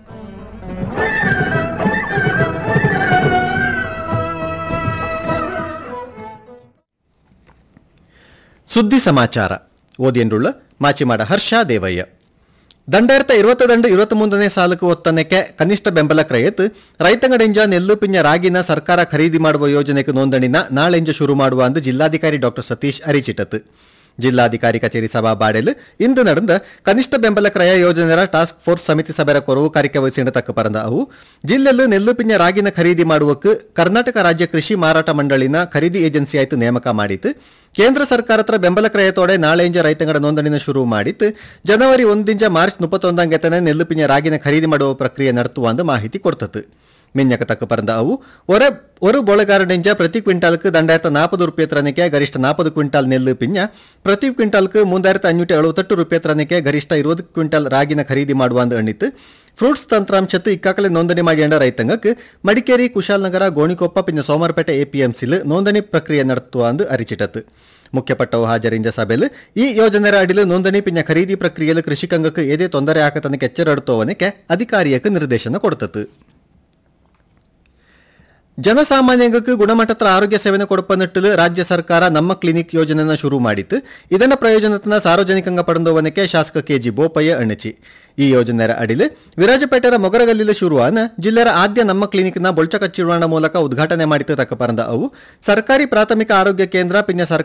[SPEAKER 24] ಸುದ್ದಿ ಸಮಾಚಾರ ಓದಿಯನ್ರುಳ್ಳ ಮಾಚಿಮಾಡ ಹರ್ಷ ದೇವಯ್ಯ ದಂಡಾಯಿರತ ಇರುವತ್ತ ದಂಡ ಇರುವತ್ತ ಮೂರನೇ ಸಾಲಕ್ಕೆ ಒತ್ತನಕ್ಕೆ ಕನಿಷ್ಠ ಬೆಂಬಲ ಕ್ರಯತ್ ರೈತಂಗಡೆಂಜ ನೆಲ್ಲು ಪಿಂಜ ರಾಗಿನ ಸರ್ಕಾರ ಖರೀದಿ ಮಾಡುವ ಯೋಜನೆಗೆ ನೋಂದಣಿನ ನಾಳೆಂಜ ಶುರು ಮಾಡುವ ಅಂದು ಜಿಲ್ಲಾಧಿಕಾರಿ ಡಾಕ್ಟರ್ ಸತೀಶ್ ಅರಿಚಿಟತ್ ಜಿಲ್ಲಾಧಿಕಾರಿ ಕಚೇರಿ ಸಭಾ ಬಾಡೆಲ್ ಇಂದು ನಡೆದ ಕನಿಷ್ಠ ಬೆಂಬಲ ಕ್ರಯ ಯೋಜನೆಯ ಟಾಸ್ಕ್ ಫೋರ್ಸ್ ಸಮಿತಿ ಸಭೆಯ ಕೊರವು ಕಾರ್ಯಕ್ಕೆ ವಹಿಸಿದ ತಕ್ಕ ಪರಂದ ಅವು ಜಿಲ್ಲೆಯಲ್ಲಿ ನೆಲ್ಲು ಪಿಂಜ ರಾಗಿನ ಖರೀದಿ ಮಾಡುವಕ್ಕೆ ಕರ್ನಾಟಕ ರಾಜ್ಯ ಕೃಷಿ ಮಾರಾಟ ಮಂಡಳಿನ ಖರೀದಿ ಏಜೆನ್ಸಿ ಆಯ್ತು ನೇಮಕ ಮಾಡಿತ್ತು ಕೇಂದ್ರ ಸರ್ಕಾರತ್ರ ಬೆಂಬಲ ಕ್ರಯತೋಡೆ ನಾಳೆಂಜ ರೈತಂಗಡ ನೋಂದಣಿನ ಶುರು ಮಾಡಿತ್ತು ಜನವರಿ ಒಂದಿಂಜ ಮಾರ್ಚ್ ಮುಪ್ಪತ್ತೊಂದಂಗೆತನೆ ನೆಲ್ಲು ಪಿಂಜ ರಾಗಿನ ಖರೀದಿ ಮಾಡುವ ಪ್ರಕ್ರಿಯೆ ನಡೆಸುವ ಅಂದು ಮಾಹಿತಿ ಕೊಡ್ತತ್ತು ಮಿನ್ಯಕ ತಕ್ಕ ಪರಂದ ಅವು ಒರೆ ഒരു ബോളകാരനെഞ്ച പ്രതി ക്വിന്റാൽക്ക് രണ്ടായിരത്തി നാൽപ്പത് റുപ്യത്രനിക്ക് ഗരിഷ്ഠ നാൽപ്പത് ക്വിന്റാൽ നെല്ല് പിഞ്ഞ ಪ್ರತಿ ಕ್ವಿಂಟಾಲ್ക്ക് ಮೂವಾಯಿರത്തി ಅഞ്ഞൂറ്റി ಎಳುವತ್ತೆಟ್ಟು ರೂಪಾಯಿ ತ್ರನಿಕೆ ಗರಿಷ್ಠ ಇರುವುದು ಕ್ವಿಂಟಾಲ್ ರಾಗಿನ ಖರೀದಿ ಮಾಡುವ ಅಂದು ಎಣ್ಣಿತ್ತು ಫ್ರೂಟ್ಸ್ ತಂತ್ರಾಂಶತ್ತು ಇಕ್ಕಾಕಲೆ ನೋಂದಣಿ ಮಾಡಿಯಂಡ ರೈತಂಗಕ್ಕೆ ಮಡಿಕೇರಿ ಕುಶಾಲನಗರ ಗೋಣಿಕೊಪ್ಪ ಪಿನ್ನ ಸೋಮವಾರಪೇಟೆ ಎಪಿಎಂಸಿಲ್ ನೋಂದಣಿ ಪ್ರಕ್ರಿಯೆ ನಡೆത്തുವ ಅಂದು ಅರಿಚಿಟತ್ತು ಮುಖ್ಯಪಟ್ಟವು ಹಾಜರಿಂಜ ಸಭೆಲ್ ಈ ಯೋಜನೆರ ಅಡಿಲು ನೋಂದಣಿ ಪಿನ್ನ ಖರೀದಿ ಪ್ರಕ್ರಿಯೆಲು ಕೃಷಿಕಂಗಕ್ಕೆ ಏದೇ ತೊಂದರೆ ಆಕತನಕ್ಕೆ ಎಚ್ಚರಡುತ್ತೋವನಕ್ಕೆ ಅಧಿಕಾರಿಯಕ್ಕೆ ನಿರ್ದೇಶನ ಕೊಡ್ತತ್ತು ಜನಸಾಮಾನ್ಯಂಗಕ್ಕೆ ಗುಣಮಟ್ಟದ ಆರೋಗ್ಯ ಸೇವೆನ ಕೊಡಪ ನಿಟ್ಟಿಲು ರಾಜ್ಯ ಸರ್ಕಾರ ನಮ್ಮ ಕ್ಲಿನಿಕ್ ಯೋಜನೆನ ಶುರು ಮಾಡಿತ್ತು ಇದನ್ನ ಪ್ರಯೋಜನತನ ಸಾರ್ವಜನಿಕಂಗ ಪಡೆದವನಕ್ಕೆ ಶಾಸಕ ಕೆಜಿ ಬೋಪಯ್ಯ ಅಣ್ಣಚಿ ಈ ಯೋಜನೆಯ ಅಡಿಲು ವಿರಾಜಪೇಟೆರ ಮೊಗರಗಲ್ಲಿಲು ಶುರುವಾನ ಜಿಲ್ಲೆರ ಆದ್ಯ ನಮ್ಮ ಕ್ಲಿನಿಕ್ನ ಬೊಳ್ಚ ಕಚ್ಚಿರುವಾಣ ಮೂಲಕ ಉದ್ಘಾಟನೆ ಮಾಡಿತು ತಕ್ಕ ಪರಂದ ಅವು ಸರ್ಕಾರಿ ಪ್ರಾಥಮಿಕ ಆರೋಗ್ಯ ಕೇಂದ್ರ ಪಿನ್ನ